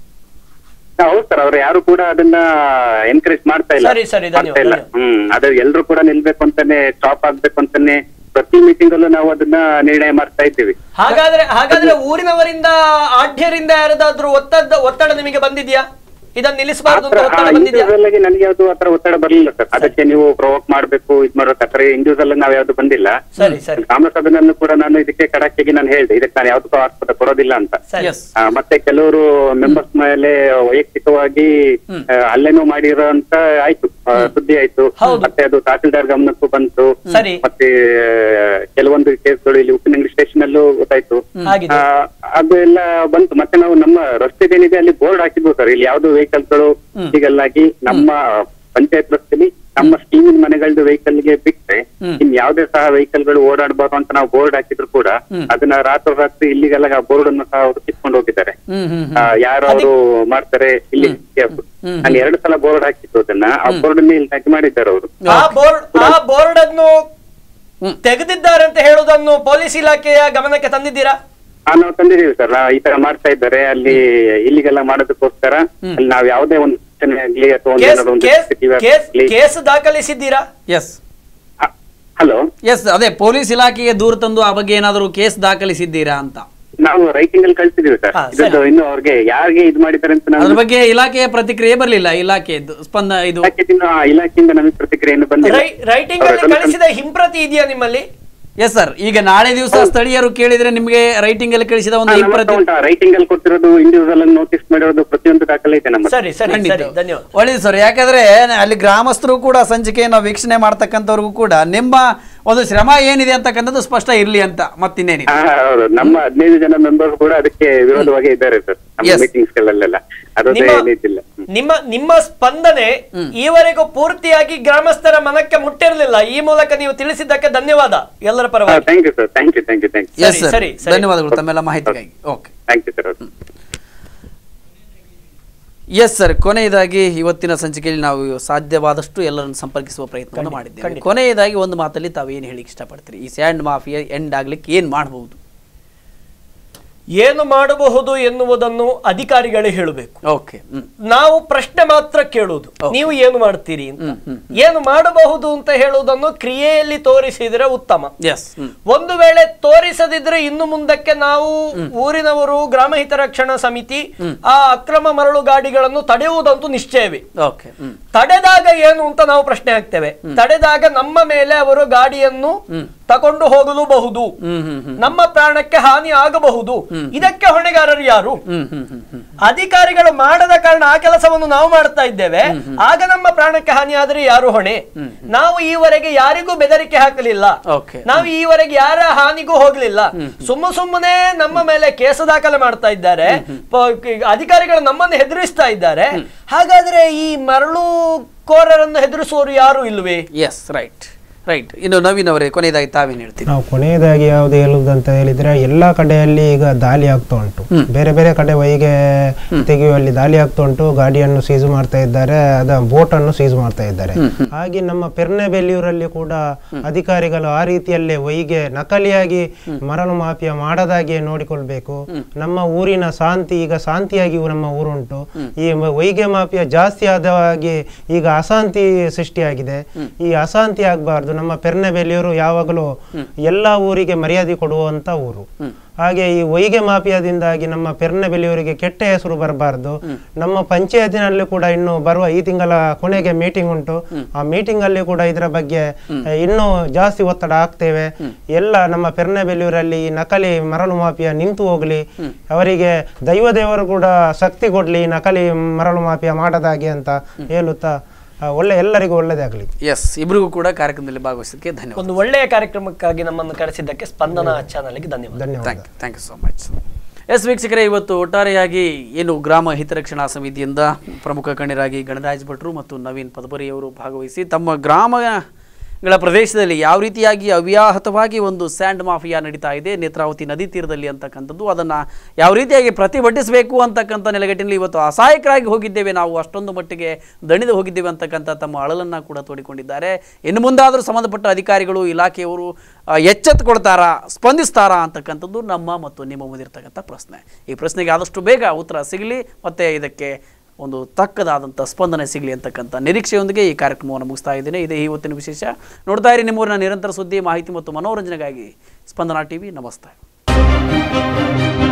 ಹೌದು ಸರ್ ಅವ್ರು ಯಾರು ಕೂಡ ಅದನ್ನ ಎನ್ಕರೇಜ್ ಮಾಡ್ತಾ ಇಲ್ಲ ಸರಿ, ಸರಿ, ಧನ್ಯವಾದ, ಮಾಡ್ತಾ ಇಲ್ಲ ಧನ್ಯವಾದ. ಹ್ಮ್ ಅದು ಎಲ್ರು ಕೂಡ ನಿಲ್ಬೇಕು ಅಂತಾನೆ ಸ್ಟಾಪ್ ಆಗ್ಬೇಕು ಅಂತಾನೆ ಪ್ರತಿ ಮೀಟಿಂಗ್ ಅಲ್ಲೂ ನಾವು ಅದನ್ನ ನಿರ್ಣಯ ಮಾಡ್ತಾ ಇದ್ದೀವಿ ಹಾಗಾದ್ರೆ ಹಾಗಾದ್ರೆ ಊರಿನವರಿಂದ ಆಢ್ಯರಿಂದ ಯಾರದಾದ್ರೂ ಒತ್ತಡ ಒತ್ತಡ ನಿಮಗೆ ಬಂದಿದ್ಯಾ ಇದನ್ನ ನಿಲ್ಲಿಸಬಾರದು ಅಂತ ಒತ್ತಡ ಬಂದಿದ್ಯಾ ಇಂಡಿವಿಜುವಲ್ ಆಗಿ ನನಗೆ ಯಾವ್ದು ಆತರ ಒತ್ತಡ ಬರಲಿಲ್ಲ ಸರ್ ಅದಕ್ಕೆ ನೀವು ಪ್ರೊವೋಕ್ ಮಾಡ್ಬೇಕು ಇದ್ ಮಾಡ್ಬೇಕು ಆತರ ಇಂಡಿವಿಜುವಲ್ ನಾವ್ ಯಾವ್ದು ಬಂದಿಲ್ಲ ಸರಿ ಸರಿ ಗ್ರಾಮ ಸಭೆನಲ್ಲೂ ಕೂಡ ನಾನು ಇದಕ್ಕೆ ಕಡಾಕೆಗೆ ನಾನು ಹೇಳಿದೆ ಇದಕ್ಕೆ ನಾನು ಯಾವ್ದಕ್ಕೂ ಆಸ್ಪದ ಕೊಡೋದಿಲ್ಲ ಅಂತ ಸರಿ ಎಸ್ ಆ, ಮತ್ತೆ ಕೆಲವರು ಮೆಂಬರ್ಸ್ ಮೇಲೆ ವೈಯಕ್ತಿಕವಾಗಿ ಆ, ಹಲ್ಲೆನೂ ಮಾಡಿರೋಂತ ಆಯ್ತು ಆ, ಸುದ್ದಿ ಆಯ್ತು ಹೌದು. ಮತ್ತೆ ಅದು ತಹಸೀಲ್ದಾರ್ ಗಮನಕ್ಕೂ ಬಂತು ಸರಿ ಮತ್ತೆ ಆ, ಕೆಲವೊಂದು ಕೇಸ್ಗಳು ಇಲ್ಲಿ ಉಪ್ಪಿನಂಗಡಿ ಸ್ಟೇಷನ್ ಅಲ್ಲೂ ಗೊತ್ತಾಯ್ತು ಆಗಿದೆ ಆ, ಅದು ಎಲ್ಲ ಬಂತು ಮತ್ತೆ ನಾವು ನಮ್ಮ ರಸ್ತೆದೇನಿದೆ ಅಲ್ಲಿ ಬೋರ್ಡ್ ಹಾಕಿದ್ವು ಸರ್ ಇಲ್ಲಿ ಯಾವ್ದು ವೆಹಿಕಲ್ಗಳು ಹೀಗೆಲ್ಲಾಗಿ ನಮ್ಮ ಪಂಚಾಯತ್ ರಸ್ತೆಲಿ ನಮ್ಮ ಸ್ಟೀಮಿನ ಮನೆಗಳದ್ದು ವೆಹಿಕಲ್ ಗೆ ಬಿಟ್ರೆ ಹ್ಮ್. ಇನ್ ಯಾವ್ದೇ ಸಹ ವೆಹಿಕಲ್ ಗಳು ಓಡಾಡಬಾರ್ದು ಅಂತ ನಾವು ಬೋರ್ಡ್ ಹಾಕಿದ್ರು ಕೂಡ ಹ್ಮ್. ಅದನ್ನ ರಾತ್ರಿ ಇಲ್ಲಿಗೆಲ್ಲ ಬೋರ್ಡ್ ಅನ್ನು ಸಹ ಅವರು ಕಿತ್ಕೊಂಡು ಹೋಗಿದ್ದಾರೆ ಹ್ಮ್ ಹ್ಮ್ ಆ, ಯಾರು ಅವರು ಮಾಡ್ತಾರೆ ಇಲ್ಲಿ ಹ್ಮ್. ನಾನು ಎರಡು ಸಲ ಬೋರ್ಡ್ ಹಾಕಿತ್ತು ಅದನ್ನ ಆ ಬೋರ್ಡ್ ಅಲ್ಲಿ ಇಲ್ಲಿ ಹಾಕಿ ಮಾಡಿದ್ದಾರೆ ಅವರು ಆ ಬೋರ್ಡ್ ಆ ಬೋರ್ಡ್ ಅನ್ನು ತೆಗೆದಿದ್ದಾರೆ ಅಂತ ಹೇಳುವುದನ್ನು ಪೊಲೀಸ್ ಇಲಾಖೆಯ ಗಮನಕ್ಕೆ ತಂದಿದ್ದೀರಾ ಆ, ನಾವು ತಂದಿದ್ದೀವಿ ಸರ್ ಈ ತರ ಮಾಡ್ತಾ ಇದ್ದಾರೆ ಅಲ್ಲಿ ಇಲ್ಲಿಗೆಲ್ಲ ಮಾಡೋದಕ್ಕೋಸ್ಕರ ಅಲ್ಲಿ ನಾವ್ ಯಾವುದೇ ಒಂದು ಸೂಚನೆ ಆಗ್ಲಿ ಅಥವಾ ಒಂದು ಕೇಸ್ ಏನಾದ್ರು ಒಂದು ಕೇಸ್ CCTV ಕೇಸ್ ಆಗ್ಲಿ. ಕೇಸ್ ದಾಖಲಿಸಿದ್ದೀರಾ ಎಸ್ ಆ, ಹಲೋ ಎಸ್ ಅದೇ ಪೊಲೀಸ್ ಇಲಾಖೆಗೆ ದೂರು ತಂದು ಆ ಬಗ್ಗೆ ಏನಾದರೂ ಕೇಸ್ ದಾಖಲಿಸಿದ್ದೀರಾ ಅಂತ ನಾವು ರೈಟಿಂಗ್ ಅಲ್ಲಿ ಕಳ್ಸಿದೀವಿ ಸರ್ ಹಾ, ಇದದ್ದು ಇನ್ನು ಅವ್ರಿಗೆ ಯಾರಿಗೆ ಇದು ಮಾಡಿದ್ದಾರೆ ಅಂತ ಅದ್ರ ನಾವು ಬಗ್ಗೆ ಇಲಾಖೆಯ ಪ್ರತಿಕ್ರಿಯೆ ಬರಲಿಲ್ಲ ಇಲಾಖೆದ್ದು ಸ್ಪಂದ ಇದು ಇಲಾಖೆಯಿಂದ ಆ, ಇಲಾಖೆಯಿಂದ ನಮಗೆ ಪ್ರತಿಕ್ರಿಯೆಯನ್ನು ಬಂದಿಲ್ಲ ರೈ- ರೈಟಿಂಗ್ ಅಲ್ಲಿ ಅವ್ರು ಕಳಿಸಿದ ಹಿಂಪ್ರತಿ ಇದೆಯಾ ನಿಮ್ಮಲ್ಲಿ ಎಸ್ ಸರ್ ಈಗ ನಾಳೆ ದಿವಸ ಸ್ಥಳೀಯರು ಕೇಳಿದ್ರೆ ನಿಮಗೆ ರೈಟಿಂಗ್ ಅಲ್ಲಿ ಕಳಿಸಿದ ಒಂದು ಹಾ, ನಮ್ಮ ಹಿಂಪ್ರತಿ ಹತ್ರ ಉಂಟು ರೈಟಿಂಗ್ ಅಲ್ಲಿ ಕೊಟ್ಟಿರೋದು ಇಂಡಿವಿಜುವಲ್ ಅನ್ನು ನೋಟಿಸ್ ಮಾಡಿರೋದು ಪ್ರತಿಯೊಂದು ದಾಖಲೆ ಇದೆ ನಮ್ಮ ಹತ್ರ. ಸರಿ ಸರಿ ಖಂಡಿತ. ಸರಿ ಧನ್ಯವಾದ ಒಳ್ಳೇದು ಸರ್ ಯಾಕಂದ್ರೆ ಅಲ್ಲಿ ಗ್ರಾಮಸ್ಥರು ಕೂಡ ಸಂಚಿಕೆಯನ್ನು ವೀಕ್ಷಣೆ ಮಾಡ್ತಕ್ಕಂಥವ್ರಿಗೂ ಕೂಡ ನಿಮ್ಮ ಒಂದು ಶ್ರಮ ಏನಿದೆ ಅಂತಕ್ಕಂಥದ್ದು ಸ್ಪಷ್ಟ ಇರ್ಲಿ ಅಂತ ಮತ್ತಿನ್ನೇನಿದೆ ಹಾ, ಹೌದು ನಮ್ಮ ಹದಿನೈದು ಜನ ಮೆಂಬರ್ಸ್ ಕೂಡ ಅದಕ್ಕೆ ವಿರೋಧವಾಗಿ ಇದ್ದಾರೆ ಸರ್ ನಮ್ಮ Yes. ಮೀಟಿಂಗ್ಸ್ ಗಳಲ್ಲೆಲ್ಲ ಅದೇ ನಿಮ್ಮ ಏನಿದ್ದಿಲ್ಲ ಹ್ಮ್. ನಿಮ್ಮ ನಿಮ್ಮ ಸ್ಪಂದನೆ ಈವರೆಗೂ ಪೂರ್ತಿಯಾಗಿ ಗ್ರಾಮಸ್ಥರ ಮನಕ್ಕೆ ಮುಟ್ಟಿರಲಿಲ್ಲ ಈ ಮೂಲಕ ನೀವು ತಿಳಿಸಿದ್ದಕ್ಕೆ ಧನ್ಯವಾದ ಎಲ್ಲರ ಪರವಾಗಿ thank you sir thank you thank you thank you yes sir ಸರಿ, ಸರಿ. ಧನ್ಯವಾದಗಳು ತಮ್ಮೆಲ್ಲ ಮಾಹಿತಿಗಾಗಿ okay thank you sir yes sir ಕೊನೆಯದಾಗಿ ಇವತ್ತಿನ ಸಂಚಿಕೆಯಲ್ಲಿ ನಾವು ಸಾಧ್ಯವಾದಷ್ಟು ಎಲ್ಲರನ್ನು ಸಂಪರ್ಕಿಸುವ ಪ್ರಯತ್ನವನ್ನು ಮಾಡಿದ್ದೇವೆ ಕೊನೆಯದಾಗಿ ಒಂದು ಮಾತಲ್ಲಿ ತಾವು ಏನು ಹೇಳಿಕ್ಕೆ ಇಷ್ಟಪಡ್ತೀರಿ ಈ ಸ್ಯಾಂಡ್ ಮಾಫಿಯಾ ಎಂಡ್ ಆಗ್ಲಿಕ್ಕೆ ಏನು ಮಾಡಬಹುದು ಏನು ಮಾಡಬಹುದು ಎನ್ನುವುದನ್ನು ಅಧಿಕಾರಿಗಳೇ ಹೇಳಬೇಕು ಓಕೆ ಹ್ಮ್ ನಾವು ಪ್ರಶ್ನೆ ಮಾತ್ರ ಕೇಳುವುದು ನೀವು ಏನು ಮಾಡ್ತೀರಿ ಅಂತ ಏನು ಮಾಡಬಹುದು ಅಂತ ಹೇಳುವುದನ್ನು ಕ್ರಿಯೆಯಲ್ಲಿ ತೋರಿಸಿದ್ರೆ ಉತ್ತಮ ಎಸ್ ಹ್ಮ್ ಒಂದು ವೇಳೆ ತೋರಿಸದಿದ್ರೆ ಇನ್ನು ಮುಂದಕ್ಕೆ ನಾವು ಊರಿನವರು ಗ್ರಾಮ ಹಿತರಕ್ಷಣಾ ಸಮಿತಿ ಆ ಅಕ್ರಮ ಮರಳು ಗಾಡಿಗಳನ್ನು ತಡೆಯುವುದಂತೂ ನಿಶ್ಚಯವೇ ಓಕೆ ಹ್ಮ್ ತಡೆದಾಗ ಏನು ಅಂತ ನಾವು ಪ್ರಶ್ನೆ ಹಾಕ್ತೇವೆ ತಡೆದಾಗ ನಮ್ಮ ಮೇಲೆ ಅವರು ಗಾಡಿಯನ್ನು ತಕೊಂಡು ಹೋಗಲೂಬಹುದು ಹ್ಮ್ ಹ್ಮ್ ಹ್ಮ್ ನಮ್ಮ ಪ್ರಾಣಕ್ಕೆ ಹಾನಿ ಆಗಬಹುದು ಇದಕ್ಕೆ ಹೊಣೆಗಾರರು ಯಾರು ಹ್ಮ್ ಹ್ಮ್ ಹ್ಮ್ ಹ್ಮ್ ಅಧಿಕಾರಿಗಳು ಮಾಡದ ಕಾರಣ ಆ ಕೆಲಸವನ್ನು ನಾವು ಮಾಡ್ತಾ ಇದ್ದೇವೆ ಆಗ ನಮ್ಮ ಪ್ರಾಣಕ್ಕೆ ಹಾನಿ ಆದ್ರೆ ಯಾರು ಹೊಣೆ ನಾವು ಈವರೆಗೆ ಯಾರಿಗೂ ಬೆದರಿಕೆ ಹಾಕಲಿಲ್ಲ ಓಕೆ ನಾವು ಈವರೆಗೆ ಯಾರ ಹಾನಿಗೂ ಹೋಗ್ಲಿಲ್ಲ ಸುಮ್ಮ ಸುಮ್ಮನೆ ನಮ್ಮ ಮೇಲೆ ಕೇಸು ದಾಖಲೆ ಮಾಡ್ತಾ ಇದ್ದಾರೆ ಪ- ಕ- ಅಧಿಕಾರಿಗಳು ನಮ್ಮನ್ನು ಹೆದರಿಸ್ತಾ ಇದ್ದಾರೆ ಹಾಗಾದ್ರೆ ಈ ಮರಳು ಕೋರರನ್ನು ಹೆದರಿಸುವವರು ಯಾರು ಇಲ್ವೇ ಎಸ್ ರೈಟ್ ರೈಟ್ ಇನ್ನು ನವೀನ್ ಅವರೇ ಕೊನೆಯದಾಗಿ ತಾವೇನು ಹೇಳ್ತೀರಿ ನಾವು ಕೊನೆಯದಾಗಿ ಯಾವುದು ಹೇಳುವುದಂತ ಹೇಳಿದ್ರೆ ಎಲ್ಲ ಕಡೆಯಲ್ಲಿ ಈಗ ದಾಳಿ ಆಗ್ತಾ ಉಂಟು ಬೇರೆ ಬೇರೆ ಕಡೆ ವೈಗೆ ತೆಗೆಯುವಲ್ಲಿ ದಾಳಿ ಆಗ್ತಾ ಉಂಟು ಗಾಡಿಯನ್ನು ಸೀಸು ಮಾಡ್ತಾ ಇದ್ದಾರೆ ಅದ ಬೋಟ್ ಅನ್ನು ಸೀಸು ಮಾಡ್ತಾ ಇದ್ದಾರೆ ಹಾಗೆ ನಮ್ಮ ಪೆರ್ನೆಬೆಲ್ಲಿಯೂರಲ್ಲಿ ಕೂಡ ಅಧಿಕಾರಿಗಳು ಆ ರೀತಿಯಲ್ಲೇ ವೈಗೆ ನಕಲಿಯಾಗಿ ಮರಳು ಮಾಫಿಯಾ ಮಾಡದಾಗೆ ನೋಡಿಕೊಳ್ಬೇಕು ನಮ್ಮ ಊರಿನ ಶಾಂತಿ ಈಗ ಶಾಂತಿಯಾಗಿ ನಮ್ಮ ಊರುಂಟು ಈ ಮ- ವೈಗೆ ಮಾಫಿಯಾ ಜಾಸ್ತಿ ಆದ ಹಾಗೆ ಈಗ ಅಶಾಂತಿ ಸೃಷ್ಟಿಯಾಗಿದೆ ಈ ಅಶಾಂತಿ ಆಗಬಾರ್ದು ನಮ್ಮ ಪೆರ್ನೆಬೆಲ್ಲಿಯವರು ಯಾವಾಗಲೂ ಎಲ್ಲ ಊರಿಗೆ ಮರ್ಯಾದೆ ಕೊಡುವಂತ ಊರು ಹಾಗೆ ಈ ವೈಗೆ ಮಾಫಿಯಾದಿಂದಾಗಿ ನಮ್ಮ ಪೆರ್ನೆಬೆಲ್ಲಿಯವರಿಗೆ ಕೆಟ್ಟ ಹೆಸರು ಬರಬಾರ್ದು ನಮ್ಮ ಪಂಚಾಯತಿನಲ್ಲಿ ಕೂಡ ಇನ್ನು ಬರುವ ಈ ತಿಂಗಳ ಕೊನೆಗೆ ಮೀಟಿಂಗ್ ಉಂಟು ಆ ಮೀಟಿಂಗ್ ಅಲ್ಲಿ ಕೂಡ ಇದರ ಬಗ್ಗೆ ಆ, ಇನ್ನೂ ಜಾಸ್ತಿ ಒತ್ತಡ ಹಾಕ್ತೇವೆ ಎಲ್ಲ ನಮ್ಮ ಪೆರ್ನೆಬೆಲ್ಲಿಯವರಲ್ಲಿ ಈ ನಕಲಿ ಮರಳು ಮಾಫಿಯಾ ನಿಂತು ಹೋಗ್ಲಿ ಅವರಿಗೆ ದೈವ ದೇವರು ಕೂಡ ಶಕ್ತಿ ಕೊಡ್ಲಿ ಈ ನಕಲಿ ಮರಳು ಮಾಫಿಯಾ ಮಾಡದಾಗೆ ಅಂತ ಹೇಳುತ್ತಾ ಆ, ಒಳ್ಳೆ ಎಲ್ಲರಿಗೂ ಒಳ್ಳೆದಾಗಲಿ ಎಸ್ ಇಬ್ಬರಿಗೂ ಕೂಡ ಕಾರ್ಯಕ್ರಮದಲ್ಲಿ ಭಾಗವಹಿಸೋದಕ್ಕೆ ಧನ್ಯವಾದ ಒಂದು ಒಳ್ಳೆಯ ಕಾರ್ಯಕ್ರಮಕ್ಕಾಗಿ ನಮ್ಮನ್ನು ಕರೆಸಿದ್ದಕ್ಕೆ ಸ್ಪಂದನ ಚಾನಲ್ಗೆ ಧನ್ಯವಾದ ಧನ್ಯವಾದ thank you thank you so much yes ವೀಕ್ಷಕರೇ ಇವತ್ತು ಒಟ್ಟಾರೆಯಾಗಿ ಏನು ಗ್ರಾಮ ಹಿತರಕ್ಷಣಾ ಸಮಿತಿಯಿಂದ ಪ್ರಮುಖ ಗಣ್ಯರಾಗಿ ಗಣರಾಜ್ ಭಟ್ರು ಮತ್ತು ನವೀನ್ ಪದಪರಿಯವರು ಭಾಗವಹಿಸಿ ತಮ್ಮ ಗ್ರಾಮಗಳ ಪ್ರದೇಶದಲ್ಲಿ ಯಾವ ರೀತಿಯಾಗಿ ಅವ್ಯಾಹತವಾಗಿ ಒಂದು ಸ್ಯಾಂಡ್ ಮಾಫಿಯಾ ನಡೀತಾ ಇದೆ ನೇತ್ರಾವತಿ ನದಿ ತೀರದಲ್ಲಿ ಅಂತಕ್ಕಂಥದ್ದು ಅದನ್ನು ಯಾವ ರೀತಿಯಾಗಿ ಪ್ರತಿಭಟಿಸಬೇಕು ಅಂತಕ್ಕಂಥ ನೆಲೆಗಟ್ಟಿನಲ್ಲಿ ಇವತ್ತು ಅಸಹಾಯಕರಾಗಿ ಹೋಗಿದ್ದೇವೆ ನಾವು ಅಷ್ಟೊಂದು ಮಟ್ಟಿಗೆ ದಣಿದು ಹೋಗಿದ್ದೇವೆ ಅಂತಕ್ಕಂಥ ತಮ್ಮ ಅಳಲನ್ನು ಕೂಡ ತೋಡಿಕೊಂಡಿದ್ದಾರೆ ಇನ್ನು ಮುಂದಾದರೂ ಸಂಬಂಧಪಟ್ಟ ಅಧಿಕಾರಿಗಳು ಇಲಾಖೆಯವರು ಆ, ಎಚ್ಚೆತ್ತುಕೊಳ್ತಾರಾ ಸ್ಪಂದಿಸ್ತಾರಾ ಅಂತಕ್ಕಂಥದ್ದು ನಮ್ಮ ಮತ್ತು ನಿಮ್ಮ ಮುಂದಿರ್ತಕ್ಕಂಥ ಪ್ರಶ್ನೆ ಈ ಪ್ರಶ್ನೆಗೆ ಆದಷ್ಟು ಬೇಗ ಉತ್ತರ ಸಿಗಲಿ ಮತ್ತು ಇದಕ್ಕೆ ಒಂದು ತಕ್ಕದಾದಂಥ ಸ್ಪಂದನೆ ಸಿಗಲಿ ಅಂತಕ್ಕಂಥ ನಿರೀಕ್ಷೆಯೊಂದಿಗೆ ಈ ಕಾರ್ಯಕ್ರಮವನ್ನು ಮುಗಿಸ್ತಾ ಇದ್ದೇನೆ ಇದೇ ಇವತ್ತಿನ ವಿಶೇಷ ನೋಡ್ತಾ ಇರಿ ನಿಮ್ಮೂರಿನ ನಿರಂತರ ಸುದ್ದಿ ಮಾಹಿತಿ ಮತ್ತು ಮನೋರಂಜನೆಗಾಗಿ ಸ್ಪಂದನಾ ಟಿವಿ ನಮಸ್ತೆ